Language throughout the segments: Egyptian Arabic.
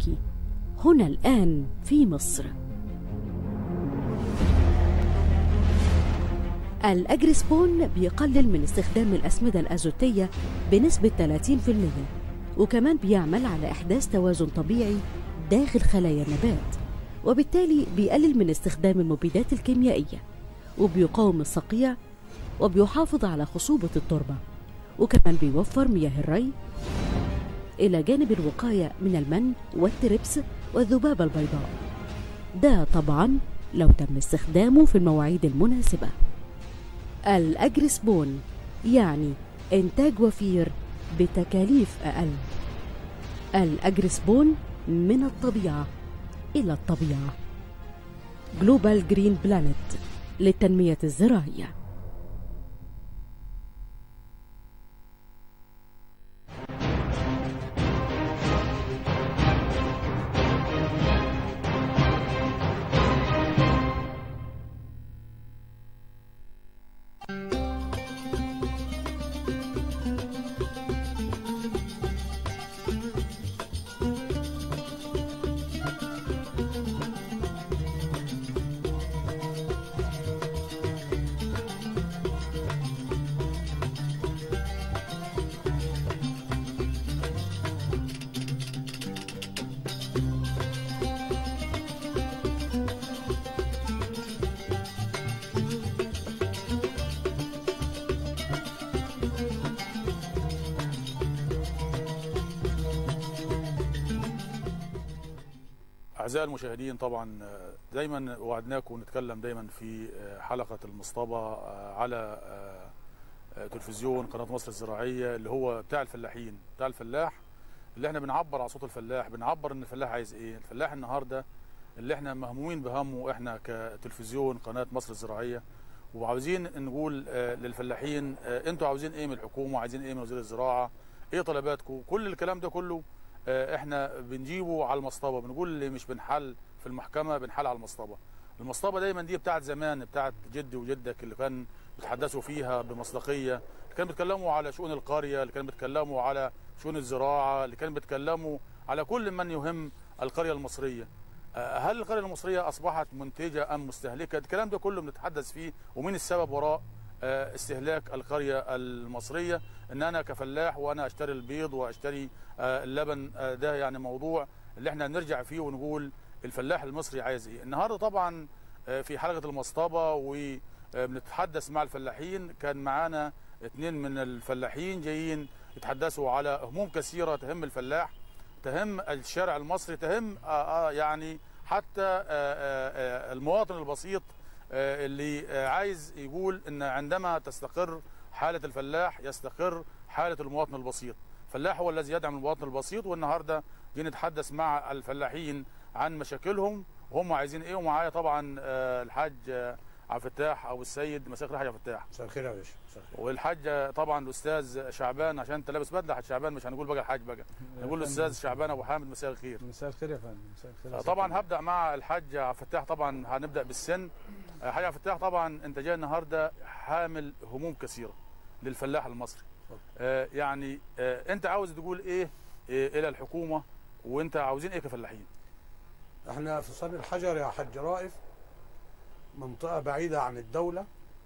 الأمريكي هنا الآن في مصر الأجرسبون بيقلل من استخدام الأسمدة الأزوتية بنسبة 30% وكمان بيعمل على إحداث توازن طبيعي داخل خلايا النبات وبالتالي بيقلل من استخدام المبيدات الكيميائية وبيقاوم الصقيع وبيحافظ على خصوبة التربة وكمان بيوفر مياه الري إلى جانب الوقاية من المن والتربس والذبابة البيضاء ده طبعا لو تم استخدامه في المواعيد المناسبة الأجرسبون يعني إنتاج وفير بتكاليف أقل الأجرسبون من الطبيعة إلى الطبيعة جلوبال جرين بلانت للتنمية الزراعية أعزائي المشاهدين طبعا دايما وعدناكم نتكلم دايما في حلقة المصطبة على تلفزيون قناة مصر الزراعية اللي هو بتاع الفلاحين بتاع الفلاح اللي احنا بنعبر عن صوت الفلاح بنعبر ان الفلاح عايز ايه الفلاح النهارده اللي احنا مهمومين بهمه احنا كتلفزيون قناة مصر الزراعية وعاوزين نقول للفلاحين انتوا عاوزين ايه من الحكومة عايزين ايه من وزير الزراعة ايه طلباتكم كل الكلام ده كله احنا بنجيبه على المصطبه بنقول اللي مش بنحل في المحكمه بنحل على المصطبه المصطبه دايما دي بتاعت زمان بتاعت جدي وجدك اللي كان بيتحدثوا فيها بمصداقيه اللي كانوا بيتكلموا على شؤون القريه اللي كانوا بيتكلموا على شؤون الزراعه اللي كانوا بيتكلموا على كل من يهم القريه المصريه هل القريه المصريه اصبحت منتجه ام مستهلكه الكلام ده كله بنتحدث فيه ومين السبب وراء استهلاك القرية المصرية ان انا كفلاح وانا اشتري البيض واشتري اللبن ده يعني موضوع اللي احنا نرجع فيه ونقول الفلاح المصري عايز ايه النهارده طبعا في حلقة المصطبة وبنتحدث مع الفلاحين كان معانا اثنين من الفلاحين جايين يتحدثوا على هموم كثيرة تهم الفلاح تهم الشارع المصري تهم يعني حتى المواطن البسيط اللي عايز يقول ان عندما تستقر حاله الفلاح يستقر حاله المواطن البسيط الفلاح هو الذي يدعم المواطن البسيط والنهارده جينا نتحدث مع الفلاحين عن مشاكلهم وهم عايزين ايه ومعايا طبعا الحاج عبد الفتاح او السيد مساء الخير يا حاج عبد الفتاح مساء الخير يا باشا والحاج طبعا الاستاذ شعبان عشان انت لابس بدله حاج شعبان مش هنقول بقى الحاج بقى نقول الاستاذ شعبان ابو حامد مساء الخير مساء الخير يا فندم مساء الخير طبعا هبدا مع الحاج عبد الفتاح طبعا هنبدا بالسن حاج عبد الفتاح طبعا انت جاي النهارده حامل هموم كثيره للفلاح المصري آه يعني آه انت عاوز تقول ايه, إيه الى الحكومه وانت عاوزين ايه كفلاحين احنا في صن الحجر يا حاج رائف منطقه بعيده عن الدوله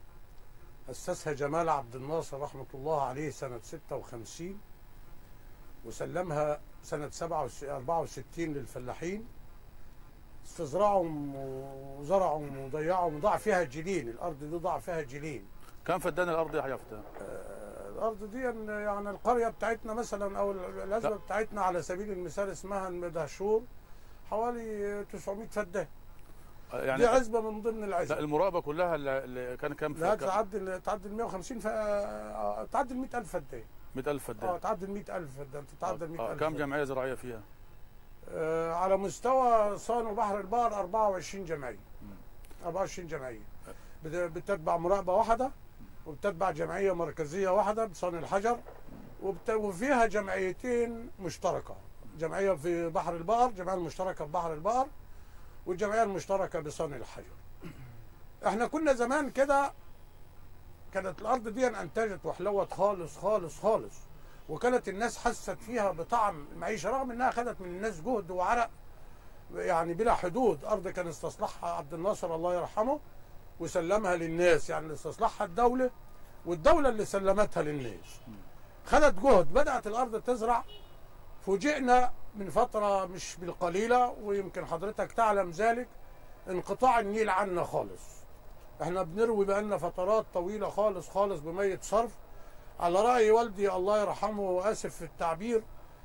اسسها جمال عبد الناصر رحمه الله عليه سنه 56 وسلمها سنه 64 للفلاحين استزرعهم وزرعهم وضيعهم وضاع فيها جيلين الارض دي ضاع فيها جيلين كم فدان الارض يا حيا فتاح؟ آه الارض دي يعني القريه بتاعتنا مثلا او العزبه بتاعتنا على سبيل المثال اسمها المدهشور حوالي 900 فدان يعني دي عزبه من ضمن العزبه لا المراقبه كلها اللي كان كام لا تعدي تعدي ال 150 ف... تعدي ال 100000 فدان 100000 فدان اه تعدي ال 100000 فدان تتعدى ال 100000 كم جمعيه زراعيه فيها؟ آه على مستوى صان وبحر البحر 24 جمعيه 24 جمعيه بتتبع مراقبه واحده وبتتبع جمعيه مركزيه واحده بصان الحجر وبت... وفيها جمعيتين مشتركه جمعيه في بحر البقر جمعيه المشتركه في بحر البقر والجمعيه المشتركه بصان الحجر احنا كنا زمان كده كانت الارض دي انتجت وحلوت خالص خالص خالص وكانت الناس حست فيها بطعم المعيشه رغم انها خدت من الناس جهد وعرق يعني بلا حدود ارض كان استصلحها عبد الناصر الله يرحمه وسلمها للناس يعني اللي استصلحها الدوله والدوله اللي سلمتها للناس خدت جهد بدات الارض تزرع فوجئنا من فتره مش بالقليله ويمكن حضرتك تعلم ذلك انقطاع النيل عنا خالص احنا بنروي بقالنا فترات طويله خالص خالص بميه صرف على راي والدي الله يرحمه واسف في التعبير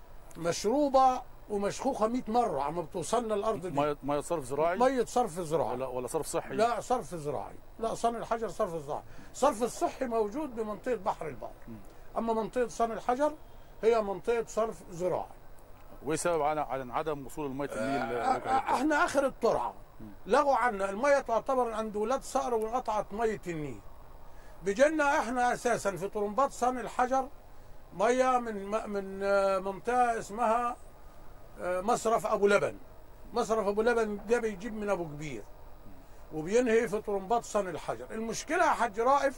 مشروبه ومشخوخه 100 مره عم بتوصلنا الارض دي ميه ميه صرف زراعي ميه صرف زراعي ولا ولا صرف صحي لا صرف زراعي لا صن الحجر صرف زراعي صرف الصحي موجود بمنطقه بحر البحر اما منطقه صن الحجر هي منطقه صرف زراعي وايه سبب على على عدم وصول الميه النيل آه، لك- آه، احنا اخر الترعه لغوا عنا الميه تعتبر عند ولاد صقر وانقطعت ميه النيل بيجينا احنا اساسا في طرمبات صن الحجر ميه من من آه، منطقه اسمها آه، مصرف ابو لبن مصرف ابو لبن ده بيجيب من ابو كبير وبينهي في طرمبات صن الحجر المشكله يا حاج رائف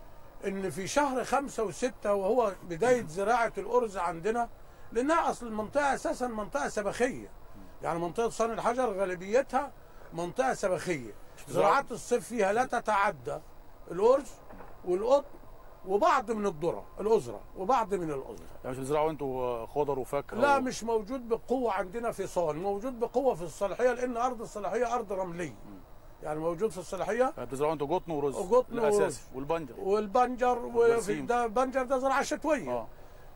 ان في شهر خمسة وستة وهو بداية زراعة الأرز عندنا لأنها أصل المنطقة أساسا منطقة سبخية يعني منطقة صن الحجر غالبيتها منطقة سبخية زراعات الصيف فيها لا تتعدى الأرز والقطن وبعض من الذرة الأزرة وبعض من الأزرة يعني مش بتزرعوا انتوا خضر وفاكهه لا و- مش موجود بقوة عندنا في صان موجود بقوة في الصلاحية لأن أرض الصلاحية أرض رملية يعني موجود في الصلاحية يعني بتزرعوا انتوا قطن ورز قطن الاساسي ورز. والبنجر والبنجر وفي والبرسيم. ده بنجر ده زراعة شتوية اه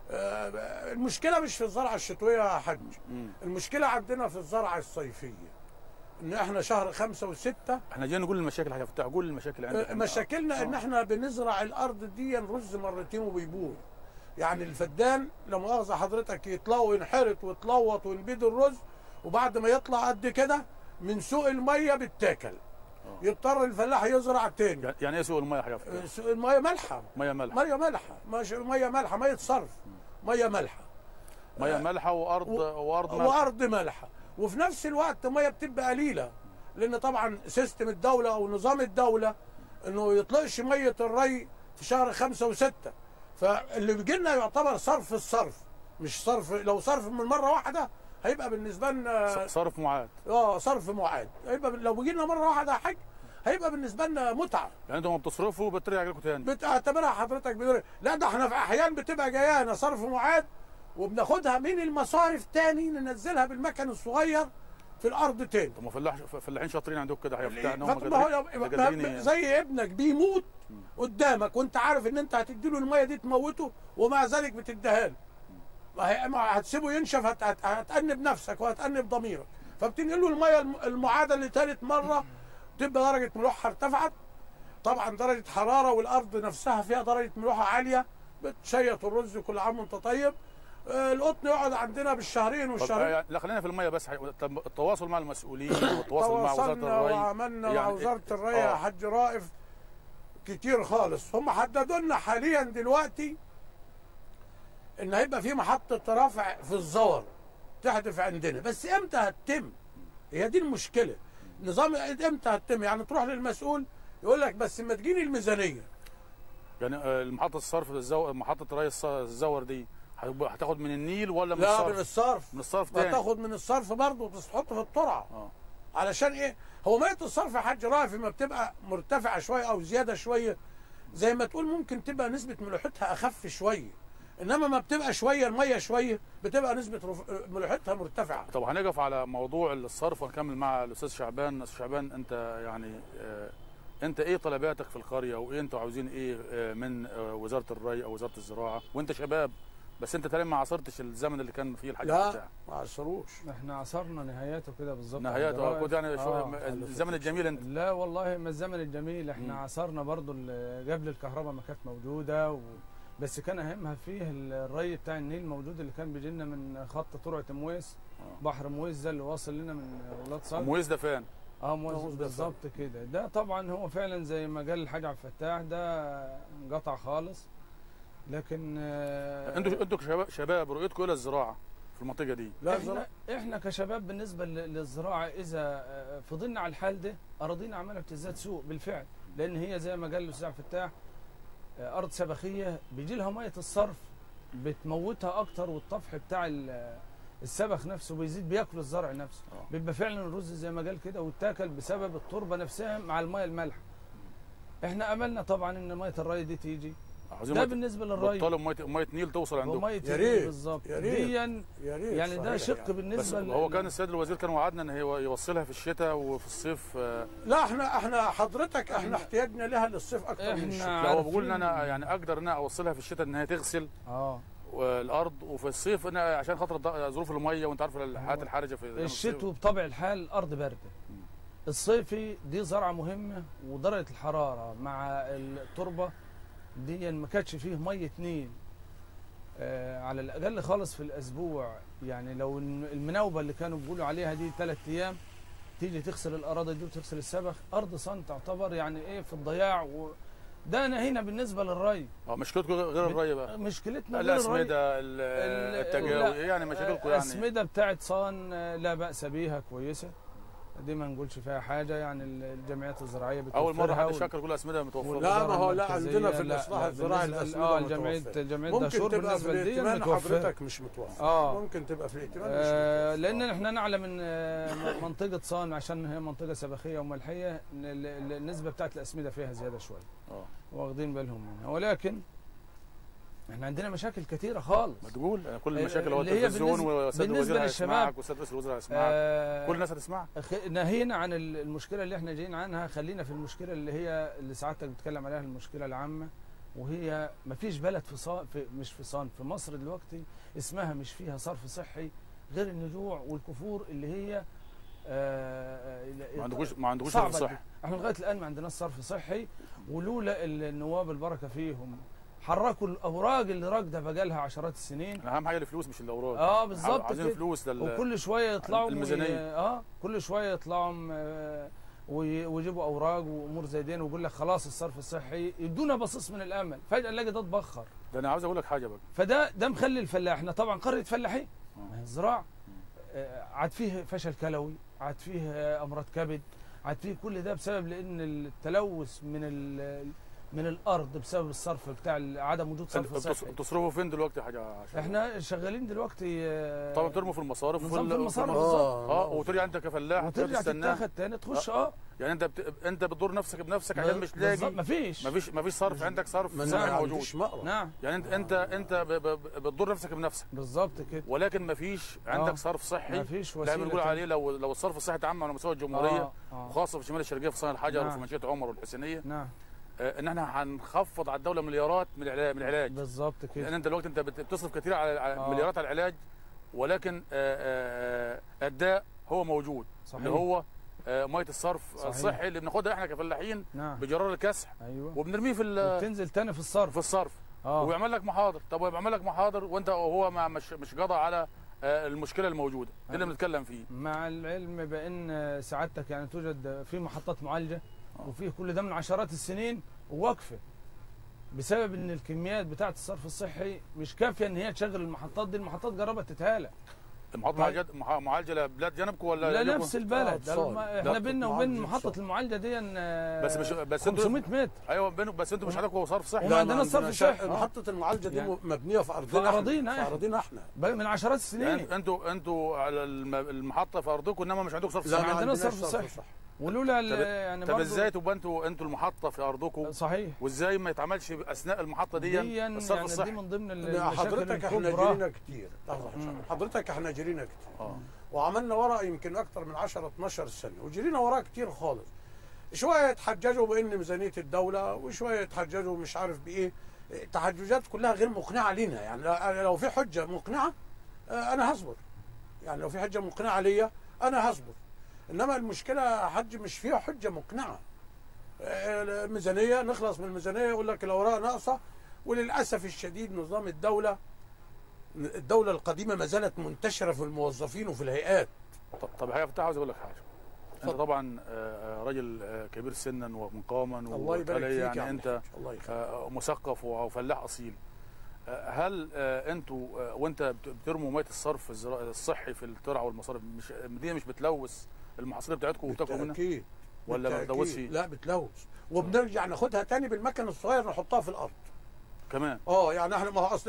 آه، المشكله مش في الزرعه الشتويه يا حاج مم. المشكله عندنا في الزرعه الصيفيه ان احنا شهر خمسة وستة احنا جايين نقول المشاكل يا حاج فتاح قول المشاكل عندك آه، مشاكلنا ان احنا بنزرع الارض دي رز مرتين وبيبور يعني الفدان لا مؤاخذه حضرتك يطلع وينحرط ويتلوط وينبيد الرز وبعد ما يطلع قد كده من سوق الميه بيتاكل يضطر الفلاح يزرع تاني يعني- يعني ايه سوق الميه يا حاج آه، فتاح سوق الميه مالحه ميه مالحه ميه مالحه مش- ميه مالحه ميه صرف ميه مالحه ميه مالحه وارض وارض مالحه وارض مالحه وفي نفس الوقت ميه بتبقى قليله لان طبعا سيستم الدوله او نظام الدوله انه يطلقش ميه الري في شهر خمسة وستة فاللي بيجي لنا يعتبر صرف الصرف مش صرف لو صرف من مره واحده هيبقى بالنسبه لنا صرف معاد اه صرف معاد هيبقى لو بيجي لنا مره واحده يا حاج هيبقى بالنسبه لنا متعه يعني انتوا ما بتصرفوا بترجع لكم تاني بتعتبرها حضرتك بدون لا ده احنا في احيان بتبقى جايانا صرف معاد وبناخدها من المصارف تاني ننزلها بالمكن الصغير في الارض تاني طب ما فلاح فلاحين شاطرين عندكم كده يا فتاح ان هم فطب ما هو قادرين- ما- قادرين ما- ي- زي ابنك بيموت قدامك وانت عارف ان انت هتديله الميه دي تموته ومع ذلك بتديها له ما هي- ما هتسيبه ينشف هت- هت- هتأنب نفسك وهتأنب ضميرك فبتنقل له الميه الم- المعاده لثالث مره تبقى درجه ملوحها ارتفعت طبعا درجه حراره والارض نفسها فيها درجه ملوحه عاليه بتشيط الرز كل عام وانت طيب آه، القطن يقعد عندنا بالشهرين طب والشهرين يعني- لا خلينا في الميه بس حي- طب التواصل مع المسؤولين والتواصل مع وزاره تواصلنا الري وعملنا مع يعني وزاره إيه؟ الري يا آه. حاج رائف كتير خالص هم حددوا لنا حاليا دلوقتي ان هيبقى في محطه رفع في الزور تحدث عندنا بس امتى هتتم هي دي المشكله نظام امتى هتتم يعني تروح للمسؤول يقول لك بس ما تجيني الميزانيه يعني آه، محطه الصرف الزو... محطه ري الص- الزور دي هتبقى- هتاخد من النيل ولا من لا الصرف؟ من الصرف من الصرف ما تاني تاخد من الصرف برضه وتحط في الترعه اه علشان ايه هو ميه الصرف يا حاج رائف لما بتبقى مرتفعه شويه او زياده شويه زي ما تقول ممكن تبقى نسبه ملوحتها اخف شويه انما ما بتبقى شويه الميه شويه بتبقى نسبه رف- ملوحتها مرتفعه طب هنقف على موضوع الصرف ونكمل مع الاستاذ شعبان استاذ شعبان انت يعني آه، انت ايه طلباتك في القريه وايه انتوا عاوزين ايه آه، من آه، وزاره الري او وزاره الزراعه وانت شباب بس انت تقريبا ما عاصرتش الزمن اللي كان فيه الحاج لا بتاع ما عصروش احنا عصرنا نهاياته كده بالظبط نهايته عند كنت يعني رائف. شويه آه. م- الزمن الجميل انت لا والله ما الزمن الجميل احنا مم. عصرنا برضو ال- قبل الكهرباء ما كانت موجوده و... بس كان اهمها فيه الري بتاع النيل موجود اللي كان بيجي لنا من خط ترعه مويس آه. بحر مويس ده اللي واصل لنا من ولاد صقر مويز ده فين؟ اه مويس مويس ده بالظبط كده ده طبعا هو فعلا زي ما قال الحاج عبد الفتاح ده انقطع خالص لكن آه، انتوا انتوا شباب شباب رؤيتكم ايه للزراعه في المنطقه دي؟ لا احنا زراعة. احنا كشباب بالنسبه لل- للزراعه اذا آه، فضلنا على الحال ده اراضينا عماله بتزداد سوء بالفعل لان هي زي ما قال الاستاذ عبد الفتاح آه، ارض سبخيه بيجي لها ميه الصرف بتموتها اكتر والطفح بتاع ال- السبخ نفسه بيزيد بياكل الزرع نفسه آه. بيبقى فعلا الرز زي ما قال كده واتاكل بسبب التربه نفسها مع الميه المالحه احنا املنا طبعا ان ميه الري دي تيجي عاوزين ده مية- بالنسبه للري بطلوا ميه ميه نيل توصل عندكم وميه يا النيل ريت، بالظبط يا ريت. ديا يا ريت يعني ده صحيح شق يعني. بس بالنسبه هو ل- كان السيد الوزير كان وعدنا ان هي يوصلها في الشتاء وفي الصيف آه، لا احنا احنا حضرتك احنا احتياجنا لها للصيف اكتر من إحنا- الشتاء لا هو بيقول ان عارفين. انا يعني اقدر ان انا اوصلها في الشتاء ان هي تغسل اه الارض وفي الصيف انا عشان خاطر الض- ظروف الميه وانت عارف الحالات الحرجه في أيام الصيف. الشتوي بطبع الحال الارض بارده مم. الصيفي دي زرعه مهمه ودرجه الحراره مع التربه دي ما كانتش فيه ميه نيل آه على الاقل خالص في الاسبوع يعني لو الم- المناوبه اللي كانوا بيقولوا عليها دي ثلاث ايام تيجي تغسل الاراضي دي وتغسل السبخ ارض صن تعتبر يعني ايه في الضياع و ده هنا بالنسبه للري اه مشكلتكم غير الري بقى مشكلتنا غير الري الاسمده ال- ال- التجاوي لا، يعني مشاكلكم يعني الأسمدة بتاعت صان آه، لا بأس بيها كويسة دي ما نقولش فيها حاجة يعني ال- الجمعيات الزراعية بتوفرها اول مره حد وال- شكر يقول الاسمده متوفره لا، ما هو لا، والإدارة عندنا في المركزية، الإصلاح لا، الزراعي بالنسبة- الأسمدة اه متوفرة. جمعية جمعية ممكن داشور تبقى بالنسبة في لدي الائتمان متوفرة حضرتك مش متوفر اه ممكن تبقى في الائتمان مش آه، متوفر. لان احنا نعلم ان آه، م- منطقه صان عشان هي منطقه سبخيه وملحيه ال- ال- النسبه بتاعت الاسمده فيها زياده شويه اه واخدين بالهم منها ولكن احنا عندنا مشاكل كثيره خالص ما تقول آه، كل آه، المشاكل هو اللي هي التلفزيون بالنسبة- وسيد بالنسبة الوزير للشباب، هيسمعك وسيد رئيس الوزراء هيسمعك آه، كل الناس هتسمعك خ- ناهينا عن ال- المشكله اللي احنا جايين عنها خلينا في المشكله اللي هي اللي سعادتك بتتكلم عليها المشكله العامه وهي ما فيش بلد في, صا... في مش في صان في مصر دلوقتي اسمها مش فيها صرف صحي غير النجوع والكفور اللي هي آه ما عندكوش ما عندكوش صعبة صرف صحي دي. احنا لغايه الان ما عندناش صرف صحي ولولا ال- النواب البركه فيهم حركوا الاوراق اللي راكده بقالها عشرات السنين أنا اهم حاجه الفلوس مش الاوراق اه بالظبط عايزين كده. فلوس لل... وكل شويه يطلعوا الميزانية. وي- اه كل شويه يطلعوا آه، وي- ويجيبوا اوراق وامور زي دي ويقول لك خلاص الصرف الصحي يدونا بصيص من الامل فجاه نلاقي ده اتبخر ده انا عاوز اقول لك حاجه بقى فده ده مخلي الفلاح احنا طبعا قريه فلاحين آه. ما هي الزراعه آه، عاد فيه فشل كلوي عاد فيه آه، امراض كبد عاد فيه كل ده بسبب لان التلوث من ال- من الارض بسبب الصرف بتاع عدم وجود صرف انتوا بتص- صحي بتصرفوا فين دلوقتي حاجه عشان احنا شغالين دلوقتي آه، طبعا بترموا في المصارف نظام في المصارف الم- بالظبط. اه وترجع انت كفلاح وترجع تستناه تتاخد تاني تخش اه يعني انت بت... انت بتضر نفسك بنفسك عشان مش لاقي بالظبط، مفيش مفيش مفيش صرف عندك صرف ما صحي ما موجود عنديش مقرى نعم يعني انت انت انت ب... ب... بتضر نفسك بنفسك بالظبط كده ولكن مفيش عندك آه. صرف صحي مفيش لا وسيله بنقول تانية. عليه لو لو الصرف الصحي اتعمم على مستوى الجمهوريه آه. آه. وخاصه في شمال الشرقيه في صنع الحجر نعم. وفي منشيه عمر والحسينيه نعم آه، ان احنا هنخفض على الدوله مليارات من العلاج من العلاج بالظبط لان كده انت دلوقتي انت بت- بتصرف كتير على على آه. مليارات على العلاج ولكن آه، آه، آه، الداء هو موجود صحيح اللي هو آه، ميه الصرف صحيح. الصحي اللي بناخدها احنا كفلاحين نعم بجرار الكسح ايوه وبنرميه في ال- وبتنزل تاني في الصرف في الصرف اه ويعمل لك محاضر طب ويعمل لك محاضر وانت وهو ما مش مش قضى على آه، المشكله الموجوده دي اللي أيوة. بنتكلم فيه مع العلم بان سعادتك يعني توجد في محطات معالجه آه. وفيه كل ده من عشرات السنين وواقفه بسبب ان الكميات بتاعه الصرف الصحي مش كافيه ان هي تشغل المحطات دي المحطات جربت تتهالك المحطه معالجه مع- معالجه لبلاد جنبكم ولا لا لكم؟ نفس البلد آه، ده اتصال. الم- لا، احنا بيننا وبين معالجة محطه اتصال. المعالجه دي بس مش بس انتوا 500 متر ايوه بينكم بس انتوا مش عندكم صرف صحي وما عندناش صرف عندناش- صحي. محطة المعالجة دي يعني مبنية في أرضنا في إحنا. أراضينا في إحنا. أراضينا إحنا بقى من عشرات السنين يعني انتوا انتوا على الم- المحطه في ارضكم انما مش عندكم صرف لا صحي ما عندنا عندناش صرف صحي. صحي ولولا ال- طب- يعني طب برضو- ازاي تبقى انتوا انتوا المحطه في ارضكم صحيح وازاي ما يتعملش اثناء المحطه دي دي الصرف يعني دي الصحي من ضمن ال- لا، المشاكل حضرتك احنا الكبرى جرينا كتير لحظة يا شباب. حضرتك احنا جرينا كتير اه وعملنا ورق يمكن اكتر من 10 12 سنه وجرينا وراه كتير خالص شويه يتحججوا بان ميزانيه الدوله وشويه يتحججوا مش عارف بايه تحججات كلها غير مقنعه لينا يعني لا- لو في حجه مقنعه آه، انا هصبر يعني لو في حجه مقنعه ليا انا هصبر انما المشكله يا حج مش فيها حجه مقنعه آه، الميزانيه نخلص من الميزانيه يقول لك الاوراق ناقصه وللاسف الشديد نظام الدوله الدوله القديمه ما زالت منتشره في الموظفين وفي الهيئات طب طب يا فتاح عاوز اقول لك حاجه انت اتفضل. طبعا آه، آه، راجل آه، كبير سنا ومقاما الله يبارك وبالتالي فيك يا يعني عم انت الحاج. الله يخليك آه، مثقف وفلاح اصيل آه، هل آه، انتوا آه، وانت بت- بترموا ميه الصرف الزرا- الصحي في الترع والمصارف مش دي مش بتلوث المحاصيل بتاعتكم وبتاكلوا منها بالتأكيد ولا ما بالتأكيد. بتلوثش لا بتلوث وبنرجع ناخدها تاني بالمكن الصغير نحطها في الارض كمان اه يعني احنا ما هو اصل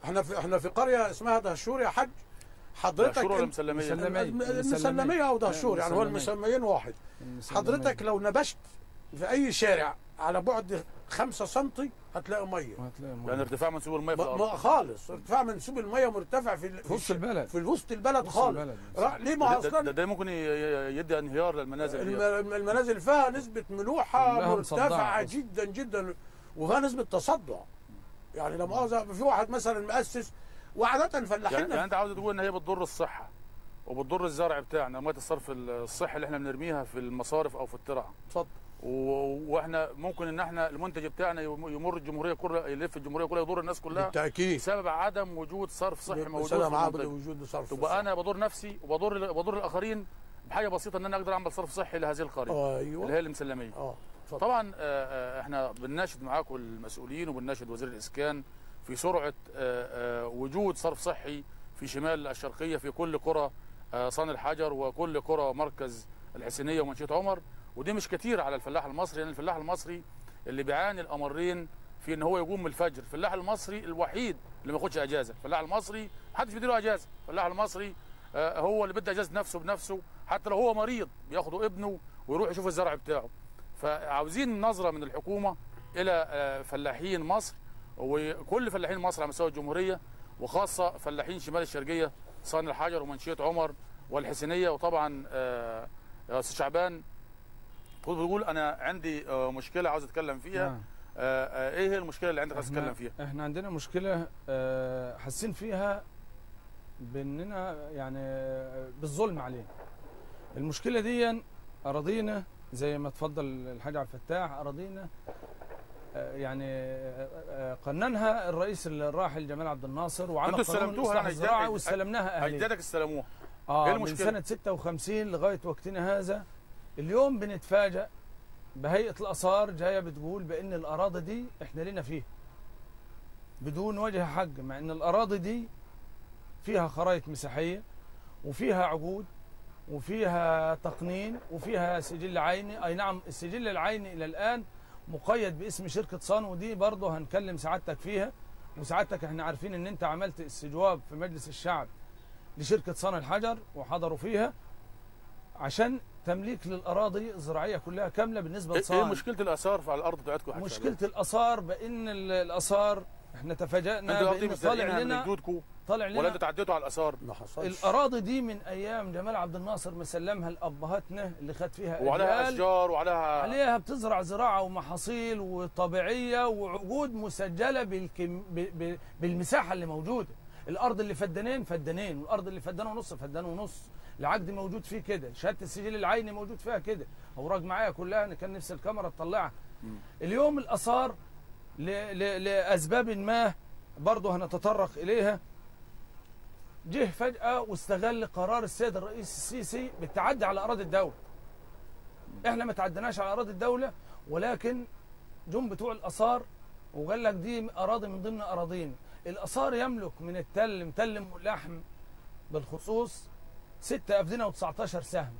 احنا في احنا في قريه اسمها دهشور يا حاج حضرتك دهشور ولا ال- مسلمية؟ مسلمية. الم- مسلمية. المسلميه او دهشور يعني هو مسلمية. المسميين واحد حضرتك لو نبشت في اي شارع على بعد 5 سم هتلاقي ميه هتلاقي يعني يعني ارتفاع منسوب الميه في ما الارض ما خالص ارتفاع منسوب الميه مرتفع في ال- في وسط البلد في وسط البلد وسط خالص البلد. را- ليه ما ده, ده, اصلا ده ممكن ي- ي- يدي انهيار للمنازل الم- دي. المنازل فيها نسبه ملوحه كلها مرتفعه مصدعة. جدا جدا وفيها نسبه تصدع يعني لما مؤاخذه في واحد مثلا مؤسس وعاده يعني, فلاحين يعني انت عاوز تقول ان هي بتضر الصحه وبتضر الزرع بتاعنا ميه الصرف الصحي اللي احنا بنرميها في المصارف او في الترع اتفضل و- واحنا ممكن ان احنا المنتج بتاعنا يم- يمر الجمهوريه كلها يلف الجمهوريه كلها يضر الناس كلها بالتاكيد بسبب عدم وجود صرف صحي موجود في بسبب عبد المنتج وجود صرف تبقى انا بضر نفسي وبضر بضر الاخرين بحاجه بسيطه ان انا اقدر اعمل صرف صحي لهذه القريه اللي ايوه هي المسلميه اه اتفضل طبعا آه، آه، احنا بنناشد معاكم المسؤولين وبنناشد وزير الاسكان في سرعه آه، آه، وجود صرف صحي في شمال الشرقيه في كل قرى آه، صان الحجر وكل قرى مركز الحسينيه ومنشيه عمر ودي مش كتير على الفلاح المصري لان الفلاح المصري اللي بيعاني الامرين في ان هو يقوم من الفجر الفلاح المصري الوحيد اللي ما ياخدش اجازه الفلاح المصري محدش بيديله اجازه الفلاح المصري آه، هو اللي بده اجازه نفسه بنفسه حتى لو هو مريض بياخده ابنه ويروح يشوف الزرع بتاعه فعاوزين نظره من الحكومه الى آه، فلاحين مصر وكل فلاحين مصر على مستوى الجمهوريه وخاصه فلاحين شمال الشرقيه صان الحجر ومنشيه عمر والحسينيه وطبعا آه، يا استاذ شعبان كنت بتقول انا عندي آه، مشكله عاوز اتكلم فيها نعم. آه، آه، ايه هي المشكله اللي عندك عاوز إحنا- تتكلم فيها احنا عندنا مشكله آه، حاسين فيها باننا يعني آه، بالظلم عليه المشكله دي اراضينا زي ما اتفضل الحاج عبد الفتاح اراضينا آه، يعني آه، آه، قننها الرئيس الراحل جمال عبد الناصر وعمل أنتوا قانون استلمتوها الاصلاح يعني الزراعي أجداد- واستلمناها اهليه اجدادك استلموها اه إيه من المشكلة؟ سنة 56 لغاية وقتنا هذا اليوم بنتفاجأ بهيئة الآثار جاية بتقول بأن الأراضي دي إحنا لنا فيها بدون وجه حق مع أن الأراضي دي فيها خرائط مساحية وفيها عقود وفيها تقنين وفيها سجل عيني أي نعم السجل العيني إلى الآن مقيد باسم شركة صان ودي برضه هنكلم سعادتك فيها وسعادتك احنا عارفين ان انت عملت استجواب في مجلس الشعب لشركة صان الحجر وحضروا فيها عشان تمليك للأراضي الزراعية كلها كاملة بالنسبة ايه إيه لصان مشكله الاثار في على الارض بتاعتكم يا حاج مشكلة الآثار بأن ال- الآثار احنا تفاجأنا انتوا الارض دي بأن طالع مزرعينها من لنا جدودكم طالع ولا لنا انتوا تعديتوا على الاثار ما حصلش الأراضي دي من أيام جمال عبد الناصر مسلمها لأبهاتنا اللي خد فيها وعليها أجيال. اشجار وعليها عليها بتزرع زراعة ومحاصيل وطبيعية وعقود مسجلة بالكم ب... ب... بالمساحة اللي موجودة الأرض اللي فدانين فدانين والأرض اللي فدان ونص فدان ونص العقد موجود فيه كده شهادة السجل العيني موجود فيها كده أوراق معايا كلها أنا كان نفسي الكاميرا تطلعها اليوم الآثار ل... ل... لأسباب ما برضه هنتطرق إليها جه فجأة واستغل قرار السيد الرئيس السيسي بالتعدي على أراضي الدولة احنا ما تعدناش على اراضي الدوله ولكن جم بتوع الاثار وقال لك دي اراضي من ضمن اراضينا الاثار يملك من التل متل ام اللحم بالخصوص 6 افدنه و19 سهم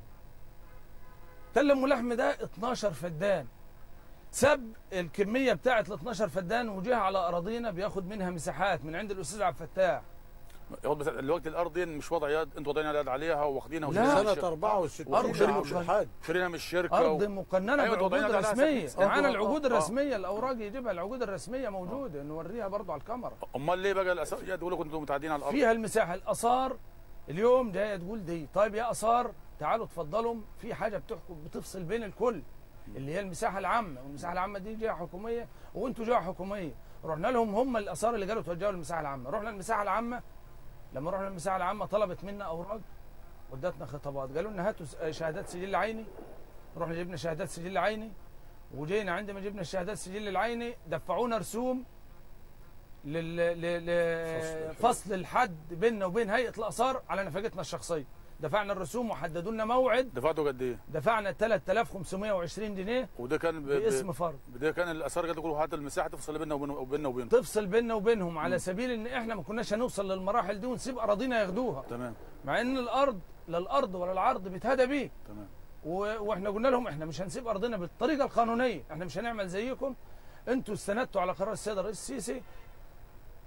تل ام اللحم ده 12 فدان سب الكميه بتاعه ال 12 فدان وجه على اراضينا بياخد منها مساحات من عند الاستاذ عبد الفتاح ياخد بس الوقت الارض دي مش وضع يد انتوا واضعين يد عليها واخدينها لا. وشارينها من سنة الشركة. 64 أرض يا عم مقننة. الحاج شارينها من الشركه ارض و... مقننه أيوة، بالعقود توضيحنا على الرسميه أساس- معانا آه، العقود آه. الرسميه الاوراق يجيبها العقود الرسميه موجوده نوريها برضو على الكاميرا امال ليه بقى الاثار يا تقولوا كنتوا متعدين على الارض فيها المساحه الاثار اليوم جايه تقول دي طيب يا اثار تعالوا اتفضلوا في حاجه بتحكم بتفصل بين الكل اللي هي المساحه العامه والمساحه العامه دي جهه حكوميه وانتوا جهه حكوميه رحنا لهم هم الاثار اللي قالوا توجهوا للمساحه العامه رحنا المساحه العامه لما رحنا المساحه العامه طلبت منا اوراق ودتنا خطابات قالوا لنا هاتوا س- شهادات سجل عيني رحنا جبنا شهادات سجل عيني وجينا عندما جبنا الشهادات السجل العيني دفعونا رسوم لل... ل... لفصل الحد بيننا وبين هيئه الاثار على نفقتنا الشخصيه دفعنا الرسوم وحددوا لنا موعد دفعتوا قد ايه دفعنا 3520 جنيه وده كان ب... باسم ب... فرد ده كان الاثار قالوا يقولوا هات المساحه تفصل بيننا وبين وبيننا وبينهم تفصل بيننا وبينهم على سبيل ان احنا ما كناش هنوصل للمراحل دي ونسيب اراضينا ياخدوها تمام مع ان الارض لا الارض ولا العرض بيتهدى بيه تمام و- واحنا قلنا لهم احنا مش هنسيب ارضنا بالطريقه القانونيه احنا مش هنعمل زيكم انتوا استندتوا على قرار السيد الرئيس السيسي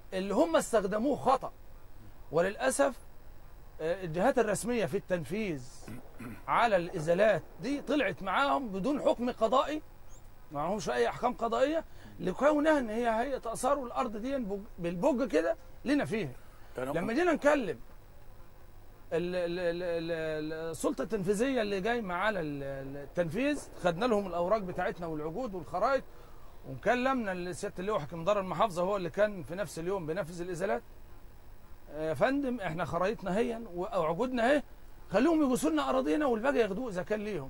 اللي هم استخدموه خطا وللاسف آه، الجهات الرسميه في التنفيذ على الازالات دي طلعت معاهم بدون حكم قضائي معهمش اي احكام قضائيه لكونها ان هي هيئه اثار والارض دي بج- بالبج كده لنا فيها يعني لما جينا نكلم ال- ال- ال- ال- السلطه التنفيذيه اللي جايمه على ال- ال- التنفيذ خدنا لهم الاوراق بتاعتنا والعقود والخرائط وكلمنا سياده اللواء حكم دار المحافظه هو اللي كان في نفس اليوم بينفذ الازالات يا فندم احنا خرايطنا هي وعقودنا اهي خليهم يجوسوا لنا اراضينا والباقي ياخدوه اذا كان ليهم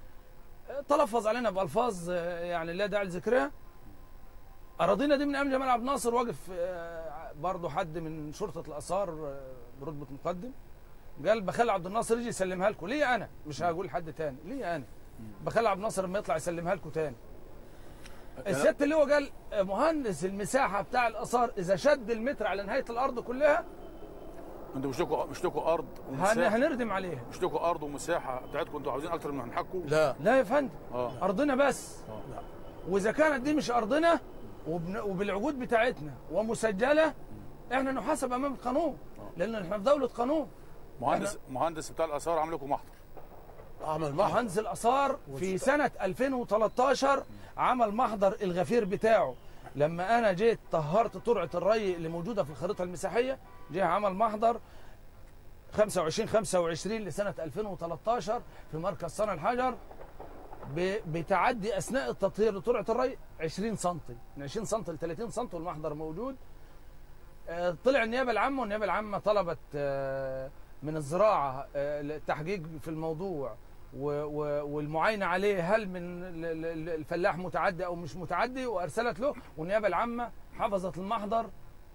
تلفظ علينا بالفاظ آه، يعني لا داعي لذكرها اراضينا دي من ايام جمال عبد الناصر واقف آه، برضه حد من شرطه الاثار آه، برتبه مقدم قال بخلي عبد الناصر يجي يسلمها لكم ليه انا مش هقول حد تاني ليه انا بخلي عبد الناصر لما يطلع يسلمها لكم تاني السيادة اللي هو قال آه، مهندس المساحه بتاع الاثار اذا شد المتر على نهايه الارض كلها انتوا مش لكم مش لكم ارض هن- ومساحه هنردم عليها مش لكم ارض ومساحه بتاعتكم انتوا عاوزين اكتر من حقكم لا لا يا فندم اه ارضنا بس اه واذا كانت دي مش ارضنا وبن- وبالعقود بتاعتنا ومسجله احنا نحاسب امام القانون لان احنا في دوله قانون مهندس مهندس بتاع الاثار عامل لكم محضر عمل محضر مهندس الاثار في سنه 2013 عمل محضر الغفير بتاعه لما انا جيت طهرت ترعه الري اللي موجوده في الخريطه المساحيه جه عمل محضر 25 25 لسنه 2013 في مركز صنع الحجر ب- بتعدي اثناء التطهير لترعه الري 20 سم من 20 سم ل 30 سم والمحضر موجود آه، طلع النيابه العامه والنيابه العامه طلبت آه، من الزراعه آه، التحقيق في الموضوع و- و- والمعاينه عليه هل من ال- ال- ال- الفلاح متعدي او مش متعدي وارسلت له والنيابه العامه حفظت المحضر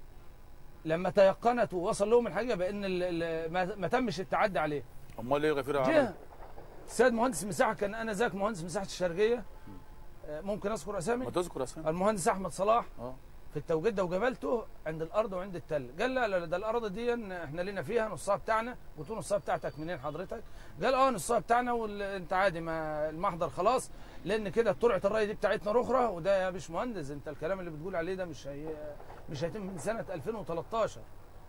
لما تيقنت ووصل لهم الحقيقه بان ال- ال- ما ما تمش التعدي عليه امال ليه غفير جه عمل السيد مهندس مساحه كان انا ذاك مهندس مساحه الشرقيه آه، ممكن اذكر اسامي ما تذكر اسامي المهندس احمد صلاح اه في التوقيت ده وقابلته عند الارض وعند التل قال لا لا ده الارض دي احنا لينا فيها نصها بتاعنا قلت له نصها بتاعتك منين حضرتك قال اه نصها بتاعنا وانت عادي ما المحضر خلاص لان كده ترعه الري دي بتاعتنا رخره وده يا باش مهندس انت الكلام اللي بتقول عليه ده مش هي مش هيتم من سنه 2013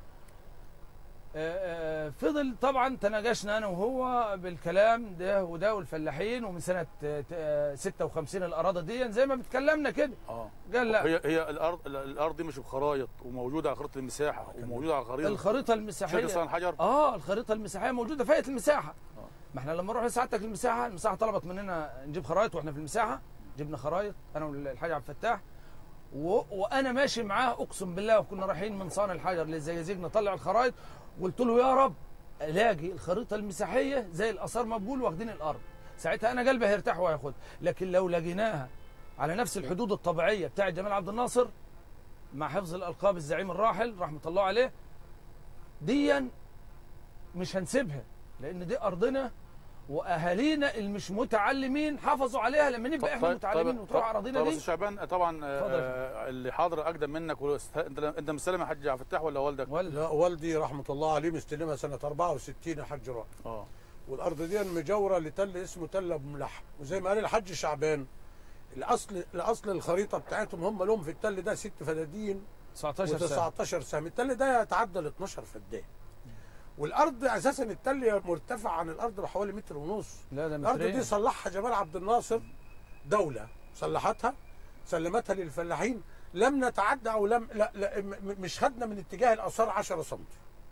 آه، آه، فضل طبعا تناقشنا انا وهو بالكلام ده وده والفلاحين ومن سنه آه، آه، 56 الاراضي دي زي ما بتكلمنا كده اه قال لا هي هي الارض الارض دي مش بخرايط وموجوده على خريطه المساحه وموجوده على خريطه الخريطه شركه المساحيه صنع الحجر اه الخريطه المساحيه موجوده في هيئه المساحه آه. ما احنا لما نروح لسعادتك المساحه المساحه طلبت مننا نجيب خرايط واحنا في المساحه جبنا خرايط انا والحاج عبد الفتاح و... وانا ماشي معاه اقسم بالله كنا رايحين من صانع الحجر للزجاجيج نطلع الخرايط قلت له يا رب الاقي الخريطه المساحيه زي الاثار ما بقول واخدين الارض ساعتها انا قلبي هيرتاح وهياخد لكن لو لقيناها على نفس الحدود الطبيعيه بتاعه جمال عبد الناصر مع حفظ الالقاب الزعيم الراحل رحمه الله عليه ديا مش هنسيبها لان دي ارضنا واهالينا اللي مش متعلمين حافظوا عليها لما نبقى احنا متعلمين وتروح اراضينا طيب دي بس شعبان طبعا اتفضل يا آه اللي حاضر اقدم منك واست- انت انت مستلم يا حاج عبد الفتاح ولا والدك؟ ولا لا والدي رحمه الله عليه مستلمها سنه 64 يا حاج رائع اه والارض دي مجاوره لتل اسمه تل ابو ملح وزي ما قال الحاج شعبان الاصل الاصل الخريطه بتاعتهم هم لهم في التل ده ست فدادين 19 سنه و19 سهم التل ده يتعدى ال 12 فدان والارض اساسا التل مرتفع عن الارض بحوالي متر ونص لا ده الارض مترين دي صلحها جمال عبد الناصر دوله صلحتها سلمتها للفلاحين لم نتعدى او لم لا, لا م- م- مش خدنا من اتجاه الاثار 10 سم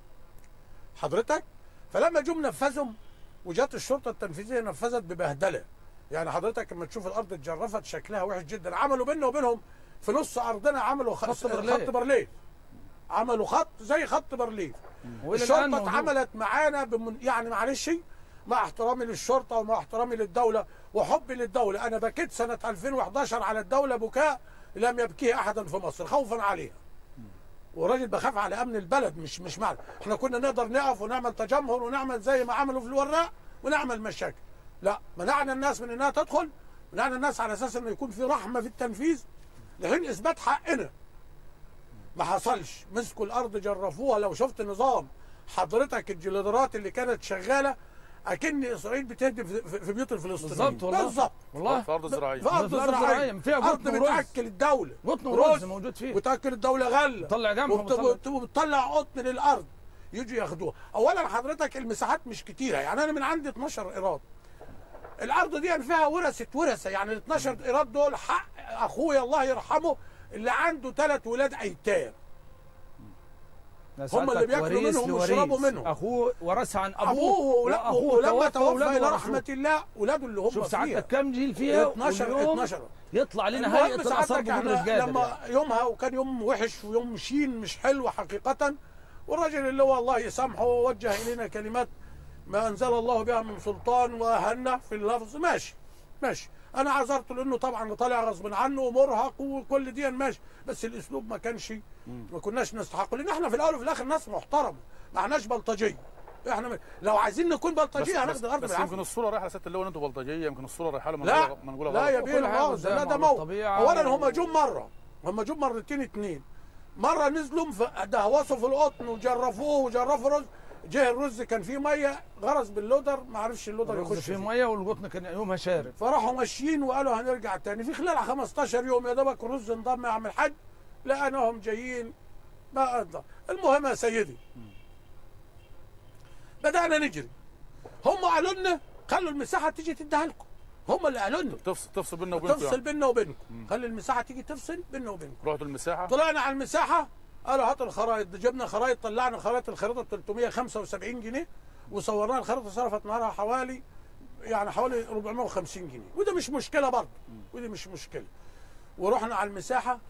حضرتك فلما جم نفذهم وجات الشرطه التنفيذيه نفذت ببهدله يعني حضرتك لما تشوف الارض اتجرفت شكلها وحش جدا عملوا بيننا وبينهم في نص ارضنا عملوا خ- خط برليف. خط برليف عملوا خط زي خط برليف وإلى الآن الشرطه موجود. اتعملت معانا بمن... يعني معلش مع احترامي للشرطه ومع احترامي للدوله وحبي للدوله انا بكيت سنه 2011 على الدوله بكاء لم يبكيه احدا في مصر خوفا عليها وراجل بخاف على امن البلد مش مش معنى احنا كنا نقدر نقف ونعمل تجمهر ونعمل زي ما عملوا في الوراق ونعمل مشاكل لا منعنا الناس من انها تدخل منعنا الناس على اساس انه يكون في رحمه في التنفيذ لحين اثبات حقنا ما حصلش مسكوا الارض جرفوها لو شفت نظام حضرتك الجليدرات اللي كانت شغاله اكن اسرائيل بتهدم في- في في بيوت الفلسطينيين بالظبط والله بالظبط والله في ارض زراعيه في ارض في أرض زراعيه زراعية، فيها ارض قطن ورز. بتاكل الدوله قطن ورز موجود فيه وتاكل الدوله غله طلع جمح وطلع وبت- وبتطلع قطن للارض يجوا ياخدوها اولا حضرتك المساحات مش كتيره يعني انا من عندي 12 ايراد الارض دي فيها ورثه ورثه يعني ال 12 ايراد دول حق اخويا الله يرحمه اللي عنده ثلاث ولاد ايتام هم اللي بياكلوا وريث منهم لوريث. ويشربوا منهم. اخوه ورثها عن ابوه ابوه ولا- وأخوه ولما توفى وأولاده الى ورثوه. رحمه الله اولاده اللي هم شوف فيها سعادتك كم جيل فيها 12 واليوم 12 يطلع لنا المهم هيئه الاثار سعادتك بدون احنا الجادر لما يعني. يومها وكان يوم وحش ويوم شين مش حلو حقيقة والراجل اللي هو الله يسامحه وجه إلينا كلمات ما أنزل الله بها من سلطان وهنا في اللفظ ماشي ماشي أنا عذرت لأنه طبعا طالع غصب عنه ومرهق وكل دي ماشي بس الأسلوب ما كانش ما كناش نستحقه لأن احنا في الأول وفي الآخر ناس محترمة ما احناش بلطجية احنا م- لو عايزين نكون بس, بلطجية بس, هناخد الأرض بس بالعافية يمكن الصوره رايحه لست اللي هو ان انتوا بلطجيه يمكن الصوره رايحه له لا منقوله لا يا غلط. بيه وكل حاجة المؤاخذة لا قدامه ده على موت الطبيعة اولا و- هم جم مره هم جم مرتين اتنين مره نزلوا ف- دهوسوا في القطن وجرفوه وجرفوا رز جه الرز كان فيه ميه غرز باللودر ما عرفش اللودر الرز يخش فيه فيه ميه والقطن كان يومها شارب فراحوا ماشيين وقالوا هنرجع تاني في خلال 15 يوم يا دوبك الرز انضم يا عم الحاج لقيناهم جايين ما انضم المهم يا سيدي بدانا نجري هم قالوا لنا خلوا المساحه تيجي تديها لكم هم اللي قالوا لنا تفصل تفصل بيننا وبينكم تفصل يعني. بيننا وبينكم خلي المساحه تيجي تفصل بيننا وبينكم رحتوا المساحه طلعنا على المساحه قالوا هاتوا الخرائط جبنا خرائط طلعنا خرائط الخريطه ب 375 جنيه وصورناها الخريطه صرفت نهارها حوالي يعني حوالي 450 جنيه وده مش مشكله برضه ودي مش مشكله ورحنا على المساحه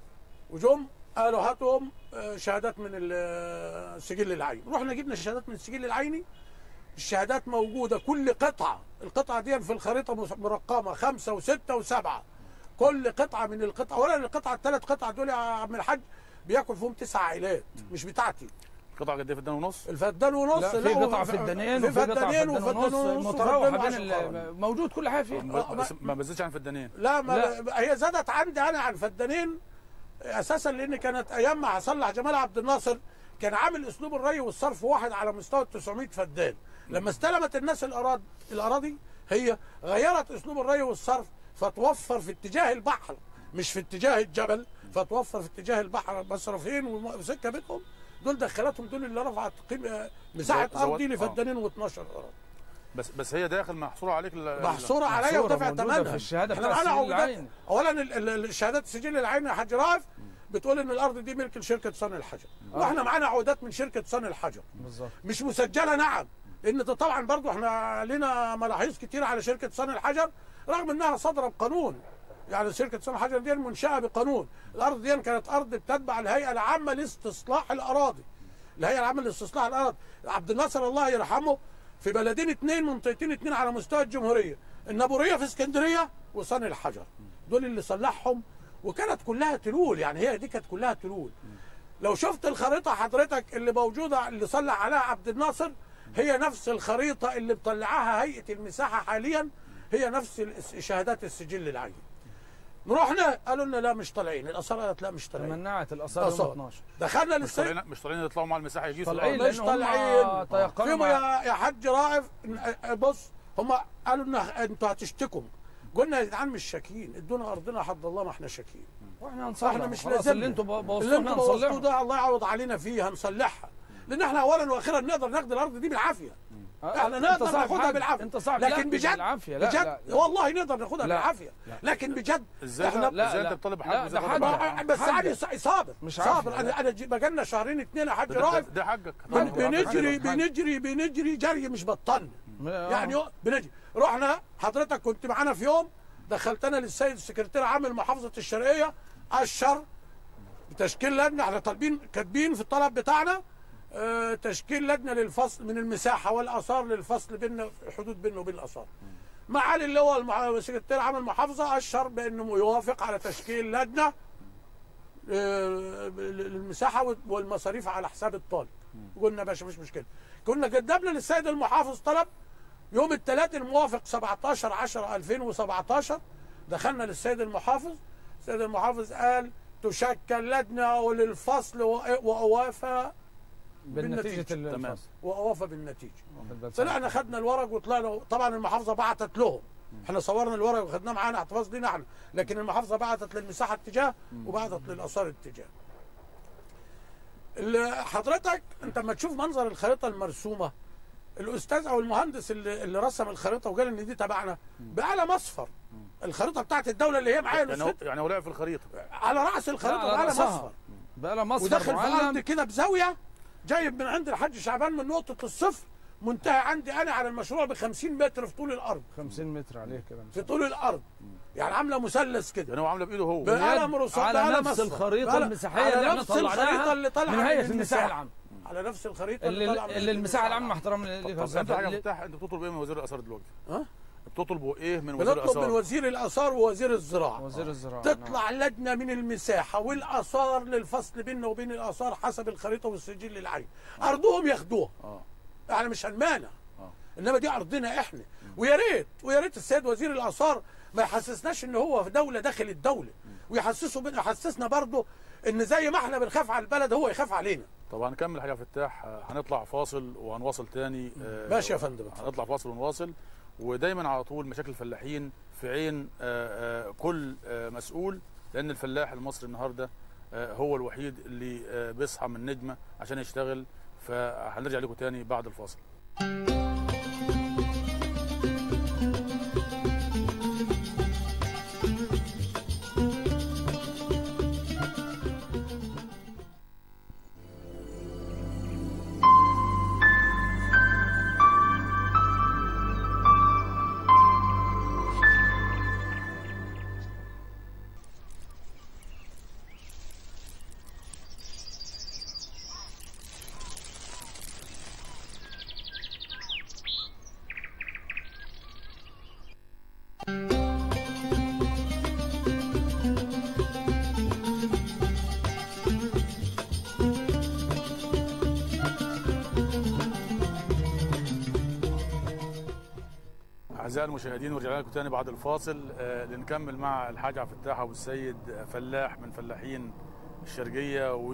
وجم قالوا هاتهم آه، شهادات من ال- آه، السجل العيني رحنا جبنا الشهادات من السجل العيني الشهادات موجوده كل قطعه القطعه دي في الخريطه مس- مرقمه خمسه وسته وسبعه كل قطعه من القطع اولا القطعه الثلاث قطع دول يا عم الحاج بياكل فيهم تسع عائلات مش بتاعتي قطعه قد ايه في الدنيا ونص الفدان ونص لا في هو قطع في الدنين في وفي قطع في فدانين الدنين وفدان ونص ونص متراوح وفدان بين وعشر ال- موجود كل حاجه فيه بس- بس ما بزيدش عن في الدنيا لا ما لا. هي زادت عندي انا عن فدانين اساسا لان كانت ايام ما هصلح جمال عبد الناصر كان عامل اسلوب الري والصرف واحد على مستوى ال 900 فدان لما استلمت الناس الاراضي الاراضي هي غيرت اسلوب الري والصرف فتوفر في اتجاه البحر مش في اتجاه الجبل فتوفر في اتجاه البحر مصرفين وسكه بينهم دول دخلتهم دول اللي رفعت قيمه مساحه زود- ارضي آه. لفدانين و12 اراضي بس بس هي داخل محصوره عليك ال- محصوره عليا محصورة ودافع موجودة ثمنها في الشهادة احنا بتاع معانا السجل عقودات العيني. اولا ال- ال- الشهادات السجل العيني يا حاج رائف بتقول ان الارض دي ملك لشركه صنع الحجر واحنا معانا عقودات من شركه صنع الحجر بالظبط مش مسجله نعم لان ده طبعا برضو احنا لنا ملاحظ كتير على شركه صنع الحجر رغم انها صادره بقانون يعني شركه صنع الحجر دي منشاه بقانون الارض دي كانت ارض بتتبع الهيئه العامه لاستصلاح الاراضي الهيئه العامه لاستصلاح الاراضي عبد الناصر الله يرحمه في بلدين اثنين منطقتين اثنين على مستوى الجمهوريه النابوريه في اسكندريه وصنع الحجر دول اللي صلحهم وكانت كلها تلول يعني هي دي كانت كلها تلول لو شفت الخريطه حضرتك اللي موجوده اللي صلح عليها عبد الناصر هي نفس الخريطه اللي مطلعاها هيئه المساحه حاليا هي نفس الس- شهادات السجل العيني رحنا قالوا لنا لا مش طالعين الاثار قالت لا مش طالعين تمنعت الاثار يوم آثار. 12 دخلنا مش للسجل طالعين مش طالعين يطلعوا مع المساحه يجيسوا طالعين الأرض. مش لان هم طالعين تيقنوا فيهم مع- يا يا حاج رائف إن- بص هم قالوا لنا انتوا هتشتكوا قلنا يا جدعان مش شاكين ادونا ارضنا حد الله ما احنا شاكين واحنا هنصلح احنا مش خلاص لازم اللي انتوا اللي بوظتوه انتوا احنا بوظتوه هنصلحه ده الله يعوض علينا فيه هنصلحها لان احنا اولا واخيرا نقدر ناخد الارض دي بالعافيه احنا انت نقدر صاحب ناخدها حق. بالعافيه انت صاحب لكن لا، مش بجد بالعافية. لا، بجد لا، لا. والله نقدر ناخدها لا. بالعافيه لكن بجد ازاي احنا لا ازاي لا. انت بتطالب لا، حق ده زي ما حاجة. طالب ما- حق. بس حاجة. علي صابر مش عافية، صابر لا. انا انا بقالنا شهرين اتنين يا حاج ده- ده- رائف ده حقك بن- حقك. بنجري حاجة. بنجري بنجري جري مش بطلنا آه. يعني يو- بنجري رحنا حضرتك كنت معانا في يوم دخلتنا للسيد السكرتير عام محافظه الشرقيه اشر بتشكيل لجنه احنا طالبين كاتبين في الطلب بتاعنا آه، تشكيل لجنه للفصل من المساحه والاثار للفصل بين حدود بينه وبين الاثار معالي اللي هو المع- سكرتير عام المحافظه اشر بانه يوافق على تشكيل لجنه آه، للمساحه والمصاريف على حساب الطالب قلنا باشا مش مشكله كنا قدمنا للسيد المحافظ طلب يوم الثلاث الموافق 17 10 2017 دخلنا للسيد المحافظ السيد المحافظ قال تشكل لجنه وللفصل و- واوافى بالنتيجه بالنتيجة. تمام. الفصل ووفى بالنتيجه واخد بال طلعنا خدنا الورق وطلعنا طبعا المحافظه بعتت لهم احنا صورنا الورق وخدناه معانا احتفاظ لينا احنا لكن المحافظه بعتت للمساحه اتجاه وبعتت للاثار اتجاه ال- حضرتك انت لما تشوف منظر الخريطه المرسومه الاستاذ او المهندس اللي, اللي رسم الخريطه وقال ان دي تبعنا بقلم اصفر الخريطه بتاعت الدوله اللي هي معايا يعني هو الأستاذ- يعني هو لعب في الخريطه على راس الخريطه لا، على بقلم رأسها. اصفر بقى لها مصدر وداخل في ارض معلم كده بزاويه جايب من عند الحاج شعبان من نقطه الصفر منتهى عندي انا على المشروع ب 50 متر في طول الارض 50 متر عليه كده في طول الارض يعني عامله مثلث كده يعني هو عامله بايده هو بقلم رصاص على بقلم نفس أصفر. الخريطه على- المساحيه على اللي احنا نفس الخريطه طلعناها اللي طالعه من هيئه المساحه العامه على نفس الخريطه اللي, طالعة من اللي المساحه العامه مع العامة. احترامي ليك طب يا انت حاجه أستاذ، مفتاح انت بتطلب ايه من وزير الاثار دلوقتي؟ ها؟ بتطلبوا ايه من وزير بنطلب من الاثار؟ وزير الاثار ووزير الزراعه وزير الزراعه تطلع لجنه من المساحه والاثار للفصل بيننا وبين الاثار حسب الخريطه والسجل العين ارضهم ياخدوها اه احنا مش هنمانع اه انما دي ارضنا احنا ويا ريت ويا ريت السيد وزير الاثار ما يحسسناش ان هو في دوله داخل الدوله ويحسسه بن- يحسسنا برضه ان زي ما احنا بنخاف على البلد هو يخاف علينا طب هنكمل حاجه فتاح آه، هنطلع فاصل وهنواصل تاني آه، ماشي يا فندم. هنطلع فاصل ونواصل ودايما على طول مشاكل الفلاحين في عين آه، آه، كل آه، مسؤول لان الفلاح المصري النهارده آه، هو الوحيد اللي آه، بيصحى من نجمه عشان يشتغل فهنرجع لكم تاني بعد الفاصل اعزائي المشاهدين ورجعنا لكم تاني بعد الفاصل آه، لنكمل مع الحاج عبد الفتاح ابو السيد آه، فلاح من فلاحين الشرقيه و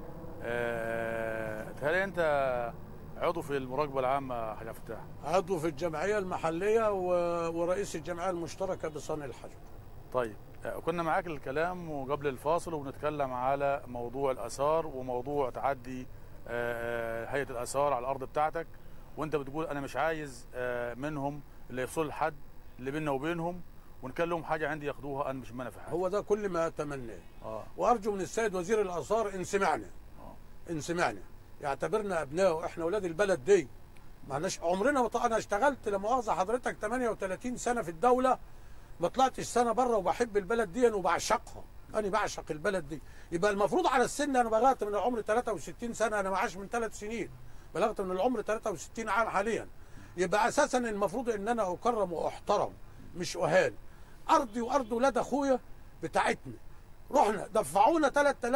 آه، تهيألي انت عضو في المراقبه العامه يا حاج عبد الفتاح عضو في الجمعيه المحليه و- ورئيس الجمعيه المشتركه بصنع الحجر طيب آه، كنا معاك الكلام وقبل الفاصل وبنتكلم على موضوع الاثار وموضوع تعدي آه، آه، هيئه الاثار على الارض بتاعتك وانت بتقول انا مش عايز آه، منهم اللي يفصل الحد اللي بيننا وبينهم وان كان لهم حاجه عندي ياخدوها انا مش مانع في حاجه هو ده كل ما اتمناه اه وارجو من السيد وزير الاثار ان سمعنا آه. ان سمعنا يعتبرنا ابنائه احنا اولاد البلد دي معناش عمرنا ما ط- انا اشتغلت لا مؤاخذه حضرتك 38 سنه في الدوله ما طلعتش سنه بره وبحب البلد دي وبعشقها انا بعشق البلد دي يبقى المفروض على السن انا بلغت من العمر 63 سنه انا معاش من ثلاث سنين بلغت من العمر 63 عام حاليا يبقى اساسا المفروض ان انا اكرم واحترم مش اهان ارضي وارض ولاد اخويا بتاعتنا رحنا دفعونا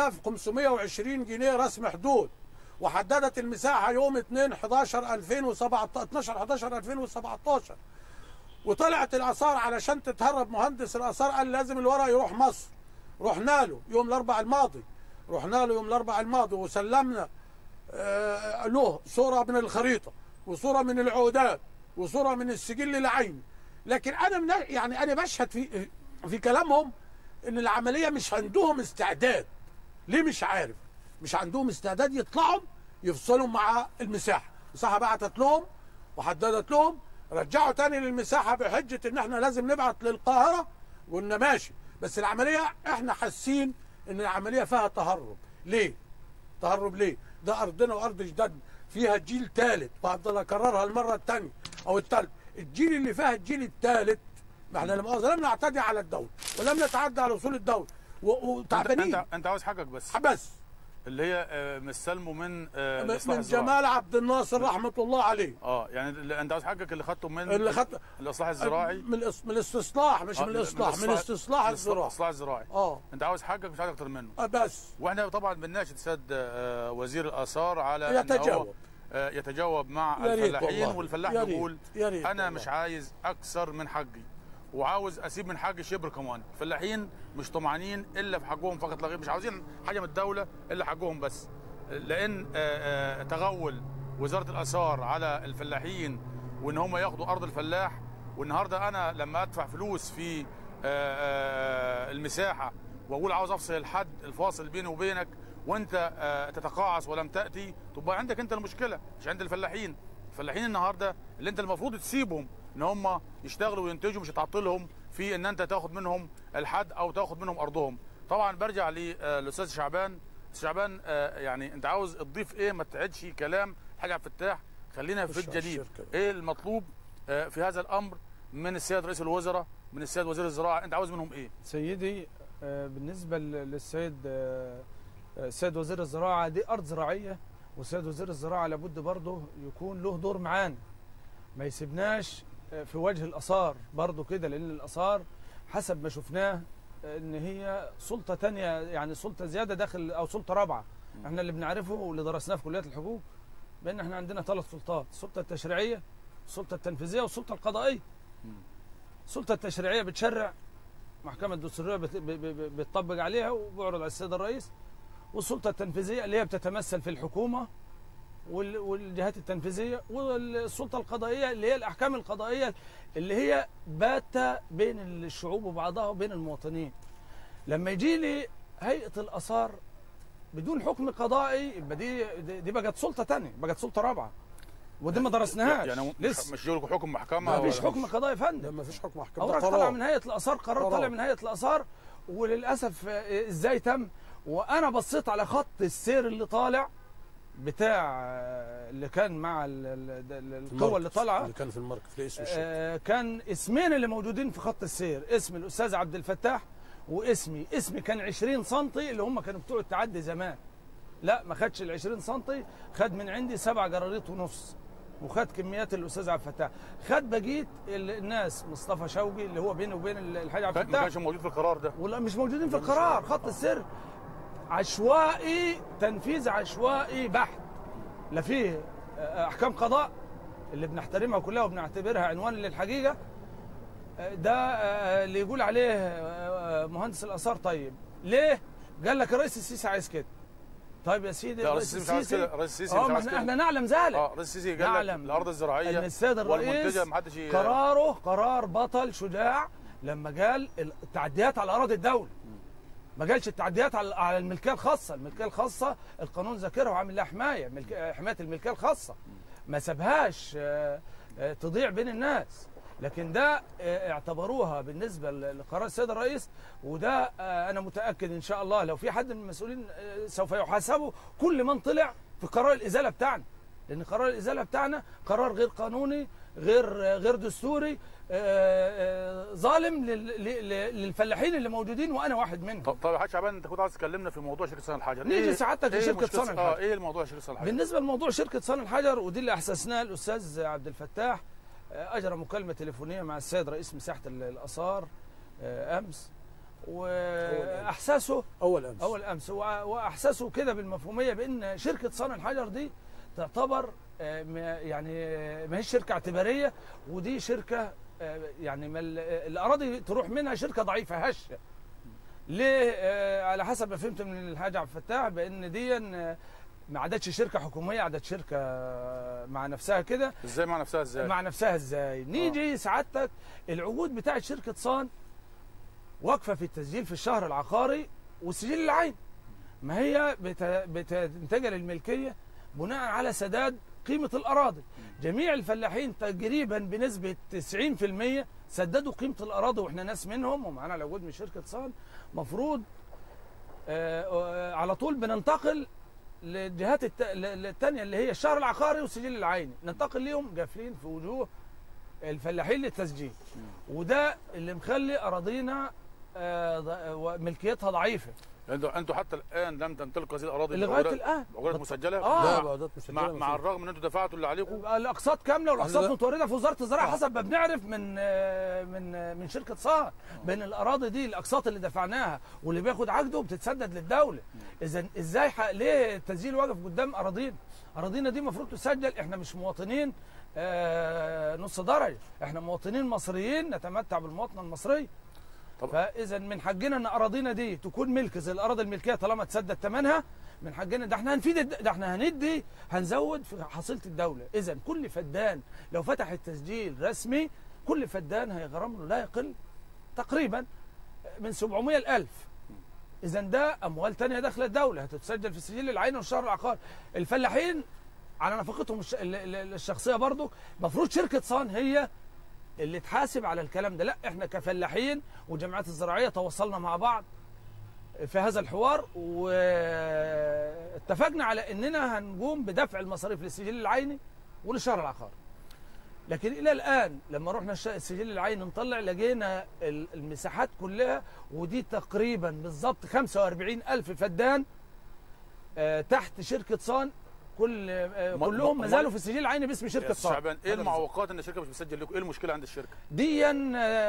3520 جنيه رسم حدود وحددت المساحه يوم 2 11 2017 12 11 2017 وطلعت الاثار علشان تتهرب مهندس الاثار قال لازم الورق يروح مصر رحنا له يوم الاربعاء الماضي رحنا له يوم الاربعاء الماضي وسلمنا آه، له صوره من الخريطه وصوره من العقودات وصوره من السجل العيني لكن انا من يعني انا بشهد في في كلامهم ان العمليه مش عندهم استعداد ليه مش عارف مش عندهم استعداد يطلعوا يفصلوا مع المساحه المساحه بعتت لهم وحددت لهم رجعوا تاني للمساحه بحجه ان احنا لازم نبعت للقاهره قلنا ماشي بس العمليه احنا حاسين ان العمليه فيها تهرب ليه تهرب ليه ده ارضنا وارض جدادنا فيها جيل ثالث وهفضل اكررها المره الثانيه او الثالث الجيل اللي فيها الجيل الثالث ما احنا لم لم نعتدي على الدوله ولم نتعدى على اصول الدوله و- انت وتعبانين انت, انت عاوز حقك بس بس اللي هي آه، مستلمه من آه، من الإصلاح من الزراعي. جمال عبد الناصر رحمه الله عليه اه يعني اللي انت عاوز حقك اللي خدته من اللي خد الاصلاح الزراعي من الإص- من الاستصلاح مش آه، من الاصلاح من استصلاح الزراعه الاصلاح الزراعي اه انت عاوز حقك مش عايز اكتر منه آه، بس واحنا طبعا بنناشد سيد آه، وزير الاثار على إن هو، يتجاوب آه، يتجاوب مع يا ريت الفلاحين والله. والفلاح يا ريت. يقول يا ريت انا والله. مش عايز اكثر من حقي وعاوز اسيب من حقي شبر كمان الفلاحين مش طمعانين الا في حقهم فقط لا غير مش عاوزين حاجه من الدوله الا حقهم بس لان آه، آه، تغول وزاره الاثار على الفلاحين وان هم ياخدوا ارض الفلاح والنهارده انا لما ادفع فلوس في آه، آه، المساحه واقول عاوز افصل الحد الفاصل بيني وبينك وانت آه، تتقاعس ولم تاتي تبقى عندك انت المشكله مش عند الفلاحين الفلاحين النهارده اللي انت المفروض تسيبهم ان هم يشتغلوا وينتجوا مش هتعطلهم في ان انت تاخد منهم الحد او تاخد منهم ارضهم طبعا برجع للاستاذ شعبان أستاذ شعبان آه، يعني انت عاوز تضيف ايه ما تعدش كلام حاج عبد الفتاح خلينا في خش على الجديد الشركة. ايه المطلوب آه، في هذا الامر من السيد رئيس الوزراء من السيد وزير الزراعه انت عاوز منهم ايه سيدي آه، بالنسبه ل- للسيد آه، آه، السيد وزير الزراعه دي ارض زراعيه والسيد وزير الزراعه لابد برضه يكون له دور معانا ما يسيبناش آه، في وجه الاثار برضه كده لان الاثار حسب ما شفناه آه، ان هي سلطه تانية يعني سلطه زياده داخل او سلطه رابعه احنا اللي بنعرفه واللي درسناه في كليات الحقوق بان احنا عندنا ثلاث سلطات السلطه التشريعيه السلطه التنفيذيه والسلطه القضائيه السلطه التشريعيه بتشرع محكمه الدستوريه بت- ب- ب- بتطبق عليها وبيعرض على السيد الرئيس والسلطه التنفيذيه اللي هي بتتمثل في الحكومه وال- والجهات التنفيذيه والسلطه القضائيه اللي هي الاحكام القضائيه اللي هي باتة بين الشعوب وبعضها وبين المواطنين لما يجي لي هيئه الاثار بدون حكم قضائي يبقى دي دي دي بقت سلطه ثانيه بقت سلطه رابعه ودي ما درسناهاش يعني مش لسه مش يقول لكم حكم محكمه ما فيش ولا حكم قضائي يا فندم ده ما فيش حكم محكمه اوراق ده طالعه قرار من هيئه الاثار قرار قرار. طالع من هيئه الاثار وللاسف آه، ازاي تم وانا بصيت على خط السير اللي طالع بتاع آه، اللي كان مع ال- ال- ال- القوه اللي المركز طالعه اللي كان في المركز في اسم الشركه آه، كان اسمين اللي موجودين في خط السير اسم الاستاذ عبد الفتاح واسمي اسمي كان 20 سم اللي هم كانوا بتوع التعدي زمان لا ما خدش ال 20 سم خد من عندي سبع جراريط ونص وخد كميات الاستاذ عبد الفتاح خد بقيه ال- الناس مصطفى شوقي اللي هو بيني وبين ال- الحاج عبد ما الفتاح كانش موجود في القرار ده ولا مش موجودين في القرار خط السر عشوائي تنفيذ عشوائي بحت لا فيه آه، احكام قضاء اللي بنحترمها كلها وبنعتبرها عنوان للحقيقه آه، ده آه، اللي يقول عليه آه، مهندس الاثار طيب ليه قال لك الرئيس السيسي عايز كده طيب يا سيدي لا رئيس السيسي مش عايز كده رئيس السيسي اه مش ما عايز احنا كده احنا نعلم ذلك اه رئيس السيسي قال لك نعلم الارض الزراعيه ان السيد الرئيس والمنتجه ما حدش ي- قراره قرار بطل شجاع لما قال التعديات على اراضي الدوله ما قالش التعديات على على الملكيه الخاصه الملكيه الخاصه القانون ذاكرها وعامل لها حمايه ملك... حمايه الملكيه الخاصه ما سابهاش آه، آه، تضيع بين الناس لكن ده آه، اعتبروها بالنسبه ل- لقرار السيد الرئيس وده آه، انا متاكد ان شاء الله لو في حد من المسؤولين آه، سوف يحاسبوا كل من طلع في قرار الازاله بتاعنا لان قرار الازاله بتاعنا قرار غير قانوني غير غير دستوري آه، آه، ظالم لل- لل- للفلاحين اللي موجودين وانا واحد منهم طب طب يا حاج شعبان انت كنت عايز تكلمنا في موضوع شركه صنع الحجر نيجي سعادتك لشركة مشكلة- صنع الحجر. اه ايه الموضوع شركه صنع الحجر بالنسبه لموضوع شركه صن الحجر ودي اللي احسسناه الاستاذ عبد الفتاح آه، اجرى مكالمه تليفونيه مع السيد رئيس مساحه ال- الاثار آه، امس واحساسه اول امس اول امس وأ- واحساسه كده بالمفهوميه بان شركه صنع الحجر دي تعتبر آه، ما- يعني آه، ما هيش شركه اعتباريه ودي شركه آه، يعني ما ال- آه، الاراضي تروح منها شركه ضعيفه هشه ليه آه، على حسب ما فهمت من الحاج عبد الفتاح بان دي آه، ما عادتش شركه حكوميه عادت شركه آه، مع نفسها كده ازاي مع نفسها ازاي مع نفسها ازاي نيجي سعادتك العقود بتاعت شركه صان واقفه في التسجيل في الشهر العقاري والسجل العين ما هي بت- بتنتقل الملكيه بناء على سداد قيمه الاراضي جميع الفلاحين تقريبا بنسبه 90% سددوا قيمه الاراضي واحنا ناس منهم ومعانا العقود من شركه صان مفروض آه، آه، على طول بننتقل للجهات الت- ل- التانية اللي هي الشهر العقاري والسجل العيني ننتقل ليهم قافلين في وجوه الفلاحين للتسجيل وده اللي مخلي اراضينا آه، ض- ملكيتها ضعيفه انتوا انتوا حتى الان لم تمتلكوا هذه الاراضي لغايه بعقودات- الان بعقودات مسجله آه. لا مع, بعدات مسجله مع, ما مع فيش. الرغم ان انتوا دفعتوا اللي عليكم الاقساط كامله والاقساط لا. متورده في وزاره الزراعه حسب ما بنعرف من آه، من آه، من شركه صان بين الاراضي دي الاقساط اللي دفعناها واللي بياخد عقده بتتسدد للدوله اذا ازاي ح- ليه التسجيل واقف قدام اراضينا اراضينا دي المفروض تسجل احنا مش مواطنين آه، نص درجه احنا مواطنين مصريين نتمتع بالمواطنه المصريه طب- فاذا من حقنا ان اراضينا دي تكون ملك زي الاراضي الملكيه طالما تسدد ثمنها من حقنا ده احنا هنفيد الد- ده احنا هندي هنزود في حصيله الدوله اذا كل فدان لو فتح التسجيل رسمي كل فدان هيغرم له لا يقل تقريبا من 700 ل 1000 اذا ده اموال تانية داخل الدوله هتتسجل في السجل العيني والشهر العقاري الفلاحين على نفقتهم الش- ال- ال- الشخصيه برضو المفروض شركه صان هي اللي تحاسب على الكلام ده لا احنا كفلاحين والجمعيات الزراعيه تواصلنا مع بعض في هذا الحوار واتفقنا على اننا هنقوم بدفع المصاريف للسجل العيني وللشهر العقاري لكن الى الان لما رحنا الش- السجل العيني نطلع لقينا ال- المساحات كلها ودي تقريبا بالظبط 45 الف فدان آه، تحت شركه صان كل آه، ما- كلهم ما- ما زالوا في السجل العيني باسم يا شركه أستاذ صان شعبان ايه هذا المعوقات ان الشركه مش بتسجل لكم ايه المشكله عند الشركه ديا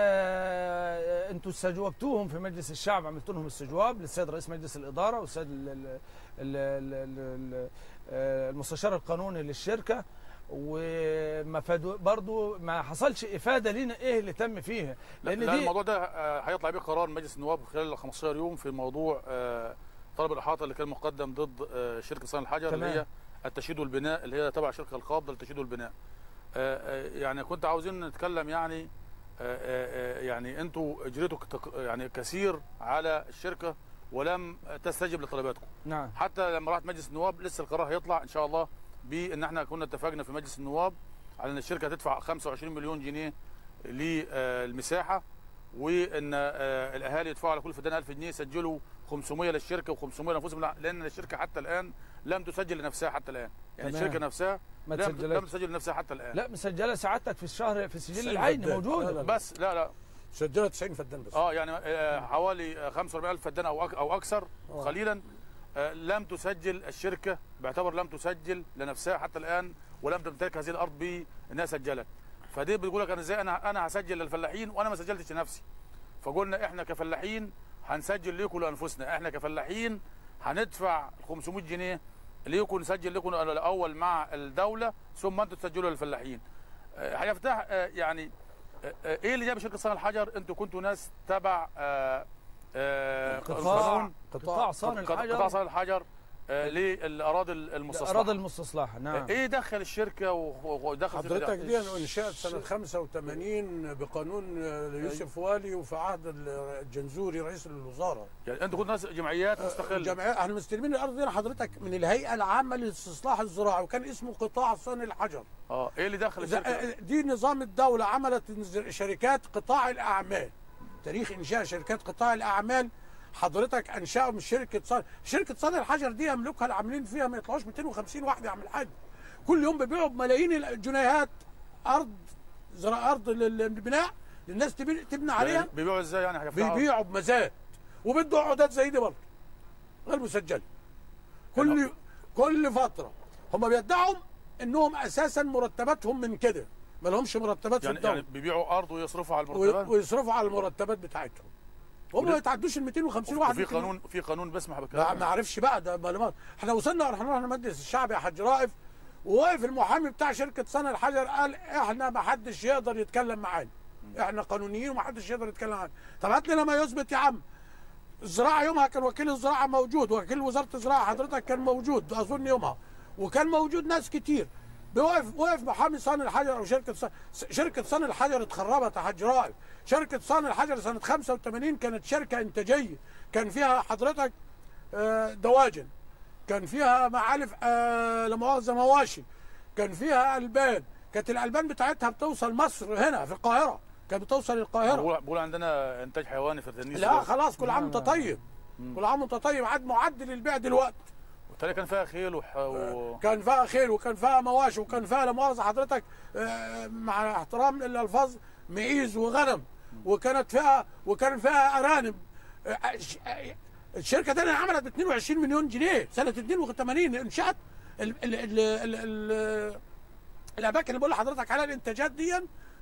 آه، انتوا استجوبتوهم في مجلس الشعب عملت لهم استجواب للسيد رئيس مجلس الاداره والسيد ال- ال- ال- ال- ال- آه، المستشار القانوني للشركه وما فادوا برضو ما حصلش افاده لينا ايه اللي تم فيها لان لان لا دي الموضوع ده آه، هيطلع بيه قرار مجلس النواب خلال 15 يوم في موضوع آه، طلب الاحاطه اللي كان مقدم ضد آه، شركه صنع الحجر اللي تمام. هي التشييد والبناء اللي هي تبع شركه القابضه للتشييد والبناء آه، آه، يعني كنت عاوزين نتكلم يعني آه، آه، آه، يعني انتوا اجريتوا كتق- يعني كثير على الشركه ولم تستجب لطلباتكم نعم حتى لما راحت مجلس النواب لسه القرار هيطلع ان شاء الله بان احنا كنا اتفقنا في مجلس النواب على ان الشركه هتدفع 25 مليون جنيه للمساحه وان آه، الاهالي يدفعوا على كل فدان 1000 جنيه يسجلوا 500 للشركه و500 لانفسهم لا، لان الشركه حتى الان لم تسجل لنفسها حتى الان يعني تمام. الشركه نفسها ما لم, لم تسجلش تسجل لنفسها حتى الان لا مسجله سعادتك في الشهر في السجل سجل العيني فدان. موجوده لا، لا. بس لا لا سجلت 90 فدان بس اه يعني آه، حوالي آه، 45000 فدان او أك- او اكثر آه. قليلا آه، لم تسجل الشركه باعتبار لم تسجل لنفسها حتى الان ولم تمتلك هذه الارض بانها سجلت فدي بتقول لك انا ازاي انا انا هسجل للفلاحين وانا ما سجلتش لنفسي فقلنا احنا كفلاحين هنسجل لكم لانفسنا احنا كفلاحين هندفع 500 جنيه ليكم نسجل لكم الاول مع الدوله ثم انتم تسجلوا للفلاحين آه، هيفتح آه، يعني آه، آه، ايه اللي جاب شركه صنع الحجر انتوا كنتوا ناس تبع آه، آه، قطاع قانون قطاع صان قطاع الحجر صنع الحجر آه، للاراضي المستصلحه اراضي المستصلحه نعم ايه دخل الشركه و- ودخل حضرتك دي انشات سنه 85 بقانون يوسف والي وفي عهد الجنزوري رئيس الوزاره يعني انتوا كنتوا ناس جمعيات مستقله الجمعيه احنا مستلمين الارض دي حضرتك من الهيئه العامه للاستصلاح الزراعي وكان اسمه قطاع صان الحجر اه ايه اللي دخل الشركه دي نظام الدوله عملت شركات قطاع الاعمال تاريخ انشاء شركات قطاع الاعمال حضرتك انشاوا من شركه صان شركه صان الحجر دي يملكها العاملين فيها ما يطلعوش 250 واحد يعمل حاجه كل يوم بيبيعوا بملايين الجنيهات ارض زراعه ارض للبناء للناس تبني, تبني عليها يعني بيبيعوا ازاي يعني هيفتحوا بيبيعوا بمزاد وبيدوا عقودات زي دي برضه غير مسجله كل كل فتره هم بيدعوا انهم اساسا مرتباتهم من كده ما لهمش مرتبات في يعني الدوله يعني بيبيعوا ارض ويصرفوا على وي- المرتبات ويصرفوا على المرتبات بتاعتهم هم ما وده- يتعدوش ال 250 واحد وفي يمكن- قانون في قانون بيسمح لا بالكلام ما ده. اعرفش بقى ده معلومات احنا وصلنا احنا رحنا مجلس الشعب يا حاج رائف وواقف المحامي بتاع شركه صنع الحجر قال احنا ما حدش يقدر يتكلم معانا احنا قانونيين وما حدش يقدر يتكلم معانا طب هات لنا ما يثبت يا عم الزراعه يومها كان وكيل الزراعه موجود وكيل وزاره الزراعه حضرتك كان موجود اظن يومها وكان موجود ناس كتير بيوقف وقف محامي صانع الحجر او شركه صن... شركه صانع الحجر اتخربت يا حاج رائف شركه صانع الحجر سنه 85 كانت شركه انتاجيه كان فيها حضرتك آه، دواجن كان فيها معالف آه، لا مؤاخذه مواشي كان فيها البان كانت الالبان بتاعتها بتوصل مصر هنا في القاهره كانت بتوصل القاهره بقول بقول عندنا انتاج حيواني في التنيس لا خلاص كل عام وانت طيب كل عام وانت طيب عاد معدل البيع دلوقتي وبالتالي كان فيها خيل وح... و... كان فيها خيل وكان فيها مواشي وكان فيها لا مؤاخذه حضرتك آه، مع احترام الالفاظ معيز وغنم وكانت فيها وكان فيها ارانب آه، ش- آه، الشركه دي عملت ب 22 مليون جنيه سنه 82 انشات ال ال ال ال ال الاماكن اللي بقول لحضرتك عليها الانتاجات دي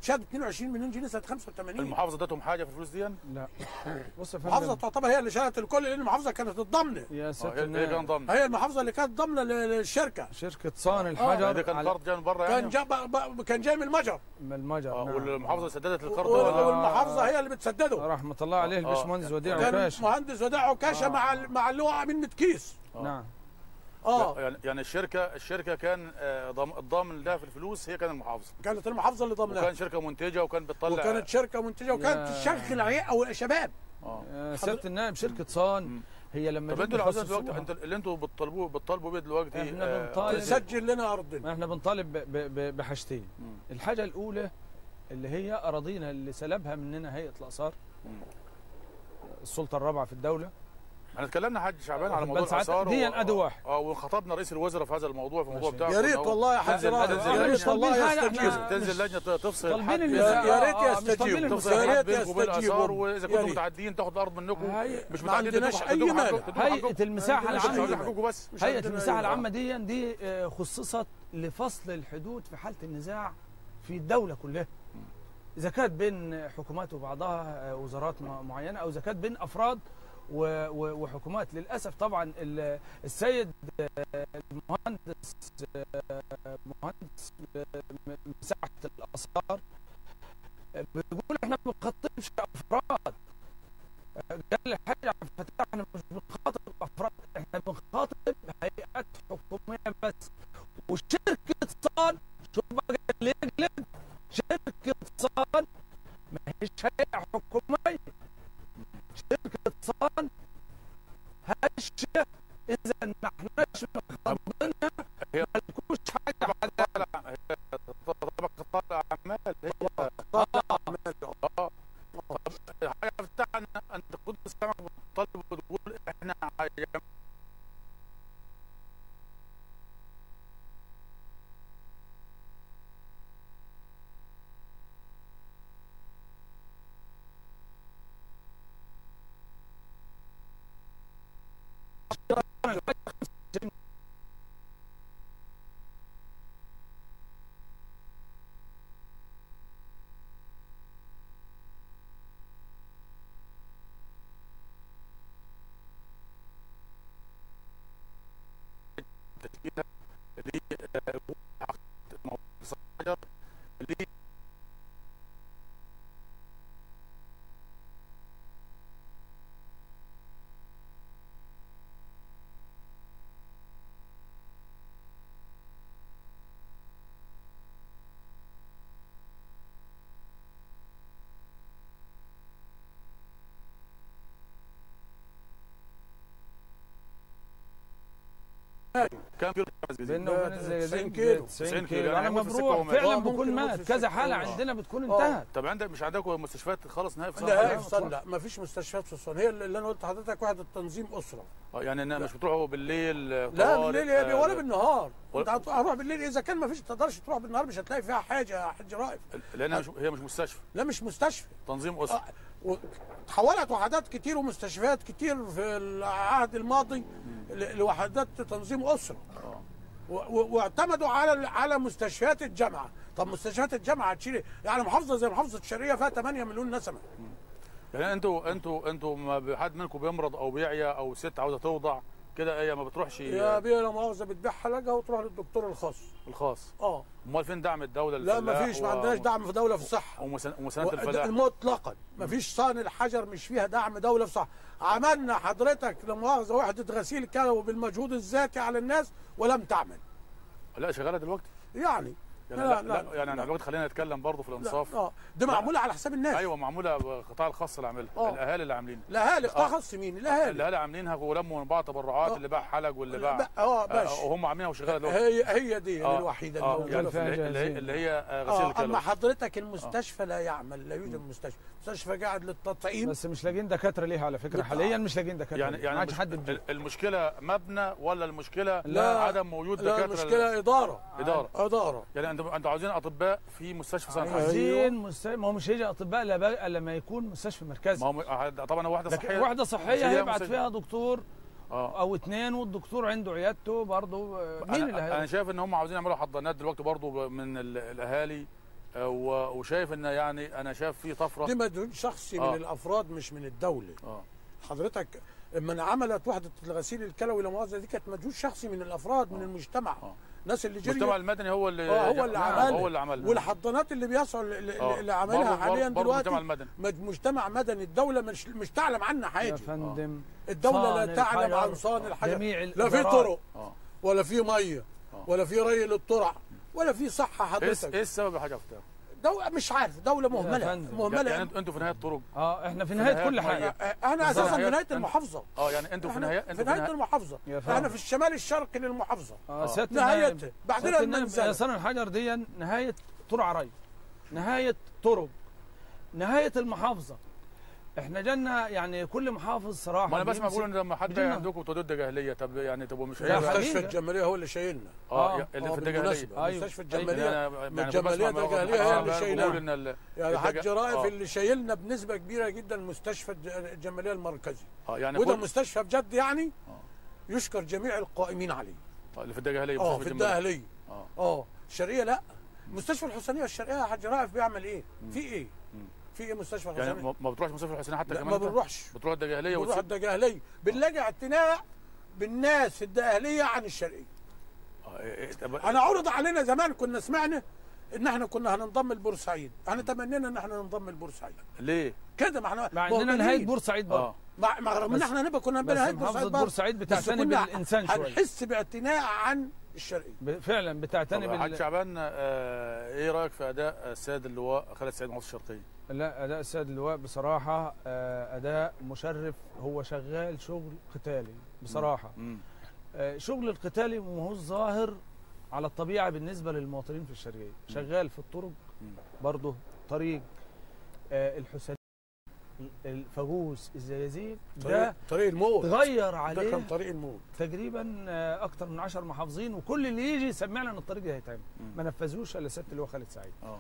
شهد 22 مليون جنيه سنه 85 المحافظه ادتهم حاجه في الفلوس دي لا بص يا المحافظه فندم تعتبر هي اللي شالت الكل لان المحافظه كانت الضامنه يا آه، سياده هي هي كان النائب ضامن هي المحافظه اللي كانت ضامنه لل- للشركه شركه صان يعني الحجر ده كان على قرض جاي من بره كان يعني جا ب- ب- كان جاي من المجر من المجر آه، نعم. والمحافظه سددت القرض وال- ده. والمحافظه هي اللي بتسدده رحمه الله عليه آه. الباشمهندس وديع كان عكاش مهندس وداع عكاشه آه. مع ال- مع اللي هو امين كيس نعم اه يعني يعني الشركه الشركه كان آه، ضام- الضامن لها في الفلوس هي كان المحافظه كانت المحافظه اللي ضامناها وكان شركه منتجه وكان بتطلع وكانت شركه منتجه وكانت يا- تشغل عيال او شباب اه يا سياده النائب شركه صان مم. هي لما طب جم انتوا اللي عاوزين يخصصوها- دلوقتي انت اللي انتوا بتطالبوا بتطالبوا بيه دلوقتي احنا آه، بنطالب- تسجل لنا ارضنا احنا بنطالب ب- ب- ب- بحاجتين مم. الحاجه الاولى اللي هي اراضينا اللي سلبها مننا هيئه الاثار مم. السلطه الرابعه في الدوله احنا اتكلمنا حاج شعبان على واخد موضوع بال ساعتك؟ الاثار دي و- أدي واحد. اه وخطبنا رئيس الوزراء في هذا الموضوع في الموضوع ماشي. بتاعكم يا ريت إن هو- والله يا حاج تنزل- راغب تنزل يا لجنة- ريت والله طالبين حاجة، يستجيب احنا- تنزل لجنه تفصل طالبين حد- اللي- يا يا ريت آه، آه، مش يستجيب طالبين تفصل يا حد ريت بينكم وبين الاثار يستجيبوا واذا يا كنتم ريت. متعدين تاخد الارض منكم هاي- مش ما متعدين عندناش تدوكوا- أي تدوكوا مانع. حقكم- تدوكوا هيئه حقكم. المساحه عندناش مش عاوزين العامه حقكم بس مش هيئه عندنا المساحه أي- العامه دي دي آه، خصصت لفصل الحدود في حاله النزاع في الدوله كلها اذا كانت بين حكومات وبعضها آه، وزارات م- معينه او اذا كانت بين افراد و- و- وحكومات للاسف طبعا ال- السيد آه، المهندس آه، مهندس آه، م- مساحه الاثار آه، بيقول احنا ما بنخاطبش افراد آه، قال الحاج عبد الفتاح احنا مش بنخاطب افراد احنا بنخاطب هيئات حكوميه بس وشركه صان شوف بقى اللي يقلب شركه صان ما هيش هيئه حكوميه شركه صان هشه اذا ما احناش مخاطبينها هي- ما لكوش حاجه على طبقه طالع اعمال هي الحاجه بتاعنا انت كنت سامع بتطالب وتقول احنا يا تشكيله اللي حجر اللي كم كيلو بيننا وبين الزقازيق 90 كيلو. 90 90 كيلو. كيلو يعني انا يموت في السكة مبروح ومات. فعلا آه، بكون ممكن يموت مات في كذا السكة. حاله آه. عندنا بتكون آه. انتهت طب عندك مش عندكم مستشفيات خالص نهائي في لا صنعاء؟ هي في صن لا ما فيش مستشفيات في الصن هي اللي انا قلت لحضرتك وحده تنظيم اسره آه، يعني إنها مش بتروحوا بالليل لا طوارئ، بالليل هي آه، ولا بالنهار ولا- انت هتروح بالليل اذا كان ما فيش تقدرش تروح بالنهار مش هتلاقي فيها حاجه يا حاج رائف لانها مش هي مش مستشفى لا مش مستشفى تنظيم اسره آه، و- تحولت وحدات كتير ومستشفيات كتير في العهد الماضي ل- لوحدات تنظيم اسره آه. و- و- واعتمدوا على على مستشفيات الجامعه طب مستشفيات الجامعه هتشيل إيه؟ يعني محافظه زي محافظه الشرقيه فيها 8 مليون نسمه يعني انتوا انتوا انتوا ما حد منكم بيمرض او بيعيا او ست عاوزه توضع كده هي ما بتروحش يا بيه لا مؤاخذه بتبيع حلاجه وتروح للدكتور الخاص الخاص اه امال فين دعم الدوله لا ما للفلاح فيش ما و- عندناش دعم في دوله في الصحه ومسان- ومسانده و- الفلاح مطلقا ما فيش صان الحجر مش فيها دعم دوله في الصحه عملنا حضرتك لا مؤاخذه وحده غسيل كلوي بالمجهود الذاتي على الناس ولم تعمل لا شغاله دلوقتي يعني يعني لا, لا, يعني لا. دلوقتي خلينا نتكلم برضه في الانصاف لا اه دي معموله على حساب الناس ايوه معموله القطاع الخاص اللي عاملها آه. الاهالي اللي عاملينها الاهالي قطاع آه. خاص مين الاهالي الاهالي عاملينها ولموا من بعض تبرعات آه. اللي باع حلق واللي باع لا، اه آه، ماشي وهم عاملينها وشغاله دلوقتي هي هي دي آه. الوحيده اه الموجوده يعني في فيها اللي هي- اللي هي, جاهزين. اللي هي آه، غسيل اه اما الكلوي حضرتك المستشفى لا يعمل لا يوجد مستشفى مستشفى قاعد للتطعيم بس مش لاقيين دكاتره ليها على فكره لا. حاليا مش لاقيين دكاتره يعني ليها. يعني ما عادش مش- حد بيجي. ال- المشكله مبنى ولا المشكله لا. عدم وجود لا دكاتره المشكله اداره اداره اداره يعني انتوا انتوا عاوزين اطباء في مستشفى صنعاء أيوة. عايزين مست... ما هو مش هيجي اطباء لا بقى لما يكون مستشفى مركزي ما هو م- طبعا واحده لكن صحيه وحده مش صحيه هي هيبعت مستشفى. فيها دكتور اه او اتنين والدكتور عنده عيادته برضه مين اللي انا, أنا هيبقى شايف ان هم عاوزين يعملوا حضانات دلوقتي برضو ب- من ال- الاهالي آه، و- وشايف ان يعني انا شايف في طفره دي مجهود شخصي آه. من الافراد مش من الدوله اه حضرتك لما انعملت وحده الغسيل الكلوي لا مؤاخذه دي كانت مجهود شخصي من الافراد من آه. المجتمع آه. الناس اللي المجتمع جري المدني هو اللي آه، هو اللي نعم، عملها هو اللي عملها والحضانات اللي بيسعوا اللي, آه. اللي عاملها برضه- حاليا برضه دلوقتي المجتمع المدني مج- مجتمع مدني الدوله مش مش تعلم عنها يا حاجه فندم الدوله صان لا تعلم الحجر، عن صان الحجر جميع لا في الإدارات. طرق اه ولا في ميه آه. ولا في ري للترع ولا في صحه ايه حضرتك ايه السبب يا حاج فتاح؟ دولة مش عارف دولة مهملة فندم. مهملة يعني انتوا انتوا في نهايه الطرق اه احنا في في نهايه نهاية كل حاجه مية. انا اساسا في نهاية- نهاية المحافظة اه يعني انتوا في إحنا نهايه في انتوا نهاية المحافظة يا احنا فندم. في الشمال الشرقي للمحافظة اه آه. سياده النائب نهايتها بعدين سيادة النائب المنزل يا صنع الحجر دي نهايه ترع ري نهايه طرق نهايه المحافظه احنا جالنا يعني كل محافظ صراحه ما انا بسمع بيمسك- بقول ان لما حد بيجينا- عندكم تدود جاهليه طب يعني تبقوا مش لا، عارف- حقيقة. مستشفى الجمالية هو اللي شايلنا اه آه. اللي آه، في الدجاهليه بالمناسبة، أيوة. مستشفى أيوة. الجمالية يعني أنا- يعني الجمالية بسمع ده من جاهلية واحد هي اللي صاحبي شايلها. بيقول ان ال- يا الدجا- حاج رائف آه. اللي شايلنا بنسبة كبيرة جدا مستشفى الج- الجمالية المركزي اه يعني وده كل- مستشفى بجد يعني آه. يشكر جميع القائمين عليه آه، اللي في الدجاهليه اه مستشفى في الجمالية. الدقهلية اه اه الشرقية لا مستشفى الحسينية الشرقية يا حاج رائف بيعمل ايه؟ في ايه؟ مم. في ايه مستشفى يعني الحسينية؟ ما ما بتروحش مستشفى الحسين حتى لا كمان ما أنت؟ بنروحش بتروح الدجاهليه بنروح وتسيب الدجاهلية بنلاقي اعتناء بالناس في الدقهلية عن الشرقية آه، إيه، إيه، طب- انا عرض علينا زمان كنا سمعنا ان احنا كنا هننضم لبورسعيد احنا تمنينا ان احنا ننضم لبورسعيد ليه؟ كده ما احنا مع اننا موجودين. نهايه بورسعيد برضه اه مع مع رغم ان بس- احنا نبقى كنا بس بنهايه محافظة بورسعيد برضه. بورسعيد بس بتعتني كنا بالإنسان شوية. هنحس باعتناء عن الشرقية ب- فعلا بتعتني طب حاج بال... شعبان آه، ايه رايك في اداء السيد اللواء خالد سعيد محافظ الشرقيه؟ لا اداء السيد اللواء بصراحه آه، اداء مشرف هو شغال شغل قتالي بصراحه مم. آه، شغل القتالي ما هوش ظاهر على الطبيعه بالنسبه للمواطنين في الشرقيه شغال في الطرق مم. برضه طريق آه، الحسين الفاجوس الزيازيق ده طريق, طريق الموت تغير ده عليه كان طريق الموت تقريبا آه، اكتر من 10 محافظين وكل اللي يجي يسمعنا ان الطريق ده هيتعمل مم. ما نفذوش الا سياده اللواء خالد سعيد اه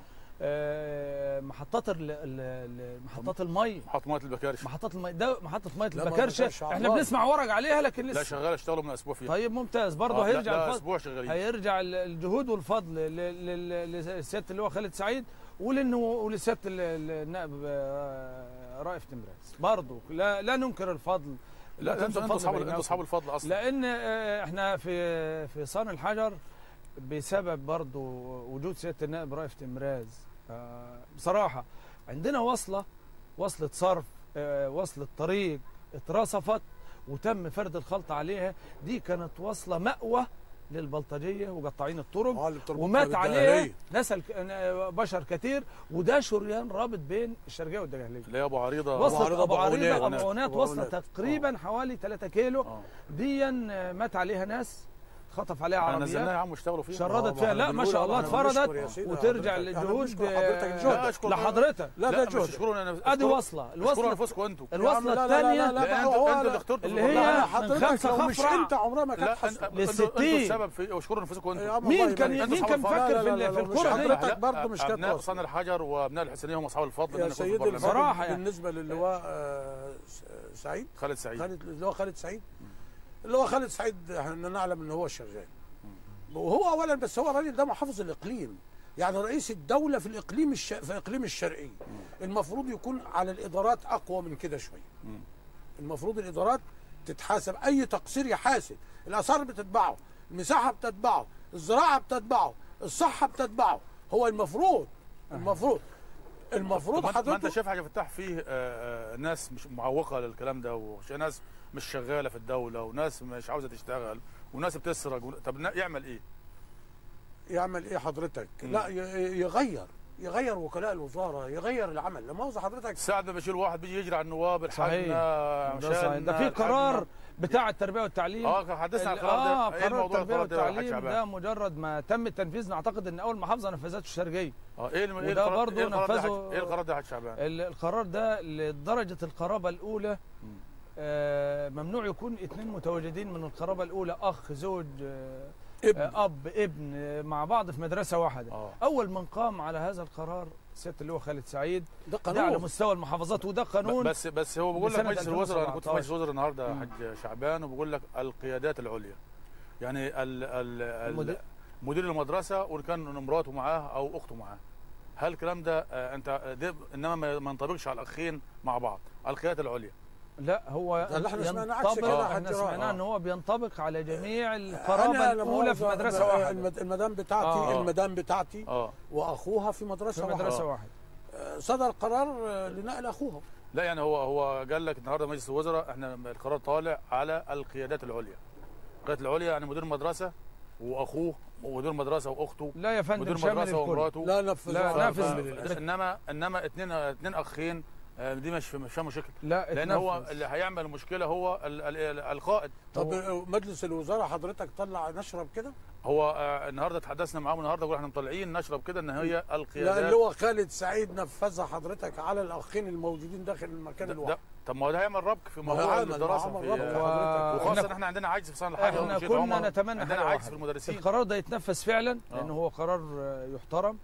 آه، محطات ال- ال- ال- محطات المي محطة ميه البكارش محطات المي ده محطه ميه لا، ما البكرشه بكرش احنا عمار. بنسمع ورق عليها لكن لا لسه شغال اشتغلوا من اسبوع فيها طيب ممتاز برضه آه، لا- هيرجع لا الفضل اسبوع شغالين هيرجع ال- الجهود والفضل ل- ل- ل- لسياده اللواء خالد سعيد ولانه ولسياده ال- ال- النائب آه، رائف تمراس برضه لا لا ننكر الفضل لا تنسوا انتوا انتوا الفضل اصحاب بينكم. انتوا اصحاب الفضل اصلا لان آه، احنا في في صان الحجر بسبب برضه وجود سياده النائب رائف تمراز آه، بصراحه عندنا وصله وصله صرف آه، وصله طريق اترصفت وتم فرد الخلط عليها دي كانت وصله مأوى للبلطجيه وقطاعين الطرق آه، اللي بتربطنا ومات عليها بالدقهلية. نسل بشر كثير وده شريان رابط بين الشرقيه والدجهليه اللي هي ابو عريضه وصلت عريضة ابو أبو عريضه عناد. ابو عناد أبو وصلت عناد. تقريبا حوالي 3 كيلو اه ديا مات عليها ناس اتخطف عليها احنا نزلناها يا عربيات عم واشتغلوا فيها شردت آه، فيها ما لا احنا ما شاء بنقول الله احنا بنشكر يا اتفردت سيدي وترجع حضرتك. احنا للجهود بنشكر حضرتك آه، جهدك. لا اشكر لحضرتك لا لا ده مش جهد تشكروا انا ادي وصله اشكروا الوصله انفسكم انتوا يا عم الوصله لا- لا- لا- لا- الثانيه لا، لا هو- انتوا هو- انتوا اللي اخترتوا اللي في هي الموضوع. لا من حضرتك خمسة لو مش خفرع. انت عمرها ما لا كانت أن- حصلت انتوا انتوا للستين. السبب في اشكروا انفسكم يا انتوا عم مين الله كان يبارك. مين أنتوا كان صحاب مفكر لا- في لا- ال- لا- في لا، مش الكره دي حضرتك لا، برضه مش كانت ابناء واصلة. صن الحجر وابناء الحسينيه هم اصحاب الفضل يا إن أنا كنت في سيدي البرلمان. الفضل بصراحة يعني. بالنسبه للواء آه، س- سعيد خالد سعيد خالد اللي هو خالد سعيد اللي هو خالد سعيد احنا نعلم ان هو شغال وهو اولا بس هو الراجل ده محافظ الاقليم يعني رئيس الدوله في الاقليم الش... في اقليم الشرقي المفروض يكون على الادارات اقوى من كده شويه مم. المفروض الادارات تتحاسب اي تقصير يحاسب الاثار بتتبعه المساحه بتتبعه الزراعه بتتبعه الصحه بتتبعه هو المفروض المفروض المفروض طب ما أنت- ما انت حضرتك شايف حاجه فتح فيه آه، آه، ناس مش معوقه للكلام ده وناس مش شغاله في الدوله وناس مش عاوزه تشتغل وناس بتسرق ون- طب نا- يعمل ايه؟ يعمل ايه حضرتك مم. لا ي- يغير يغير وكلاء الوزاره يغير العمل لما مؤاخذه حضرتك ساعد ما بيشيل واحد بيجي يجري على النواب صحيح. الحقنا ده صحيح. ده في قرار بتاع التربيه والتعليم اه حدثنا عن ال- القرار اه ده ايه قرار الموضوع التربيه القرار ده يا حاج والتعليم شعبان؟ ده مجرد ما تم التنفيذ نعتقد ان اول محافظه نفذته الشرقيه اه ايه الم- ايه وده القرار برضه ايه القرار ده يا نفذه- حاج- ايه القرار ده يا حاج شعبان؟ ال- القرار ده لدرجه القرابه الاولى مم. آه، ممنوع يكون اثنين متواجدين من القرابه الاولى اخ زوج آه، ابن آه، اب ابن آه، مع بعض في مدرسه واحده اه اول من قام على هذا القرار سياده اللواء خالد سعيد ده ده على قانون مستوى المحافظات وده قانون بس بس هو بيقول لك بسنة مجلس الوزراء انا كنت في مجلس 2017. الوزراء النهارده يا مم. حاج شعبان وبيقول لك القيادات العليا يعني ال ال المدير- ال مدير المدرسه وان كان مراته معاه او اخته معاه هل الكلام ده آه، انت ده انما ما ما ينطبقش على الاخين مع بعض على القيادات العليا لا هو ده اللي احنا سمعناه عكس ينطبق كده يا احنا حاج رائع. سمعناه ان هو بينطبق على جميع أنا القرابه لما الاولى في هو- مدرسه واحده المد- المدام بتاعتي آه. المدام بتاعتي اه واخوها في مدرسه في واحده مدرسه واحده آه، صدر قرار آه، لنقل اخوها لا يعني هو هو قال لك النهارده مجلس الوزراء احنا القرار طالع على القيادات العليا القيادات العليا يعني مدير مدرسه واخوه ومدير مدرسه واخته لا يا فندم مدير شامل مدرسه الكل ومراته لا نفذ لا، ف- نافذ ف- للأسف. انما انما اثنين اثنين اخين آه، دي مش مش فيها مشكله لا لان هو اتنفذ. اللي هيعمل مشكله هو ال- ال- ال- القائد طب آه، مجلس الوزراء حضرتك طلع نشرب كده هو آه، النهارده تحدثنا معاهم النهارده وقلنا احنا مطلعين نشرب كده ان هي لا القيادات اللي هو خالد سعيد نفذها حضرتك على الاخين الموجودين داخل المكان ده- ده الواحد طب ما هو ده هيعمل ربك في ما هو موضوع عمل- الدراسه عمل في ربك و- حضرتك وخاصه إحنا- ان احنا عندنا عجز في صنع الحاجه احنا وشيء كنا عمر. نتمنى عندنا حاجه عجز في واحده المدرسين القرار ده يتنفذ فعلا آه. لانه هو قرار آه، يحترم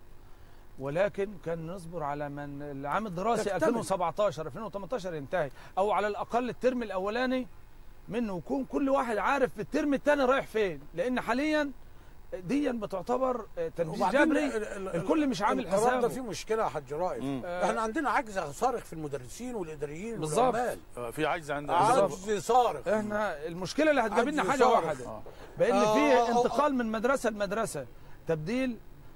ولكن كان نصبر على من العام الدراسي تكتمل. 2017 2018 ينتهي او على الاقل الترم الاولاني منه يكون كل واحد عارف في الترم الثاني رايح فين لان حاليا دي بتعتبر آه، تنفيذ وبعدين جبري ال- ال- الكل مش عامل القرار ده حسابه فيه مشكله يا حاج رائد مم. احنا عندنا عجز صارخ في المدرسين والاداريين بالظبط. والعمال آه، في عجز عند عجز صارخ احنا المشكله اللي هتجيب لنا عجز حاجه صارخ. واحده آه. بان آه، في آه، آه. انتقال من مدرسه لمدرسه تبديل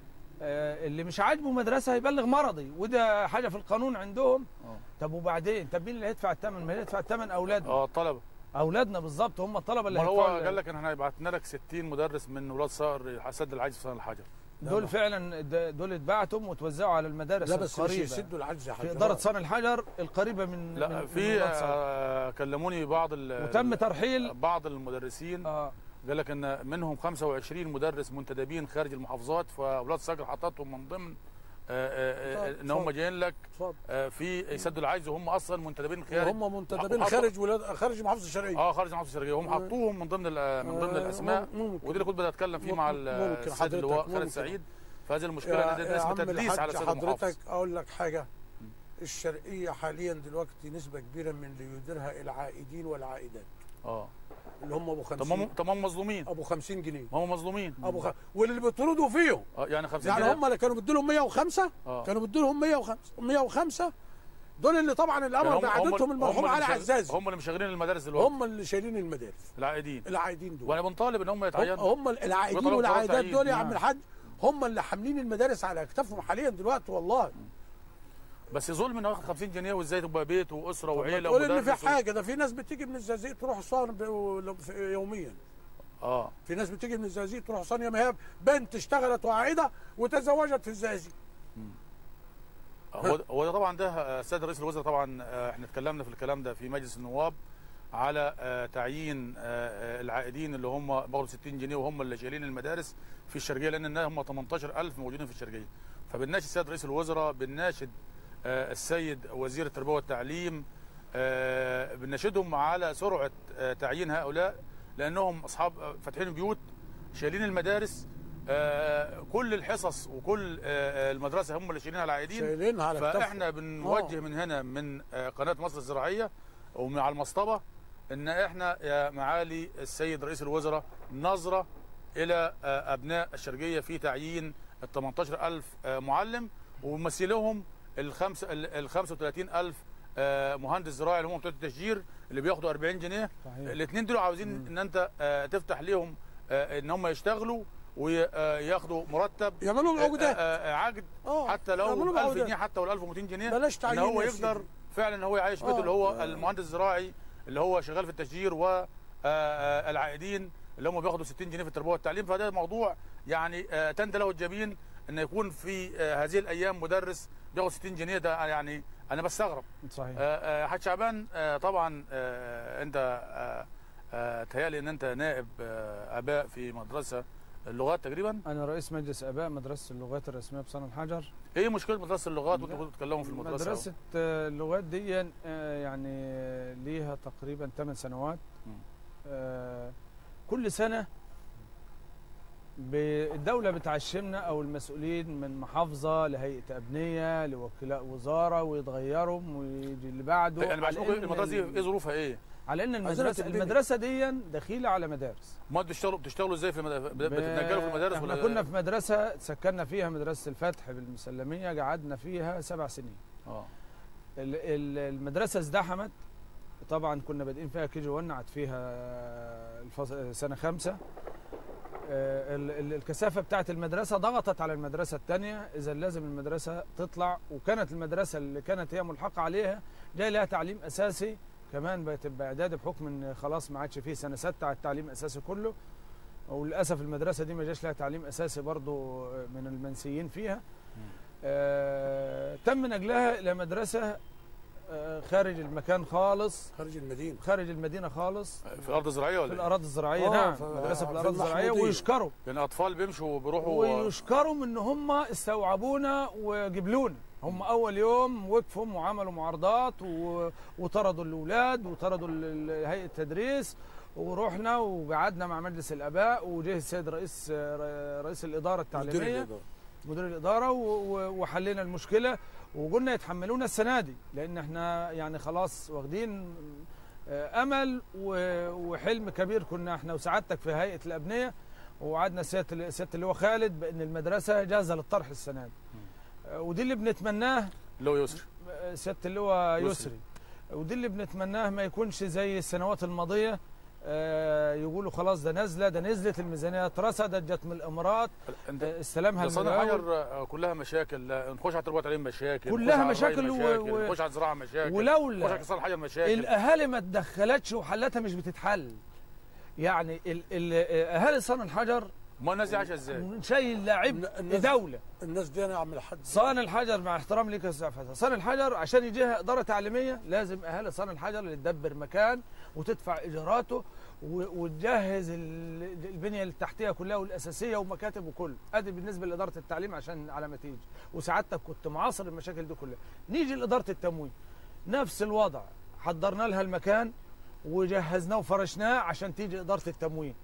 آه، اللي مش عاجبه مدرسه هيبلغ مرضي وده حاجه في القانون عندهم آه. طب وبعدين طب مين اللي هيدفع الثمن ما هيدفع الثمن اولادنا اه الطلبه اولادنا بالظبط هم الطلبه اللي ما هو هيدفعوا قال لك ان احنا هيبعتنا لك 60 مدرس من ولاد صقر سد العجز في صنع الحجر دول فعلا د- دول اتبعتم وتوزعوا على المدارس لا بس مش القريبه يسدوا العجز يا حاج في اداره رائد. صنع الحجر القريبه من لا من- في من ولاد صقر. آه كلموني بعض ال- وتم ال- ترحيل بعض المدرسين اه قال لك ان منهم 25 مدرس منتدبين خارج المحافظات فاولاد صقر حطتهم من ضمن آه، آه، آه، ان هم جايين لك اتفضل. آه، في يسدوا العجز وهم اصلا منتدبين خارج وهم منتدبين وحطوا- خارج ولاد خارج المحافظه الشرقيه اه خارج المحافظه الشرقيه هم حطوهم من ضمن ال- من ضمن آه، الاسماء ممكن. ودي اللي كنت بدي اتكلم فيه مع ال- ممكن السيد اللواء حضرتك، خالد ممكن. سعيد فهذه المشكله يا- ان ده يا اسم عم تدليس على الحاج السيد المحافظ حضرتك اقول لك حاجه الشرقيه حاليا دلوقتي نسبه كبيره من اللي يديرها العائدين والعائدات اه اللي هم ابو طب 50 هم طب هم مظلومين ابو 50 جنيه ما هم مظلومين ابو خ... واللي بيطردوا فيهم اه يعني 50 يعني جنيه هم اللي كانوا بيدوا لهم 105 اه كانوا بيدوا لهم 105 105 دول اللي طبعا الامر يعني هم- بعدتهم هم- المرحوم هم اللي علي مشغل- عزازي هم اللي مشغلين المدارس دلوقتي هم اللي شايلين المدارس العائدين العائدين دول وانا بنطالب ان هم هم, يتعينوا هم العائدين وطلبوا والعائدات تعيين. دول يا نعم. عم الحاج هم اللي حاملين المدارس على اكتافهم حاليا دلوقتي والله بس ظلم انه ياخد 50 جنيه وازاي تبقى بيت واسره وعيله تقول ان في ومدرس و- حاجه ده في ناس بتيجي من الزقازيق تروح اسوان ب- في- يوميا اه في ناس بتيجي من الزقازيق تروح اسوان يا ما هي بنت اشتغلت وعائده وتزوجت في الزقازيق هو هو ده طبعا ده آه، السيد رئيس الوزراء طبعا آه، احنا اتكلمنا في الكلام ده في مجلس النواب على آه، تعيين آه، آه، العائدين اللي هم باخدوا 60 جنيه وهم اللي شايلين المدارس في الشرقيه لان هم 18000 موجودين في الشرقيه فبنناشد السيد رئيس الوزراء بنناشد آه، السيد وزير التربيه والتعليم آه، بنناشدهم على سرعه آه، تعيين هؤلاء لانهم اصحاب آه، فاتحين بيوت شايلين المدارس آه، كل الحصص وكل آه، المدرسه هم اللي شايلينها العائدين شايلينها على اكتافهم فاحنا بنوجه آه. من هنا من آه، قناه مصر الزراعيه ومن على المصطبه ان احنا يا معالي السيد رئيس الوزراء نظره الى آه، ابناء الشرقيه في تعيين ال 18000 آه، معلم وممثلهم ال 5 ال 35000 آه، مهندس زراعي اللي هم بتوع التشجير اللي بياخدوا 40 جنيه صحيح. الاثنين دول عاوزين ان انت آه، تفتح ليهم آه، ان هم يشتغلوا وياخدوا مرتب يعملوا لهم آه، عقودات آه، عقد اه حتى لو يعملوا لهم 1000 عقودات. جنيه حتى ولا 1200 جنيه بلاش ان تعيين هو يا يقدر سيدي. فعلا ان هو يعيش بيته آه، اللي هو آه. المهندس الزراعي اللي هو شغال في التشجير والعائدين اللي هم بياخدوا 60 جنيه في التربيه والتعليم فده موضوع يعني آه، تند له الجبين ان يكون في آه، هذه الايام مدرس بياخد 60 جنيه ده يعني انا بستغرب صحيح آه، آه، حاج شعبان آه، طبعا آه، انت آه، آه، تهيألي ان انت نائب آه، اباء في مدرسه اللغات تقريبا انا رئيس مجلس اباء مدرسه اللغات الرسميه بصنع الحجر ايه مشكله مدرسه اللغات وانتوا لا. كنتوا بتتكلموا في المدرسه مدرسة آه، اللغات دي آه، يعني آه، ليها تقريبا 8 سنوات مم. آه، كل سنة ب- الدولة بتعشمنا أو المسؤولين من محافظة لهيئة أبنية لوكلاء وزارة ويتغيروا ويجي اللي بعده يعني على بعد إن المدرسه دي ال- ايه ظروفها ايه؟ على ان عايزينها المدرسه تتبني. المدرسه دي دخيله على مدارس ما بتشتغلوا بتشتغلوا ازاي في المدارس بتتنقلوا في المدارس احنا ولا كنا في مدرسه سكننا فيها مدرسه الفتح بالمسلميه قعدنا فيها سبع سنين اه ال- ال- المدرسه ازدحمت طبعا كنا بادئين فيها كي جي 1 قعدت فيها الفصل سنه خمسه آه، ال- ال- الكثافه بتاعت المدرسه ضغطت على المدرسه الثانيه اذا لازم المدرسه تطلع وكانت المدرسه اللي كانت هي ملحقه عليها جاي لها تعليم اساسي كمان بقت باعداد بحكم ان خلاص ما عادش فيه سنه سته على التعليم الاساسي كله وللاسف المدرسه دي ما جاش لها تعليم اساسي برضو من المنسيين فيها آه تم نقلها الى مدرسه آه خارج المكان خالص خارج المدينه خارج المدينه خالص في الارض الزراعيه في ولا إيه؟ الاراضي الزراعيه آه، نعم في- مدرسه في في الاراضي الزراعيه المحمودية. ويشكروا لان اطفال بيمشوا وبيروحوا ويشكروا من ان هم استوعبونا وجبلونا هم اول يوم وقفوا وعملوا معارضات و... وطردوا الاولاد وطردوا ال- ال- هيئه التدريس ورحنا وقعدنا مع مجلس الاباء وجه السيد رئيس رئيس الاداره مدير التعليميه الإدارة. مدير الاداره و- و- وحلينا المشكله وقلنا يتحملونا السنه دي لان احنا يعني خلاص واخدين آه، امل و- وحلم كبير كنا احنا وسعادتك في هيئه الابنيه ووعدنا سياده سياده اللواء خالد بان المدرسه جاهزه للطرح السنه دي آه، ودي اللي بنتمناه لو يسري آه، سياده اللواء يسري. يسري ودي اللي بنتمناه ما يكونش زي السنوات الماضيه آه، يقولوا خلاص ده نازله ده نزلت الميزانيه اترصدت جت من الامارات انت آه، استلمها ده صنع المقاول حجر آه، كلها مشاكل لا، نخش على تربات عليهم مشاكل كلها نخش على مشاكل الري و- مشاكل و- نخش على الزراعه مشاكل نخش ولولا على صنع حجر مشاكل الاهالي ما تدخلتش وحلتها مش بتتحل يعني ال- ال- اهالي صان الحجر ما الناس دي عايشه ازاي؟ شايل لعب الناس- دوله الناس دي انا اعمل حد صان الحجر مع احترام ليك يا استاذ فتحي صان الحجر عشان يجيها اداره تعليميه لازم اهالي صان الحجر اللي تدبر مكان وتدفع ايجاراته و- وتجهز ال- البنيه التحتيه كلها والاساسيه ومكاتب وكل ادي بالنسبه لاداره التعليم عشان على ما تيجي وسعادتك كنت معاصر المشاكل دي كلها نيجي لاداره التموين نفس الوضع حضرنا لها المكان وجهزناه وفرشناه عشان تيجي اداره التموين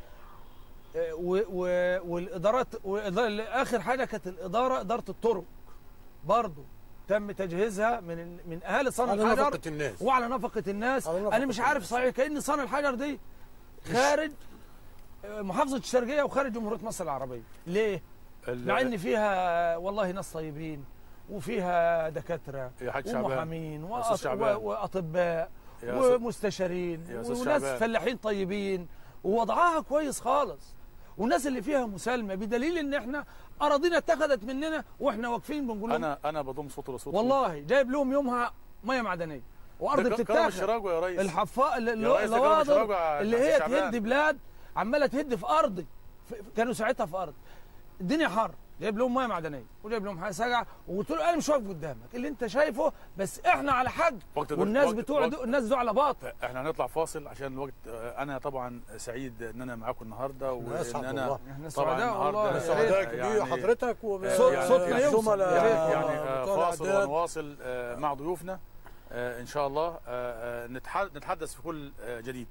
آه، و- و- والادارات وإدارة- اخر حاجه كانت الاداره اداره الطرق برضه تم تجهيزها من ال- من اهالي صن على الحجر نفقه الناس وعلى نفقه الناس على نفقة انا مش عارف الناس. صحيح كان صن الحجر دي خارج آه، محافظه الشرقيه وخارج جمهوريه مصر العربيه ليه ال- مع ان فيها والله ناس طيبين وفيها دكاتره يا حاج شعبان ومحامين يا أستاذ وأط- شعبان. و- واطباء يا أستاذ- ومستشارين يا أستاذ وناس شعبان. فلاحين طيبين ووضعها كويس خالص والناس اللي فيها مسالمه بدليل ان احنا اراضينا اتخذت مننا واحنا واقفين بنقول لهم انا انا بضم صوت لصوت والله جايب لهم يومها ميه معدنيه وارض ده كرم بتتاخد الشراجو يا ريس الحفا ال- يا ريس ده كرم النواضر الشراجو يا اللي أستاذ هي شعبان. تهد بلاد عماله تهد في ارضي ف- كانوا ساعتها في ارض الدنيا حر جايب لهم ميه معدنيه وجايب لهم حاجه ساقعه وقلت له انا مش واقف قدامك اللي انت شايفه بس احنا على حق وقت الوقت- والناس وقت- بتوع وقت- دو الناس دول على باطل احنا هنطلع فاصل عشان الوقت آه، انا طبعا سعيد ان انا معاكم النهارده وان أسعد انا والله. احنا طبعا سعداء والله النهارده يا سعداء ريت. كبير حضرتك صوت- يعني- صوتنا يوصل. والزملاء يا ريت. يعني آه، بتوع فاصل الإعداد. ونواصل آه، مع ضيوفنا آه، ان شاء الله آه، آه، نتح- نتحدث في كل آه، جديد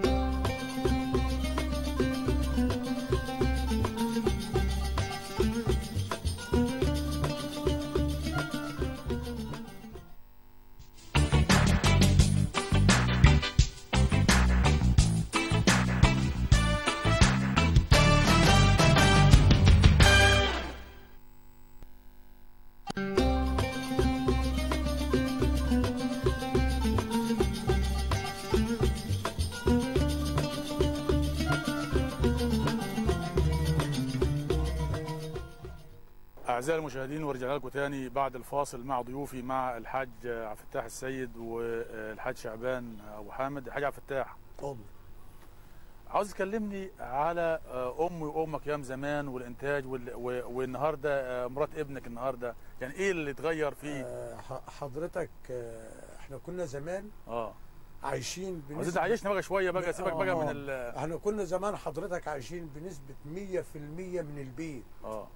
أعزائي المشاهدين ورجعنا لكم تاني بعد الفاصل مع ضيوفي مع الحاج عبد الفتاح السيد والحاج شعبان أبو حامد الحاج عبد الفتاح أم. عاوز تكلمني على آه، أمي وأمك أيام زمان والإنتاج وال- و- والنهاردة آه، مرات ابنك النهاردة يعني إيه اللي اتغير فيه؟ آه، ح- حضرتك آه، احنا كنا زمان اه عايشين عايزين تعيشنا بقى شوية بقى سيبك بقى آه. من ال احنا كنا زمان حضرتك عايشين بنسبة 100% من البيت اه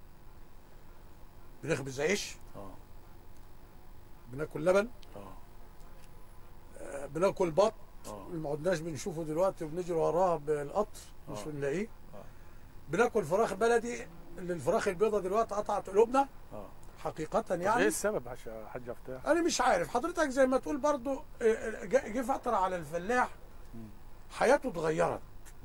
بنخبز عيش اه بناكل لبن اه آه، بناكل بط اه ما عدناش بنشوفه دلوقتي وبنجري وراه بالقطر مش آه. بنلاقيه آه. بناكل فراخ بلدي اللي الفراخ البيضة دلوقتي قطعت قلوبنا اه حقيقه يعني ايه يعني السبب يا حاج- حاج فتاح انا مش عارف حضرتك زي ما تقول برضو آه، آه، جه جه فتره على الفلاح حياته اتغيرت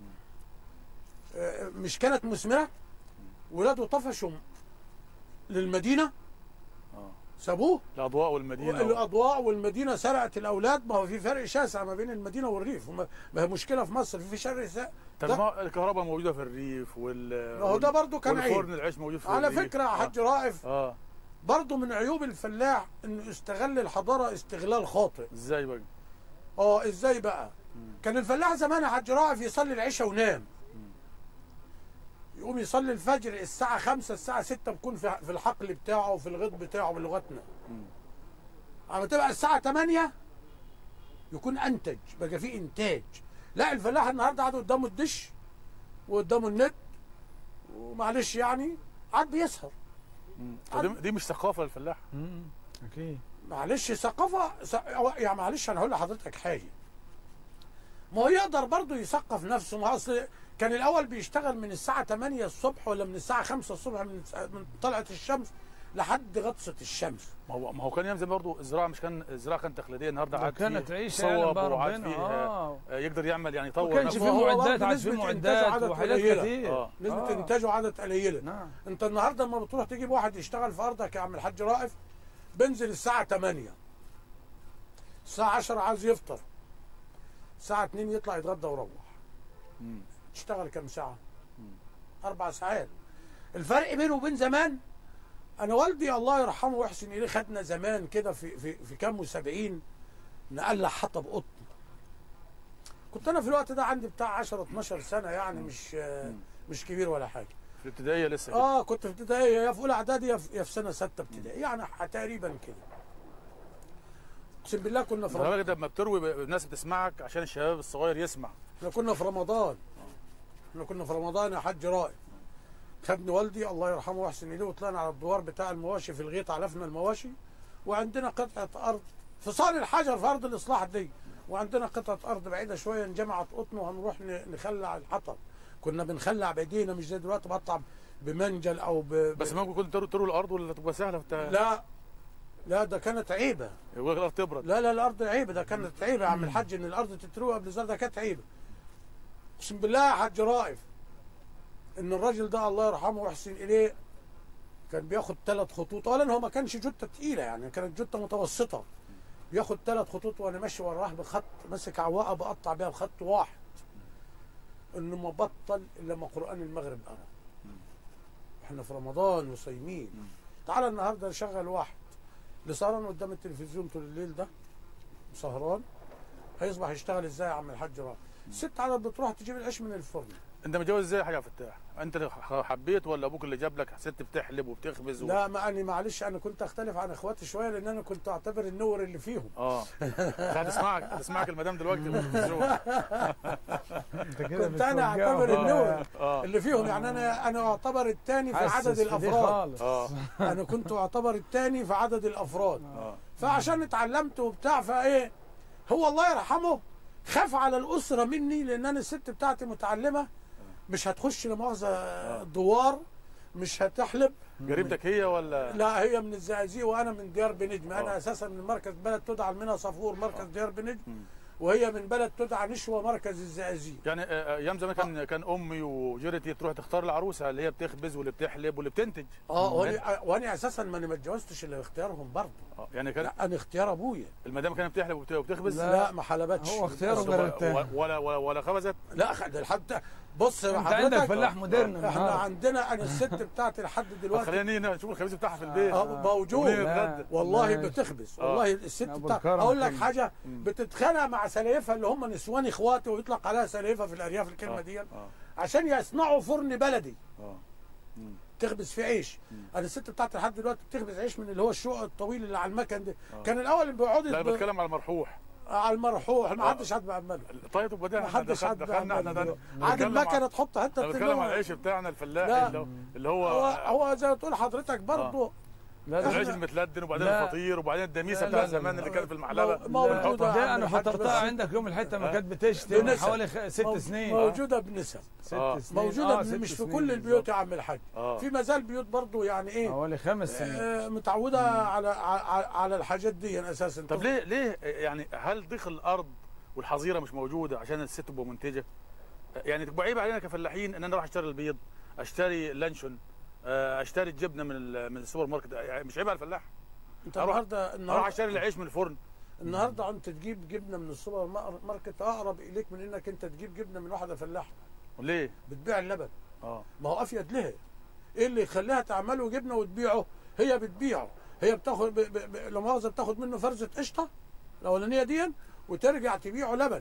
آه، مش كانت مثمره ولاده طفشوا للمدينه اه سابوه الاضواء والمدينه و... الاضواء والمدينه سرقت الاولاد ما هو في فرق شاسع ما بين المدينه والريف وما- ما هي مشكله في مصر في شر س- طب ده- ما الكهرباء موجوده في الريف وال ما هو ده برضو كان عيب. والفرن العيش موجود في على الريف فكره يا حاج رائف اه, آه. برضه من عيوب الفلاح انه استغل الحضاره استغلال خاطئ ازاي بقى اه ازاي بقى كان الفلاح زمان يا حاج رائف يصلي العشاء وينام يقوم يصلي الفجر الساعة خمسة الساعة ستة بكون في في الحقل بتاعه وفي الغيط بتاعه بلغتنا اما تبقى الساعة 8 يكون انتج بقى فيه انتاج لا الفلاح النهارده قاعد قدامه الدش وقدامه النت ومعلش يعني قاعد بيسهر طب دي, دي مش ثقافه للفلاح مم. اكيد معلش ثقافة ث- أو- يعني معلش أنا هقول لحضرتك حاجة ما هو يقدر برضه يثقف نفسه ما هو أصل كان الأول بيشتغل من الساعة 8 الصبح ولا من الساعة 5 الصبح من من طلعة الشمس لحد غطسة الشمس ما هو ما هو كان ايام زمان برضه الزراعه مش كان الزراعه كانت تقليديه النهارده لو عاد كانت فيه عيش صوب يعلم بقى وعاد ربنا فيه اه آه، يقدر يعمل يعني يطور ما كانش نفسه فيه هو برضه معدات عاد نسبة فيه إنتاجه معدات عدد وحاجات قليلة. كتير آه. نسبة آه. إنتاجه عدد قليلة نعم أنت النهاردة لما بتروح تجيب واحد يشتغل في أرضك يا عم الحاج رائف بنزل الساعة 8 الساعة 10 عايز يفطر الساعة 2 يطلع يتغدى ويروح مم. تشتغل كم ساعة؟ أربع ساعات الفرق بينه وبين زمان أنا والدي الله يرحمه ويحسن إليه خدنا زمان كده في في في كام وسبعين نقلع حطب قطن كنت أنا في الوقت ده عندي بتاع 10 12 سنة يعني مش آه، مش كبير ولا حاجة في الابتدائيه لسه كده. اه كنت في ابتدائيه يا في اولى اعدادي يا في يا في سنه سته ابتدائي يعني ح- تقريبا كده اقسم بالله كنا في خلي رمضان بالك ده لما بتروي ب- الناس بتسمعك عشان الشباب الصغير يسمع احنا كنا في رمضان احنا كنا في رمضان يا حاج رائد خدني والدي الله يرحمه ويحسن اليه وطلعنا على الدوار بتاع المواشي في الغيط علفنا المواشي وعندنا قطعه ارض في صال الحجر في ارض الاصلاح دي وعندنا قطعه ارض بعيده شويه انجمعت قطن وهنروح ن- نخلع الحطب كنا بنخلع بايدينا مش زي دلوقتي بقطع بمنجل او ب... ب... بس ممكن كنت تروي تروي الارض ولا تبقى سهله وت... لا لا ده كانت عيبه يقول لك الارض تبرد لا لا الارض عيبه ده كانت عيبه يا عم الحاج ان الارض تتروى قبل زرع ده كانت عيبه اقسم بالله يا حاج رائف ان الراجل ده الله يرحمه ويحسن اليه كان بياخد ثلاث خطوط اولا هو ما كانش جته تقيله يعني كانت جته متوسطه بياخد ثلاث خطوط وانا ماشي وراه بخط ماسك عواقه بقطع بيها بخط واحد انه ما بطل الا ما قران المغرب قرا احنا في رمضان وصايمين تعالى النهارده نشغل واحد اللي سهران قدام التلفزيون طول الليل ده سهران هيصبح يشتغل ازاي يا عم الحاج رائع الست عدد بتروح تجيب العيش من الفرن انت متجوز ازاي يا حاج عبد الفتاح انت اللي ح- حبيت ولا ابوك اللي جاب لك ست بتحلب وبتخبز و... لا ما أنا معلش انا كنت اختلف عن اخواتي شويه لان انا كنت اعتبر النور اللي فيهم اه لا هتسمعك هتسمعك المدام دلوقتي في التلفزيون انت كده كنت انا بتوجعه. اعتبر النور اه اللي فيهم يعني انا انا اعتبر الثاني في حاسس عدد في دي الافراد خالص. اه انا كنت اعتبر الثاني في عدد الافراد اه فعشان اتعلمت وبتاع فايه هو الله يرحمه خاف على الاسره مني لان انا الست بتاعتي متعلمه مش هتخش لا مؤاخذه دوار مش هتحلب جريمتك هي ولا لا هي من الزقازيق وانا من ديار بنجم انا آه. اساسا من مركز بلد تدعى المنى صفور مركز ديار بنجم مم. وهي من بلد تدعى نشوى مركز الزقازيق يعني آه، ايام زمان كان كان امي وجرتي تروح تختار العروسه اللي هي بتخبز واللي بتحلب واللي بتنتج اه وانا وانا اساسا ما انا ما اتجوزتش الا باختيارهم برضه اه يعني كان لا انا اختيار ابويا المدام كانت بتحلب وبت- وبتخبز لا. لا ما حلبتش هو اختياره بس غير و- التاني. ولا ولا ولا خبزت لا خد لحد بص انت حضرتك عندك فلاح مودرن احنا النهارده. عندنا انا الست بتاعتي لحد دلوقتي خلينا نشوف الخبيز بتاعها في البيت اه موجود ونيجي لا. نتغدى. والله ماشي. بتخبز آه. والله الست أبو بتاع الكرم اقول لك كله. حاجه بتتخانق مع سلايفها اللي هم نسوان اخواتي ويطلق عليها سلايفها في الارياف الكلمه آه. دي اه عشان يصنعوا فرن بلدي اه مم. تخبز فيه عيش انا الست بتاعتي لحد دلوقتي بتخبز عيش من اللي هو الشقق الطويل اللي على المكن ده آه. كان الاول بيقعدوا لا يب- بتكلم على المرحوح على المرحوح ما آه. حدش حد بيعمله طيب طب بدأنا ما حدش حد دخلنا احنا ده بيعمله عاد نتكلم عن- المكنه تحط حته انا بتكلم عن العيش بتاعنا الفلاحي لا. اللي هو- اللي هو هو هو زي ما تقول حضرتك برضه لا ده العيش إحنا- المتلدن وبعدين لا. الفطير وبعدين الدميسه لا، بتاع لا، زمان لا. اللي كانت في المحلبه مو- موجودة ده انا عند الحاج فطرتها بس. عندك يوم الحته ما آه. كانت بتشتي من بنسب. حوالي خ... ست مو- سنين موجوده بنسب ست آه. سنين موجوده آه، بن- ست مش في سنين كل البيوت يا عم الحاج اه في مازال بيوت برضه يعني ايه حوالي خمس سنين آه، متعوده على على على الحاجات دي اساسا طب ليه ليه يعني هل ضيق الارض والحظيره مش موجوده عشان الست تبقى منتجه؟ يعني تبقى عيب علينا كفلاحين ان انا اروح اشتري البيض اشتري لانشون آه، اشتري الجبنه من ال- من السوبر ماركت يعني مش عيب على الفلاح انت أروح- النهارده اروح النهارده اشتري العيش من الفرن النهارده انت تجيب جبنه من السوبر مار- ماركت اقرب اليك من انك انت تجيب جبنه من واحده فلاحه ليه؟ بتبيع اللبن اه ما هو افيد لها ايه اللي يخليها تعمله جبنه وتبيعه هي بتبيعه هي بتاخد ب... ب... ب... لا مؤاخذه بتاخد منه فرزه قشطه الاولانيه دي وترجع تبيعه لبن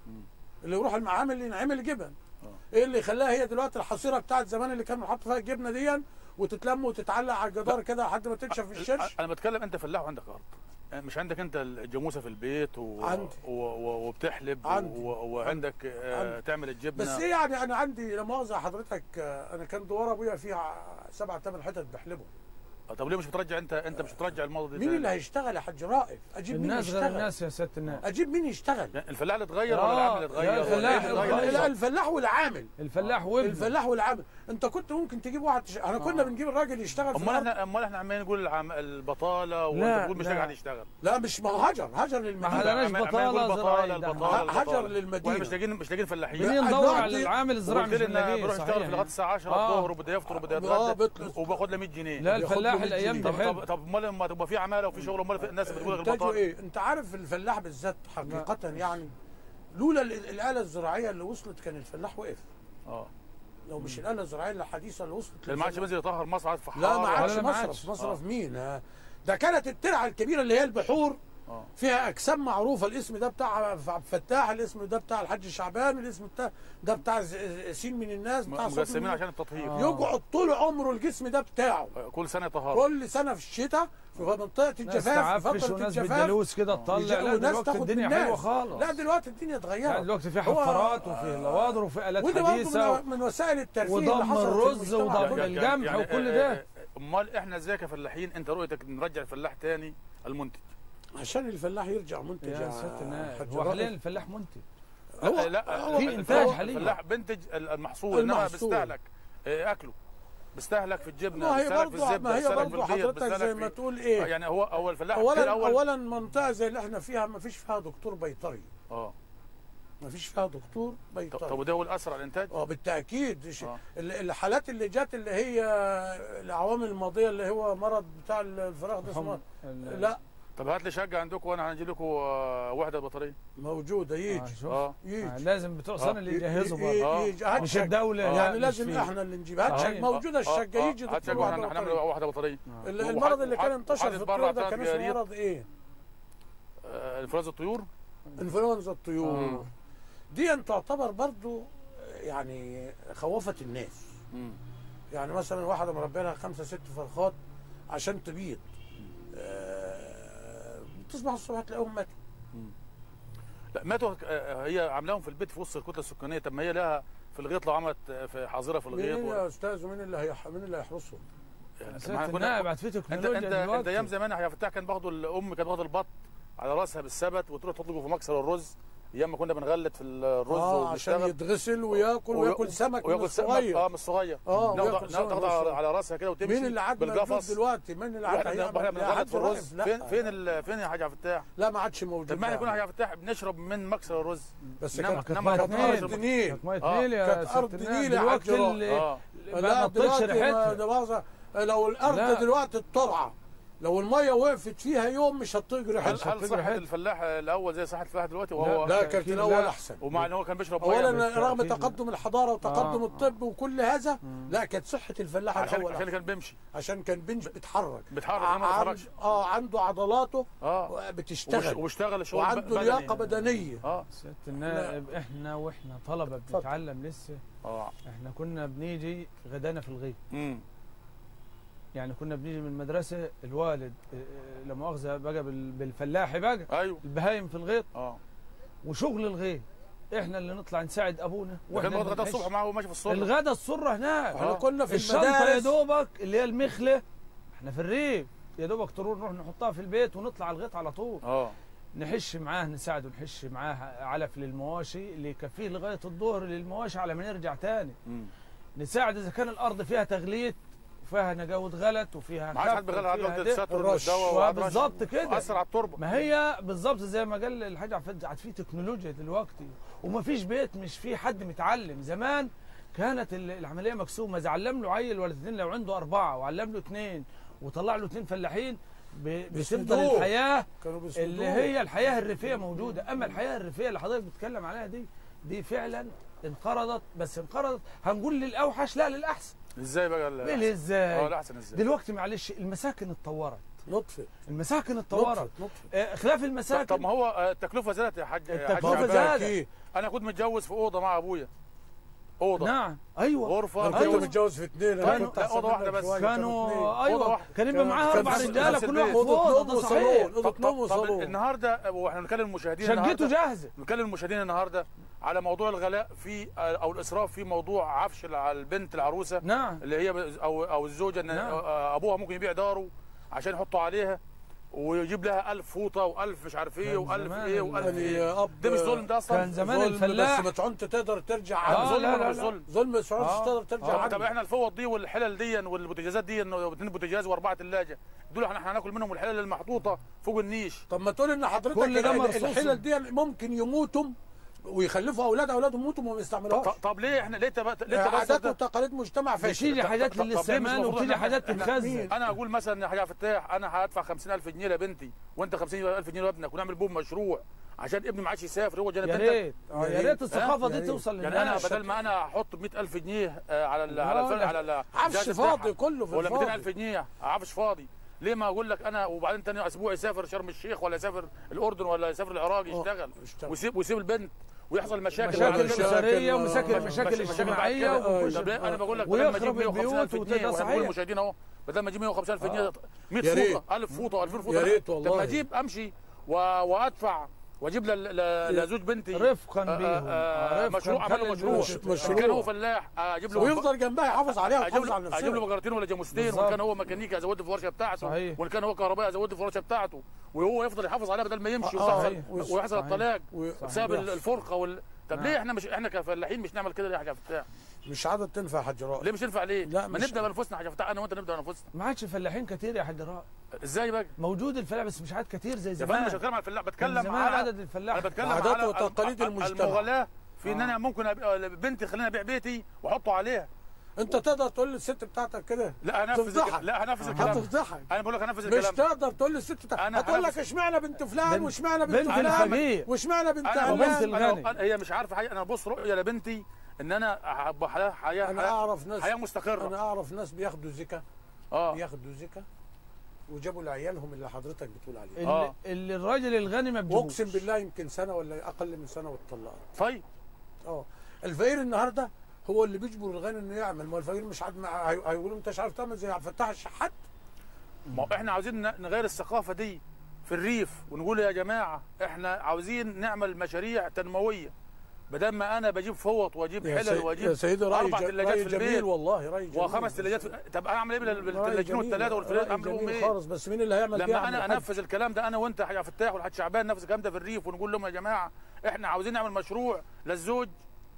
اللي يروح المعامل اللي ينعمل جبن آه. ايه اللي خلاها هي دلوقتي الحصيره بتاعت زمان اللي كانوا بيحطوا فيها الجبنه دي وتتلم وتتعلق على الجدار كده لحد ما تنشف في الشرش انا بتكلم انت فلاح وعندك ارض مش عندك انت الجاموسه في البيت و... عندي. و... و... وبتحلب عندي. و... وعندك آه عندي. تعمل الجبنه بس ايه يعني انا عندي لا مؤاخذه حضرتك آه، انا كان دوار ابويا فيها سبع ثمان حتت بحلبهم آه، طب ليه مش بترجع انت انت مش بترجع الموضوع ده مين تاني؟ اللي هيشتغل يا حاج رائف اجيب مين الناس غير يشتغل الناس يا ست الناس اجيب مين يشتغل يعني الفلاح اللي اتغير آه، ولا العامل اللي اتغير لا، ولا الفلاح إيه اللي اتغير. اتغير؟ لا الفلاح والعامل الفلاح وابنه الفلاح والعامل انت كنت ممكن تجيب واحد تش... احنا كنا آه. بنجيب الراجل يشتغل في امال الأرض. احنا امال احنا عمالين نقول العم... البطاله وانت لا، بتقول مش لا. قاعد يشتغل لا مش ما هو هجر هجر ما للمدينه حدناش عمال- عمال بطالة نقول زراعية البطاله ده. البطاله هجر البطالة. للمدينة. واحنا مش لاقيين مش لاقيين فلاحين منين لا، ندور دلوقتي- على العامل الزراعي وقلت مش لي انه هنلاقيه بيروح يشتغل صحيح لغايه الساعه 10 آه. الظهر وبده يفطر وبده آه، يتغدى بيطلع- وباخد له 100 جنيه لا بياخد الفلاح له 100 الايام جنيه. دي طب حلو طب طب امال لما تبقى في عماله وفي شغل امال الناس بتقول لك انتاجه البطاله ايه انت عارف الفلاح بالذات حقيقه يعني لولا ال- الاله الزراعيه اللي وصلت كان الفلاح وقف اه لو مش الاله الزراعيه الحديثه اللي وصلت اللي ما عادش للفلاح- بينزل يطهر مصعد فحار لا ما عادش ولا ما مصرف عادش. مصرف آه. مين ها؟ ده كانت الترعه الكبيره اللي هي البحور اه فيها اجسام معروفه الاسم ده بتاع عبد الفتاح الاسم ده بتاع الحاج شعبان الاسم بتاع ده بتاع ز- سين من الناس بتاع صوت مقسمين من- عشان التطهير آه. يقعد طول عمره الجسم ده بتاعه كل سنه يطهر كل سنه في الشتاء في منطقه ناس الجفاف في تعفش فتره وناس الجفاف بالجلوس كده تطلع يجي- لا وناس دلوقتي تاخد الدنيا من حلوه الناس. خالص لا دلوقتي الدنيا لا اتغيرت دلوقتي في هو- حفارات وفي لوادر وفي الات ودي برضه حديثه من, من وسائل الترفيه اللي وضم حصلت في الرز المجتمع وضم كله. ال- الجمح وكل ده. آه، آه، امال احنا ازاي كفلاحين انت رؤيتك نرجع الفلاح تاني المنتج عشان الفلاح يرجع منتج يا ست الناس حاج هو رائف. حاليا الفلاح منتج هو- لا لا هو- في إنتاج حاليا. الفلاح بينتج المحصول انما المحصول. بيستهلك آه، اكله بيستهلك في الجبنه ما هي بيستهلك في برضه الزبده ما هي بيستهلك في برضه البيض حضرتك زي بيستهلك ما في تقول ايه يعني هو هو الفلاح اولا الأول اولا منطقه زي اللي احنا فيها ما فيش فيها دكتور بيطري اه ما فيش فيها دكتور طب بيطري طب وده هو الاسرع الانتاج اه بالتاكيد ش- آه. ال- الحالات اللي جت اللي هي العوامل الماضيه اللي هو مرض بتاع الفراغ ده اسمه ال- لا طب هات لي شقه عندكم وانا هنجي لكم آه، وحده بطاريه موجوده آه، يجي شوف. اه يجي آه، لازم بتوع سنه اللي يجهزوا ي- برضه آه. ي- يجي هات مش شقة. الدوله لا يعني مش لازم فيه. احنا اللي نجيب هات صحيح. شقة. موجوده الشقه يجي هات شقه دكتور واحنا واحد هنعمل بطارية. واحده بطاريه آه. ال- وح- المرض اللي كان وح- انتشر وحادث في برا الطيور ده بتاعت كان اسمه جريد. مرض ايه؟ آه، انفلونزا الطيور انفلونزا الطيور آه. دي تعتبر برضو يعني خوفت الناس مم. يعني مثلا واحده مربيه لها خمسه ست فرخات عشان تبيض آه، تصبح الصبح تلاقيهم ماتوا لا ماتوا آه، هي عاملاهم في البيت في وسط الكتله السكانيه طب ما هي لها في الغيط لو عملت آه، في حظيره في الغيط مين و... يا استاذ ومين اللي هيح... مين اللي هيحرسهم؟ يعني يا طب ما ست إحنا كنا- النائب بعد في انت تكنولوجيا انت انت دلوقتي. ايام زمان يا فتاح كان باخدوا الام كانت واخده البط على راسها بالسبت وتروح تطلقه في مكسر الرز ايام ما كنا بنغلت في الرز اه عشان وبنشتغل يتغسل وياكل وي- وياكل سمك من وياكل سمك الصغير اه من الصغير اه ناخد وياكل سمك ناخد من على, الصغير. على راسها كده وتمشي مين اللي عاد موجود بالقفص دلوقتي؟ مين اللي عاد واحنا هيعمل- احنا يا بنغلط حاج في الرز رائف، لا. فين فين ال- فين يا حاج عبد الفتاح لا ما عادش موجود طب ما احنا كنا يا يعني. حاج عبد الفتاح بنشرب من مكسر الرز بس إنما- كانت إنما كانت كانت ارض أرض نيل كانت ميه آه. نيل يا كانت ست أرض الناس. نيل يا دلوقتي حاج اللي اه بقى لا ما تطيقش دلوقتي ما- ريحتها ده مؤاخذة، لو الارض لا. دلوقتي الترعه لو الميه وقفت فيها يوم مش هتطيق هل ريحتها هل صحة ريحتها. الفلاح الاول زي صحة الفلاح دلوقتي وهو لا أكيد كانت لا. الاول احسن ومع ان هو كان بيشرب ميه اولا بالتأكيد رغم لا. تقدم الحضاره وتقدم آه. الطب وكل هذا لا كانت صحه الفلاح عشان الاول عشان أحسن. كان بيمشي عشان كان بنج بيتحرك بيتحرك ع- إنما ما عن- بيتحركش. اه عنده عضلاته اه وبش- بتشتغل وبيشتغل شغل وعنده بدني. لياقه بدنيه اه ست النائب احنا واحنا طلبه اتفضل. بنتعلم لسه اه احنا كنا بنيجي غدانا في الغيط امم يعني كنا بنيجي من المدرسه الوالد اه، اه، لا مؤاخذه بقى بال- بالفلاحي بقى ايوه البهايم في الغيط اه وشغل الغيط احنا اللي نطلع نساعد ابونا وكان اللي بياخد غدا بنحش. الصبح معاه وماشي في الصبح الغدا الصره هناك احنا آه. كنا في الشنطه يا المدارس دوبك اللي هي المخله احنا في الريف يا دوبك تروح نروح نحطها في البيت ونطلع الغيط على طول اه نحش معاه نساعده نحش معاه علف للمواشي اللي يكفيه لغايه الظهر للمواشي على ما نرجع تاني مم. نساعد اذا كان الارض فيها تغليت وفيها نجاود غلط وفيها ما عادش حد خف بيغلى على وفيها الارض دفء. الستر الرش. والدواء وعاد رش. بالظبط كده. اثر على التربه ما هي بالظبط زي ما قال الحاج عفاد عاد في تكنولوجيا دلوقتي وما فيش بيت مش في حد متعلم زمان كانت ال- العمليه مقسومه اذا علم له عيل ولا اثنين لو عنده اربعه وعلم له اثنين وطلع له اثنين فلاحين ب- بتفضل بيسندوه. الحياه كانوا بيسندوه. اللي هي الحياه الريفيه موجوده اما الحياه الريفيه اللي حضرتك بتتكلم عليها دي دي فعلا انقرضت بس انقرضت هنقول للاوحش لا للاحسن ازاي بقى ال- ايه اه ازاي الاحسن ازاي دلوقتي معلش المساكن اتطورت نطفت المساكن اتطورت نطفت نطفت آه، خلاف طب- المساكن طب ما هو آه، التكلفه زادت يا حاج يا حاج التكلفة عبد. زادت. أكيد. انا كنت متجوز في اوضه مع ابويا اوضه نعم ايوه غرفه انا أيوة. كنت متجوز في اثنين كانوا- انا كنت لا، أحسن أوضة واحدة منك بس. شوية، كانوا اثنين. ايوه واحدة. كان يبقى كان- معاها كان اربع في- رجاله نفس كل البيت. واحد في اوضه اوضه نوم ده وصالون صحيح اوضه طب, نوم طب, طب وصالون النهارده واحنا بنتكلم المشاهدين شقته النهارده جاهزه بنتكلم المشاهدين النهارده على موضوع الغلاء في او الاسراف في موضوع عفش على البنت العروسه نعم اللي هي ب- او او الزوجه ان نعم. آه، ابوها ممكن يبيع داره عشان يحطوا عليها ويجيب لها ألف فوطه وألف مش عارف ايه كان وألف زمان ايه ال- وألف يعني ايه يا اب ده مش ظلم ده اصلا كان زمان ظلم الفلاح- بس ما تعونت تقدر ترجع آه، عنه ظلم لا، ولا لا، مش لا. ظلم ظلم بس ما آه. تقدر ترجع طب, عنه طب احنا الفوط دي والحلل دي والبوتاجازات دي واثنين بوتاجاز واربعه ثلاجه دول احنا احنا هناكل منهم الحلل المحطوطه فوق النيش طب ما تقول ان حضرتك كل ده ال- مرصوص. الحلل دي ممكن يموتوا ويخلفوا اولاد اولادهم يموتوا وما طب, يستعملوهاش طب ليه احنا ليه تبقى ليه تبقى عادات وتقاليد مجتمع بتيجي فاشل حاجات طب- طب ليه مش للاستعمال المفروض وبتيجي إن حاجات إحنا- تتخزن انا اقول مثلا يا حاج عبد الفتاح انا هدفع 50000 جنيه لبنتي وانت 50000 جنيه لابنك ونعمل بوم مشروع عشان ابني ما عادش يسافر هو جنب يا بنتك ريت آه، يا يا ريت. ريت الثقافه يا دي ريت. توصل يعني انا للناس بدل ما انا احط 100000 جنيه آه، على ال على لا، الفرق لا. على ال- عفش الجهاز فاضي بتاعها. كله في ولا الفاضي. 200000 جنيه عفش فاضي ليه ما اقول لك انا وبعدين تاني اسبوع يسافر شرم الشيخ ولا يسافر الاردن ولا يسافر العراق يشتغل يشتغل. ويسيب ويسيب البنت ويحصل مشاكل مشاكل بعد كده. اسريه مشاكل- ومشاكل مش- مشاكل مش- مشاكل بعد اجتماعيه كده. وكل طب ليه؟ انا بقول لك بدل ما ويخرب اجيب 150000 البيوت جنيه وده واحنا بنقول صحيح المشاهدين اهو بدل ما اجيب 150000 جنيه 100 يا ريت. فوطه 1000 فوطه و2000 فوطه يا ريت طب والله. ما اجيب امشي و... وادفع واجيب ل... ل... لزوج بنتي رفقا آه، بيهم آه، رفقاً مشروع اعمل له خلي مشروع البيوت- مشروع. إن كان هو فلاح آه، اجيب له ويفضل جنبها يحافظ عليها اجيب ويحافظ على له نفسها اجيب له بجرتين ولا جاموستين وان بالظبط. كان هو ميكانيكي ازود في الورشه بتاعته صحيح. وان كان هو كهربائي ازود في الورشه بتاعته وهو يفضل يحافظ عليها بدل ما يمشي آه، ويحصل صحيح. ويحصل صحيح. الطلاق و- بسبب ويحصل. الفرقه وال... طب نعم. ليه احنا مش احنا كفلاحين مش نعمل كده ليه يا حاجه فتاح مش عادة تنفع حاج رائع ليه مش ينفع ليه لا، ما مش- نبدا بانفسنا يا حاجه فتاح انا وانت نبدا بانفسنا ما عادش فلاحين كتير يا حاج راء ازاي بقى موجود الفلاح بس مش عاد كتير زي يا فندم زمان مش بتكلم على الفلاح كان بتكلم زمان على عدد الفلاح انا بتكلم عادات على وتقاليد الم- المجتمع. المغالاه في ان آه. انا ممكن أبيع بنتي خليني ابيع بيتي واحطه عليها انت تقدر تقول للست بتاعتك كده لا هنفذ تفضحك. الك- لا هنفذ الكلام هتفضحك انا بقول لك هنفذ مش الكلام تقدر تقول للست بتاعتك أنا هتقول لك هنفذ- اشمعنى بنت فلان بنت- واشمعنى بنت بنت فلان الفقير. واشمعنى بنت انا وبنت علان الغني. أنا- هي مش عارفه حاجه انا ببص رؤيه لبنتي ان انا هبقى حياه حياه انا حياه, اعرف ناس حياة مستقره انا اعرف ناس بياخدوا زكا اه بياخدوا زكا وجابوا لعيالهم اللي حضرتك بتقول عليه اللي, آه. اللي الراجل الغني ما بيجيبوش واقسم بالله يمكن سنه ولا اقل من سنه واتطلقت طيب اه الفقير النهارده هو اللي بيجبر الغني انه يعمل ما هو الفقير مش عاد مع- هي- هيقولوا انت مش عارف تعمل زي عبد الفتاح الشحات ما هو احنا عاوزين ن- نغير الثقافه دي في الريف ونقول يا جماعه احنا عاوزين نعمل مشاريع تنمويه بدل ما انا بجيب فوط واجيب يا حلل سي- واجيب يا سيدي راي اربع ج- ثلاجات راي في جميل البيت والله راي جميل وخمس ثلاجات في... طب اعمل ايه بال- راي بالثلاجتين جميل، والثلاثه والفلان راي اعمل بهم جميل ايه خالص بس مين اللي هيعمل بيه لما انا عم الحاج؟ انفذ الكلام ده انا وانت حاج فتاح والحاج شعبان نفذ الكلام ده في الريف ونقول لهم يا جماعه احنا عاوزين نعمل مشروع للزوج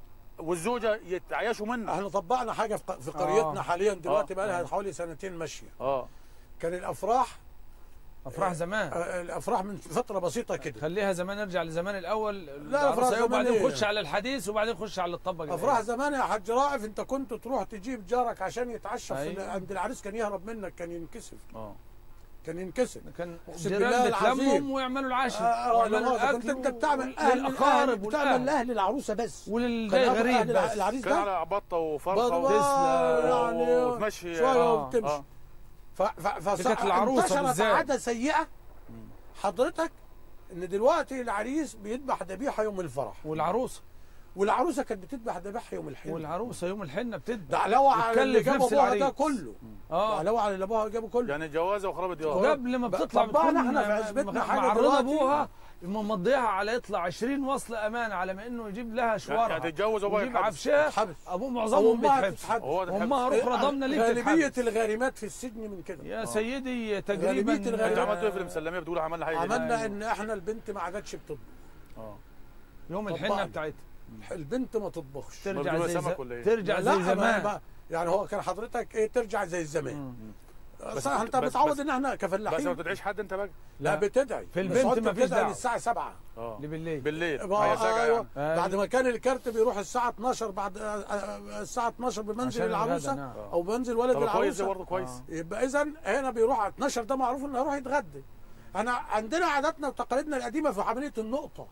والزوجه يتعايشوا منه احنا طبقنا حاجه في ق- في قريتنا آه. حاليا دلوقتي آه. بقى لها حوالي سنتين ماشيه اه كان الافراح افراح زمان آه، الافراح من فتره بسيطه كده خليها زمان نرجع لزمان الاول لا، أفراح العروسة زمان وبعدين إيه؟ نخش على الحديث وبعدين نخش على الطبق افراح زمان يا حاج رائف انت كنت تروح تجيب جارك عشان يتعشى في أيوة. عند العريس كان يهرب منك كان ينكسف اه كان ينكسف كان أقسم بالله جيران العظيم. بتلمهم ويعملوا العشاء آه، ويعملوا آه، انت انت بتعمل اهل للاقارب بتعمل والاهل لاهل العروسه بس وللجاي كان أبو غريب أهل بس العريس كان ده على بطه وفرخه برضه و... تسلم. يعني وتمشي شويه آه، وبتمشي اه ف ف فص- كانت العروسة انتشرت بالذات. عاده سيئه حضرتك ان دلوقتي العريس بيذبح ذبيحه يوم الفرح والعروسه والعروسه كانت بتذبح ذبحها يوم الحنه والعروسه يوم الحنه بتذبح ده علاوه على اللي بتكلف جاب نفس ابوها ده العريس. كله ده اه علاوه على اللي ابوها جابه كله يعني جوازه وخراب الديار وقبل ما بتطلع طبعاً بتكون إحنا في عزبتنا حاجة معرضه دلوقتي. ابوها ممضيها على يطلع 20 وصل امان على ما انه يجيب لها شوارع يعني تتجوز وابوها ويجيب يتحبس. عفشاه يتحبس. ابوه أو معظمهم أمها بيتحبس تتحبس. هو ده امها روح رضمنا ليه غالبيه بتتحبس الغارمات في السجن من كده يا سيدي غالبية تقريبا الغالبية. انت عملتوا ايه في المسلميه بتقول عملنا حاجه عملنا أيوة. ان احنا البنت ما عادتش بتطبخ اه يوم طبعاً. الحنه بتاعتها البنت ما تطبخش ترجع بيجيبوا زي سمك ز- ولا إيه؟ ترجع لا زي ما- زمان ما- يعني هو كان حضرتك ايه ترجع زي الزمان مم. بس- صح انت بس- متعود بس- ان احنا بس ما كفلاحين بتدعيش حد انت بقى لا بتدعي في بس البنت هو أنت مفيش بتدعي دعوة. للساعه 7 اه اللي بالليل بالليل ما- هي ساجة أيوة. يعني أيوة. بعد ما كان الكارت بيروح الساعه 12 بعد آه، آه، الساعه 12 بمنزل عشان الغدا، العروسه نعم. او بمنزل ولد طب كويس ده العروسه برضه كويس آه. يبقى اذا هنا بيروح على 12 ده معروف انه هيروح يتغدى انا عندنا عاداتنا وتقاليدنا القديمه في عمليه النقطه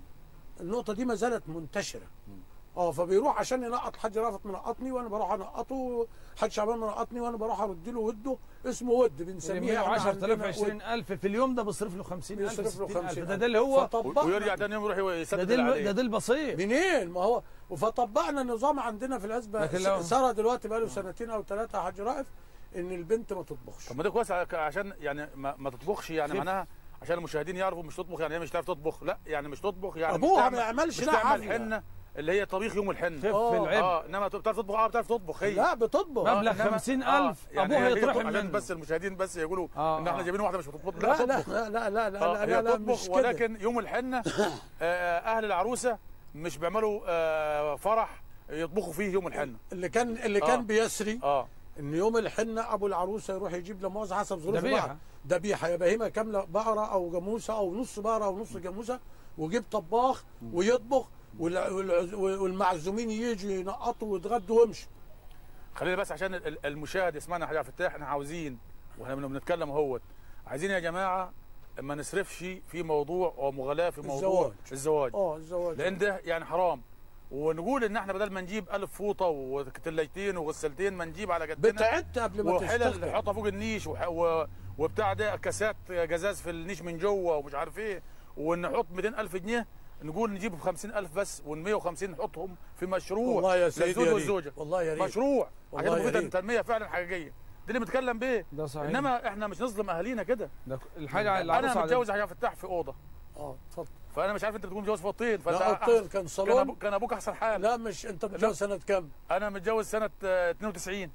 النقطه دي ما زالت منتشره اه فبيروح عشان ينقط حاج رافت منقطني وانا بروح انقطه حاج شعبان منقطني وانا بروح ارد له وده اسمه ود بنسميه احنا 10000 عندنا ود. 20000 في اليوم ده بيصرف له 50000 بيصرف له 60000 50 ده ده اللي هو فطبقنا- ويرجع تاني يوم يروح ده يسدد ده اللي ال- عليه ده ده البسيط منين ما هو فطبقنا النظام عندنا في العزبه لكن لو- ساره دلوقتي بقى له سنتين او ثلاثه حاج رائف ان البنت ما تطبخش طب ما ده كويس ع- عشان يعني ما, ما تطبخش يعني خف. معناها عشان المشاهدين يعرفوا مش تطبخ يعني هي مش تعرف تطبخ لا يعني مش تطبخ يعني مش أبوها تعمل- ما يعملش مش لا تعمل حفلة. حنه اللي هي طبيخ يوم الحنه خف آه. العبء اه انما بتعرف تطبخ اه بتعرف تطبخ هي لا بتطبخ مبلغ إنما- 50000 يعني أبوها هي يطرح تطبخ عشان منه. بس المشاهدين بس يقولوا آه، ان احنا آه. جايبين واحده مش بتطبخ لا لا لا تطبخ لا لا لا لا آه، لا, هي لا, لا تطبخ مش كده ولكن يوم الحنه آه، اهل العروسه مش بيعملوا آه، فرح يطبخوا فيه يوم الحنه اللي كان اللي آه. كان بيسري اه ان يوم الحنه ابو العروسه يروح يجيب له مؤاخذه حسب ظروف ذبيحة. بعض ذبيحه يا بهيمه كامله بقره او جاموسه او نص بقره او نص جاموسه ويجيب طباخ ويطبخ والع- والعز- والمعزومين يجوا ينقطوا ويتغدوا ويمشوا خلينا بس عشان ال- ال- المشاهد يسمعنا حاجه فتاح احنا عاوزين واحنا بن- بنتكلم اهوت عايزين يا جماعه ما نصرفش في موضوع او مغالاه في موضوع الزواج. الزواج اه الزواج لان ده يعني حرام ونقول ان احنا بدل ما نجيب ألف فوطه وتلايتين وغسالتين ما نجيب على قدنا بتعد قبل ما وحلل تشتغل نحطها فوق النيش وح- و- وبتاع ده كاسات جزاز في النيش من جوه ومش عارف ايه ونحط 200000 جنيه نقول نجيب ب 50000 بس وال 150 نحطهم في مشروع والله يا سيدي للزوج يا والزوجه ريت والله يا ريت مشروع والله حاجات يا مفيده ريت. تنميه فعلا حقيقيه دي اللي بنتكلم بيه ده صحيح انما احنا مش نظلم اهالينا كده ده الحاجه انا العروسه متجوز يا فتاح في اوضه اه اتفضل فانا مش عارف انت بتكون متجوز في اوضتين فانت لا اوضتين كان كان, صالون أبو كان ابوك احسن حال لا مش انت متجوز سنه كام؟ انا متجوز سنه آه، 92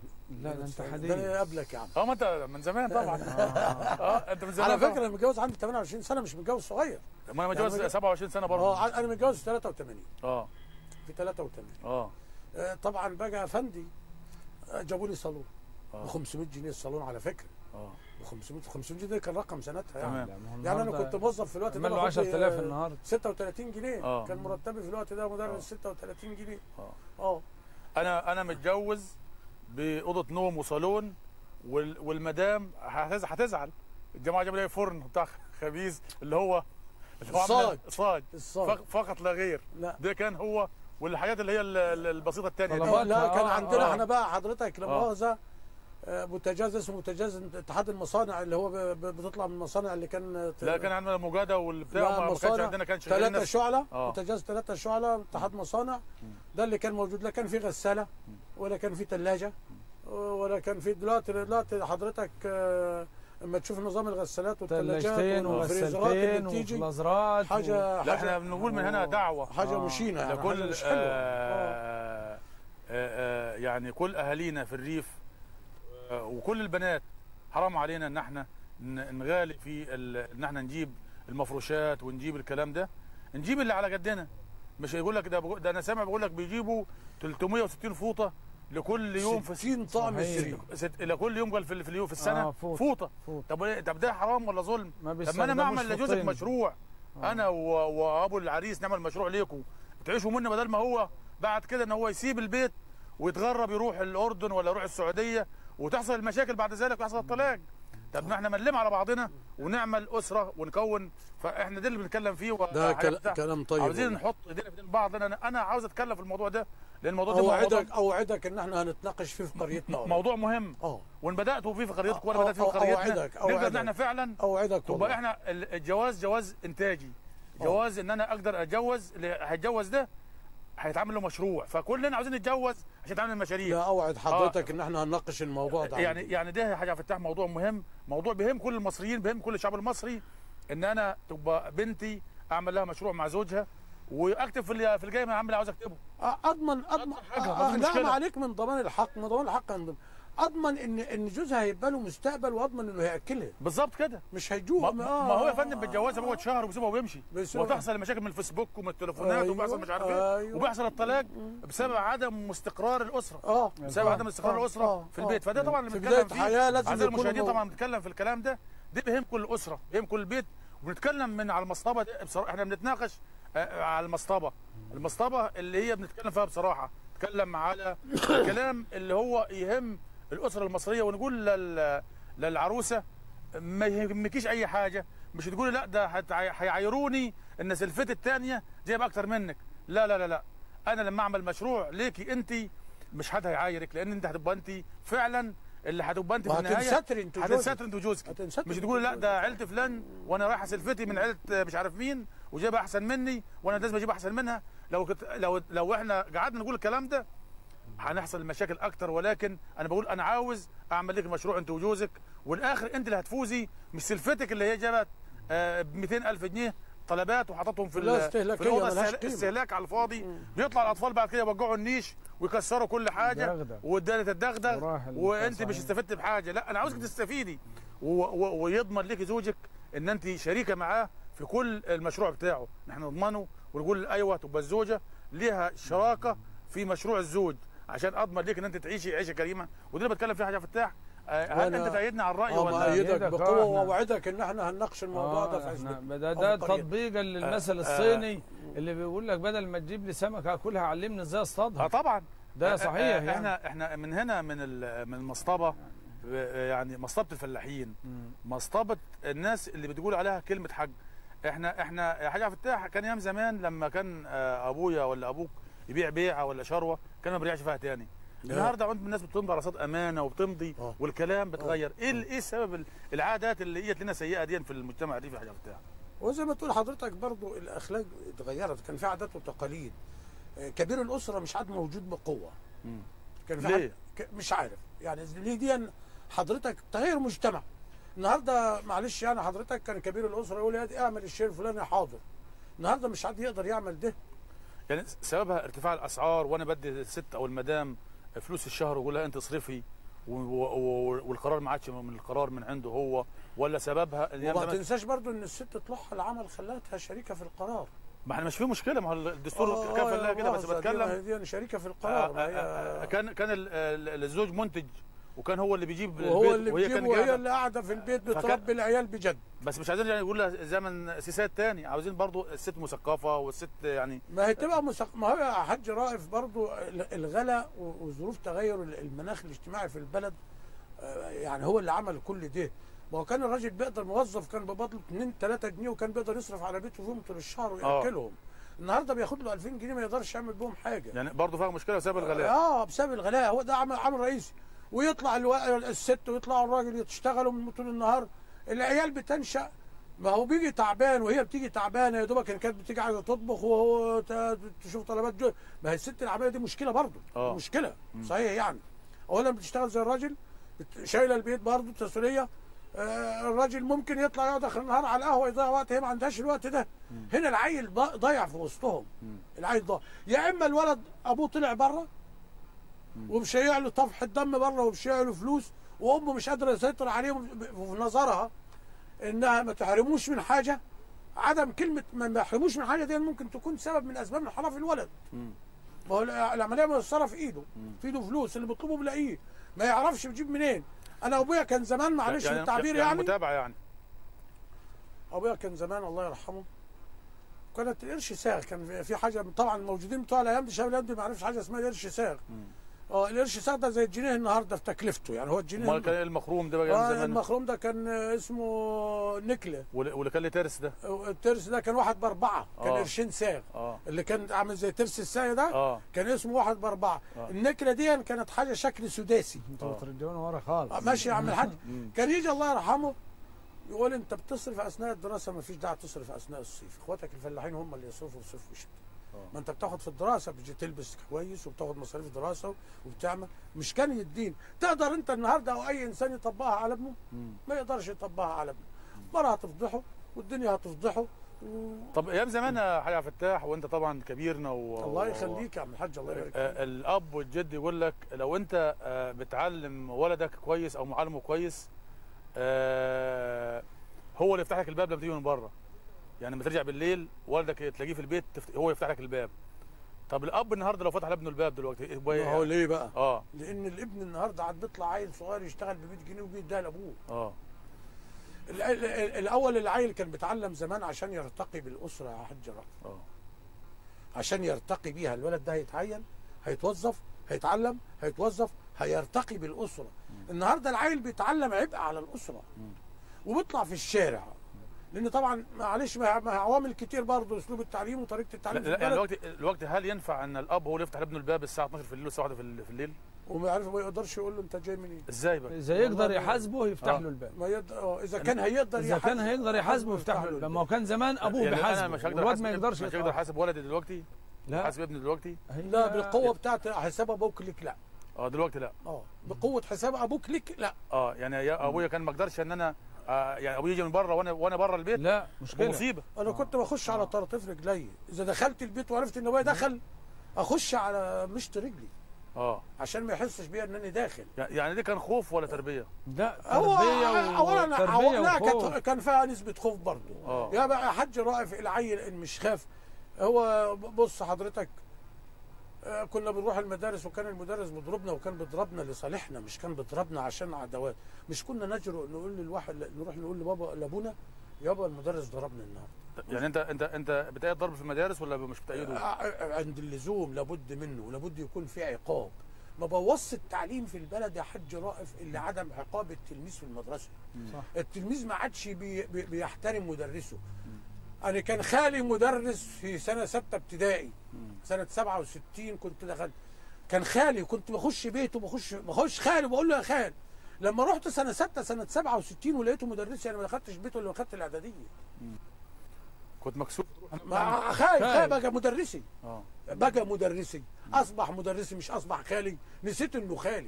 لا ده انت ده حديث انا قبلك يا عم اه ما انت من زمان طبعا اه انت من زمان على طبعاً. فكره انا متجوز عندي 28 سنه مش متجوز صغير ما انا متجوز يعني- 27 سنه برضه اه انا متجوز 83 اه في 83 اه آه، طبعا بقى افندي آه، جابوا لي صالون آه. ب 500 جنيه الصالون على فكره اه ب 500 500 جنيه ده كان رقم سنتها يعني تمام. لا، ما هو يعني انا النهاردة كنت موظف في الوقت ده عمل له باخد لي، 10000 آه، النهارده 36 جنيه آه. كان مرتبي في الوقت ده آه. مدرس 36 جنيه اه اه انا انا متجوز باوضه نوم وصالون وال والمدام هتز- هتزعل الجماعه جابوا لي فرن بتاع خبيز اللي هو اللي هو عامل- الصاج. صاج الصاج فق- فقط لا غير لا ده كان هو والحاجات اللي هي ال- ال- البسيطه الثانيه طلبات. آه، لا كان آه، عندنا آه. احنا بقى حضرتك لا آه. مؤاخذه آه، بوتاجاز اسمه بوتاجاز اتحاد المصانع اللي هو ب- ب- بتطلع من المصانع اللي كان لا كان عندنا المجاده والبتاع لا، ما ما كانش مصانع. عندنا كان شغالين ثلاثة ناس- شعلة آه. بوتاجاز ثلاثة شعلة اتحاد مصانع ده اللي كان موجود لا كان في غسالة ولا كان في ثلاجة ولا كان في دلوقتي دلوقتي حضرتك آه، اما تشوف نظام الغسالات والثلاجات ثلاجتين والفريزرات وغسالتين اللي بتيجي وفلازرات حاجة لا احنا حاجة بنقول من هنا دعوه حاجة آه. مشينة يعني حاجة لكل مش حلوة آه. آه آه آه يعني كل اهالينا في الريف آه وكل البنات حرام علينا ان احنا ن- نغالي في ال- ان احنا نجيب المفروشات ونجيب الكلام ده نجيب اللي على قدنا مش يقول لك ده بقول- ده انا سامع بقول لك بيجيبوا 360 فوطه لكل يوم في 60 طقم صحيح. سرير ست... لكل يوم قال في في اليوم في السنه آه، فوطة. فوطه فوطة. طب إيه- طب ده حرام ولا ظلم ما طب ما انا ما اعمل بيستخدموش لجوزك فوطين. مشروع انا و- وابو العريس نعمل مشروع ليكم تعيشوا منه بدل ما هو بعد كده ان هو يسيب البيت ويتغرب يروح الاردن ولا يروح السعوديه وتحصل المشاكل بعد ذلك ويحصل الطلاق طب ما احنا نلم على بعضنا ونعمل اسره ونكون فاحنا ده اللي بنتكلم فيه ده وحاجة كل- بتاع. كلام طيب عاوزين والله. نحط ايدينا في ايدين بعض لان انا انا عاوز اتكلم في الموضوع ده لان الموضوع ده موضوع, اوعدك اوعدك ان احنا هنتناقش فيه في قريتنا موضوع مهم اه وان بداتوا فيه في قريتكم وانا أو- بدات فيه في أو- قريتنا أوعدك- نقدر ان أوعدك. احنا فعلا اوعدك تبقى والله احنا ال- الجواز جواز انتاجي جواز ان انا اقدر اتجوز اللي هيتجوز ده هيتعمل له مشروع فكلنا عاوزين نتجوز عشان تعمل المشاريع لا اوعد حضرتك ان احنا هنناقش الموضوع ده يعني عندي. يعني ده يا حاج عبد الفتاح موضوع مهم موضوع بيهم كل المصريين بيهم كل الشعب المصري ان انا تبقى بنتي اعمل لها مشروع مع زوجها واكتب في ال- في الجاي ما عامل عاوز اكتبه آه، اضمن اضمن حاجة، آه، ما في لا مشكلة. ما عليك من ضمان الحق من ضمان الحق عند- اضمن ان ان جوزها هيبقى له مستقبل واضمن انه هياكلها بالظبط كده مش هيجوع ما, ما هو يا فندم بيتجوزها بيقعد شهر وبيسيبها وبيمشي بس- وبتحصل مشاكل من الفيسبوك ومن التليفونات أيوة، وبيحصل مش عارف ايه أيوة. وبيحصل الطلاق بسبب عدم استقرار الاسره اه بسبب آه، عدم استقرار آه، الاسره آه، في البيت آه. فده طبعا اللي في بنتكلم بداية حياة فيه لازم اعزائي يكونوا المشاهدين مو- طبعا بنتكلم في الكلام ده ده بيهم كل الاسره بيهم كل البيت وبنتكلم من على المصطبه ده بصراحه احنا بنتناقش آه، على المصطبه المصطبه اللي هي بنتكلم فيها بصراحه نتكلم على الكلام اللي هو يهم الاسره المصريه ونقول لل للعروسه ما يهمكيش اي حاجه مش تقولي لا ده هت- هيعايروني ان سلفتي الثانيه جايبه اكتر منك لا لا لا لا انا لما اعمل مشروع ليكي انت مش حد هيعايرك لان انت هتبقى انت فعلا اللي هتبقى انت في النهايه وهتنستر انت وجوزك. هتنستر انت وجوزك هتنستر مش انت تقولي لا وجوزك. ده عيله فلان وانا رايحه سلفتي من عيله مش عارف مين وجايبه احسن مني وانا لازم اجيب احسن منها لو كنت لو لو احنا قعدنا نقول الكلام ده هنحصل مشاكل اكتر ولكن انا بقول انا عاوز اعمل لك مشروع انت وجوزك والاخر انت اللي هتفوزي مش سلفتك اللي هي جابت ب 200000 جنيه طلبات وحطتهم في لا ال- استهلاكية في الاوضه ملهاش استهلا- قيمة. استهلاك على الفاضي بيطلع الاطفال بعد كده يوجعوا النيش ويكسروا كل حاجه دغدغ. والدنيا تدغدغ وراح ال- وانت صحيح. مش استفدت بحاجه لا انا عاوزك تستفيدي و- و- ويضمن لك زوجك ان انت شريكه معاه في كل المشروع بتاعه نحن نضمنه ونقول ايوه تبقى الزوجه ليها شراكه في مشروع الزوج عشان اضمن لك ان انت تعيشي عيشه كريمه وده اللي بتكلم فيه حاجه فتاح آه، هل وأنا- انت تأيدني على الراي اه ولا مؤيدك أيدك، بقوه آه، إحنا- واوعدك ان احنا هنناقش الموضوع ده في آه حزب احنا ده, ده أفضل طريقة. تطبيقا للمثل آه، الصيني اللي بيقول لك بدل ما تجيب لي سمكه اكلها علمني ازاي اه اصطادها طبعا ده آه، صحيح آه، يعني احنا احنا من هنا من ال- من المصطبه آه، يعني مصطبه الفلاحين مم. مصطبه الناس اللي بتقول عليها كلمه حج احنا احنا يا حاج عبد الفتاح كان ايام زمان لما كان آه، ابويا ولا ابوك يبيع بيعه ولا شروه كان ما بيرجعش فيها تاني لا. النهارده عند الناس بتمضي على صد امانه وبتمضي آه. والكلام بتغير ايه ال- ايه سبب ال- العادات اللي هي لنا سيئه دي في المجتمع الريفي يا حاج عبد الفتاح وزي ما تقول حضرتك برضو الاخلاق اتغيرت كان في عادات وتقاليد آه، كبير الاسره مش عاد موجود بقوه مم. كان في ليه؟ حد ك- مش عارف يعني ليه دي حضرتك تغير مجتمع النهارده معلش يعني حضرتك كان كبير الاسره يقول يا دي اعمل الشيء الفلاني حاضر النهارده مش حد يقدر يعمل ده يعني سببها ارتفاع الاسعار وانا بدي الست او المدام فلوس الشهر واقول لها انت اصرفي و- و- و- والقرار ما عادش من القرار من عنده هو ولا سببها أيام وما زمان- تنساش برضو ان الست طلعها العمل خلتها شريكه في القرار ما احنا مش في مشكله ما هو الدستور آه، كافل آه، لها كده بس مؤاخذة، دي- بتكلم دي أنا شريكه في آه، القرار ما آه، آه، هي كان كان ال- ال- الزوج منتج وكان هو اللي بيجيب وهو البيت اللي وهي بيجيب كان وهي قاعده اللي قاعده في البيت فكان- بتربي العيال بجد بس مش عايزين يعني نقول لها زمن سيسات تاني عاوزين برضو الست مثقفه والست يعني ما هي تبقى مسق... ما هو يا حاج رائف برضو ال- الغلا و- وظروف تغير ال- المناخ الاجتماعي في البلد آه، يعني هو اللي عمل كل ده ما هو كان الراجل بيقدر موظف كان ببطل 2 3 جنيه وكان بيقدر يصرف على بيته فيهم طول الشهر وياكلهم النهارده بياخد له 2000 جنيه ما يقدرش يعمل بيهم حاجه يعني برضو فيها مشكله بسبب الغلاء اه بسبب الغلاء هو ده عمل عامل رئيسي ويطلع الو... الست ويطلع الراجل يشتغلوا من طول النهار العيال بتنشا ما هو بيجي تعبان وهي بتيجي تعبانه يا دوبك إن كانت بتيجي عايزه تطبخ وهو ت- تشوف طلبات جو ما هي الست العمليه دي مشكله برضه آه. مشكله صحيح يعني اولا بتشتغل زي الراجل بت- شايله البيت برضه تسوليه آه الراجل ممكن يطلع يقعد اخر النهار على القهوه يضيع وقت هي ما عندهاش الوقت ده هنا العيل ض- ضايع في وسطهم العيل ضايع يا اما الولد ابوه طلع بره ومشيع له طفح الدم بره ومشيع له فلوس وامه مش قادره تسيطر عليهم في نظرها انها ما تحرموش من حاجه عدم كلمه ما ما يحرموش من حاجه دي ممكن تكون سبب من اسباب انحراف الولد ما هو العمليه ميسره في ايده في ايده فلوس اللي بيطلبه بلاقيه ما يعرفش بيجيب منين انا ابويا كان زمان معلش يعني التعبير يعني, متابعه يعني ابويا كان زمان الله يرحمه كانت القرش ساغ كان في- في حاجه طبعا الموجودين بتوع الايام دي شباب الايام دي ما يعرفش حاجه اسمها القرش ساغ اه القرش ساغ ده زي الجنيه النهارده في تكلفته يعني هو الجنيه امال كان إيه المخروم ده بقى آه من زمان المخروم ده كان اسمه نكله وال- واللي كان لي ترس ده الترس ده كان واحد باربعه كان آه. قرشين ساغ اه اللي كان عامل زي ترس الساي ده اه كان اسمه واحد باربعه آه. النكله دي كانت حاجه شكل سداسي انتوا بترجعونا ورا خالص آه، ماشي يا عم الحاج مم. كان يجي الله يرحمه يقول انت بتصرف اثناء الدراسه ما فيش داعي تصرف اثناء الصيف اخواتك الفلاحين هم اللي يصرفوا في الصيف والشتاء ما انت بتاخد في الدراسه بتجي تلبس كويس وبتاخد مصاريف دراسه وبتعمل مش كان يدين تقدر انت النهارده او اي انسان يطبقها على ابنه مم. ما يقدرش يطبقها على ابنه مره هتفضحه والدنيا هتفضحه و... طب ايام زمان يا حاج عبد الفتاح وانت طبعا كبيرنا و... الله يخليك يا عم الحاج الله يبارك فيك آه، الاب والجد يقول لك لو انت آه، بتعلم ولدك كويس او معلمه كويس آه، هو اللي يفتح لك الباب لما تيجي من بره يعني لما ترجع بالليل والدك تلاقيه في البيت تفت- هو يفتح لك الباب طب الاب النهارده لو فتح لابنه الباب دلوقتي إيه- ما هو ليه بقى؟ اه لان الابن النهارده عاد بيطلع عيل صغير يشتغل ب 100 جنيه وبيديها لابوه اه ال- ال- ال- الاول العيل كان بيتعلم زمان عشان يرتقي بالاسره يا حاج رأفت اه عشان يرتقي بيها الولد ده هيتعين هيتوظف هيتعلم هيتوظف هيرتقي بالاسره النهارده العيل بيتعلم عبء على الاسره وبيطلع في الشارع لان طبعا معلش ما ما عوامل كتير برضه اسلوب التعليم وطريقه لا, التعليم في لا يعني البلد الوقت الوقت هل ينفع ان الاب هو اللي يفتح لابنه الباب الساعه 12 في الليل والساعه 1 في ال- في الليل وما يعرف ما يقدرش يقول له انت جاي منين ازاي بقى اذا يقدر والله يحاسبه يفتح آه. له الباب ما يد... اه اذا كان هيقدر اذا كان يحاسب- هيقدر يحاسبه يفتح له الباب ما هو كان زمان ابوه يعني انا بيحاسبه مش هقدر والواد أحاسب- ما يقدرش مش هقدر يطلع. احاسب ولدي دلوقتي لا حاسب ابني دلوقتي هي- لا بالقوه بتاعت حساب ابوك لك لا اه دلوقتي لا اه بقوه حساب ابوك لك لا اه يعني يا ابويا كان ما اقدرش ان انا آه يعني ابويا يجي من بره وانا وانا بره البيت لا مشكله مصيبه انا كنت بخش على طراطيف رجلي اذا دخلت البيت وعرفت ان ابويا دخل اخش على مشط رجلي اه عشان ما يحسش بيا ان انا داخل يعني دي كان خوف ولا تربيه لا هو تربيه اولا تربيه عوضناها وخوف. كانت كان فيها نسبه خوف برضه اه يا بقى حج رائف العيل ان مش خاف هو بص حضرتك آه، كنا بنروح المدارس وكان المدرس بيضربنا وكان بيضربنا لصالحنا مش كان بيضربنا عشان عداوات مش كنا نجرؤ نقول للواحد نروح نقول لبابا لابونا يابا المدرس ضربنا النهارده يعني انت انت انت بتأيد ضرب في المدارس ولا مش بتأيده؟ آه، عند اللزوم لابد منه لابد يكون في عقاب ما بوظش التعليم في البلد يا حج رائف اللي عدم عقاب التلميذ في المدرسه صح. التلميذ ما عادش بي بي بيحترم مدرسه انا كان خالي مدرس في سنه سته ابتدائي سنه 67 كنت دخلت كان خالي كنت بخش بيته بخش بخش خالي بقول له يا خال لما رحت سنه سته سنه 67 ولقيته مدرسي انا ما دخلتش بيته الا ما خدت الاعداديه كنت مكسوف ما خايف خال. خايف بقى مدرسي اه بقى مدرسي اصبح مدرسي مش اصبح خالي نسيت انه خالي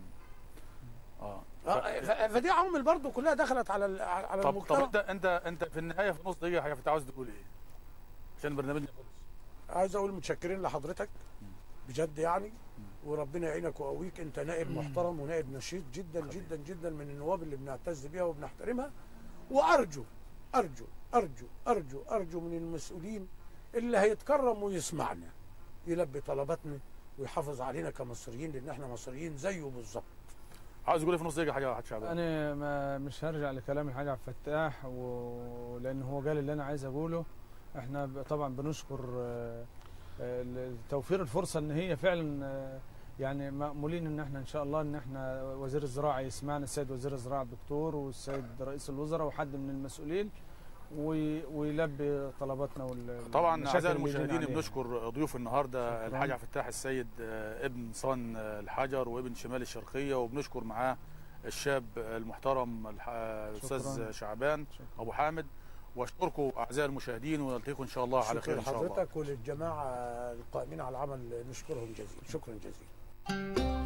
اه آه، ف- فدي عوامل برضو كلها دخلت على ال- على طب طب المجتمع انت انت انت في النهايه في نص دقيقه حاجه انت عاوز تقول ايه؟ عشان برنامجنا خلص عايز اقول متشكرين لحضرتك بجد يعني وربنا يعينك ويقويك انت نائب محترم ونائب نشيط جدا جدا جدا من النواب اللي بنعتز بيها وبنحترمها وارجو ارجو ارجو ارجو ارجو من المسؤولين اللي هيتكرم ويسمعنا يلبي طلباتنا ويحافظ علينا كمصريين لان احنا مصريين زيه بالظبط عاوز تقول ايه في نص دقيقه حاجه يا حاج شعبان؟ انا ما مش هرجع لكلام الحاج عبد الفتاح ولان هو قال اللي انا عايز اقوله احنا ب- طبعا بنشكر آه، آه، توفير الفرصه ان هي فعلا آه، يعني مأمولين ان احنا ان شاء الله ان احنا وزير الزراعه يسمعنا السيد وزير الزراعه الدكتور والسيد رئيس الوزراء وحد من المسؤولين وي- ويلبي طلباتنا وال طبعا المشاكل اعزائي اللي جايين المشاهدين عليها. بنشكر ضيوف النهارده شكراً. الحاج عبد الفتاح السيد آه، ابن صان آه، الحجر وابن شمال الشرقيه وبنشكر معاه الشاب المحترم الح- الاستاذ شكراً. شعبان شكراً. ابو حامد واشكركم اعزائي المشاهدين ونلتقيكم ان شاء الله على خير شكرا ان شاء الله لحضرتك وللجماعه القائمين على العمل نشكرهم جزيلا شكرا جزيلا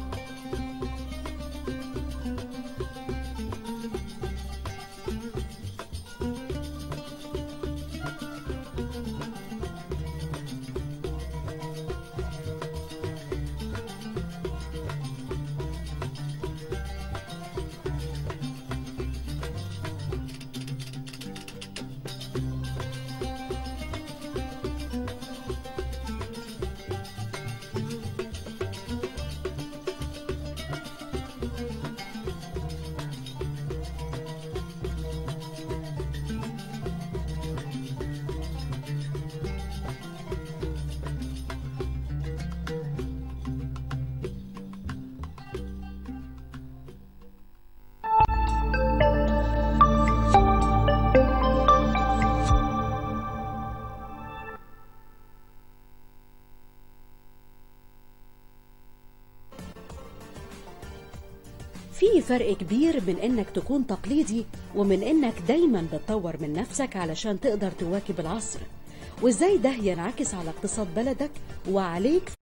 في فرق كبير من انك تكون تقليدي ومن انك دايما بتطور من نفسك علشان تقدر تواكب العصر وازاي ده ينعكس على اقتصاد بلدك وعليك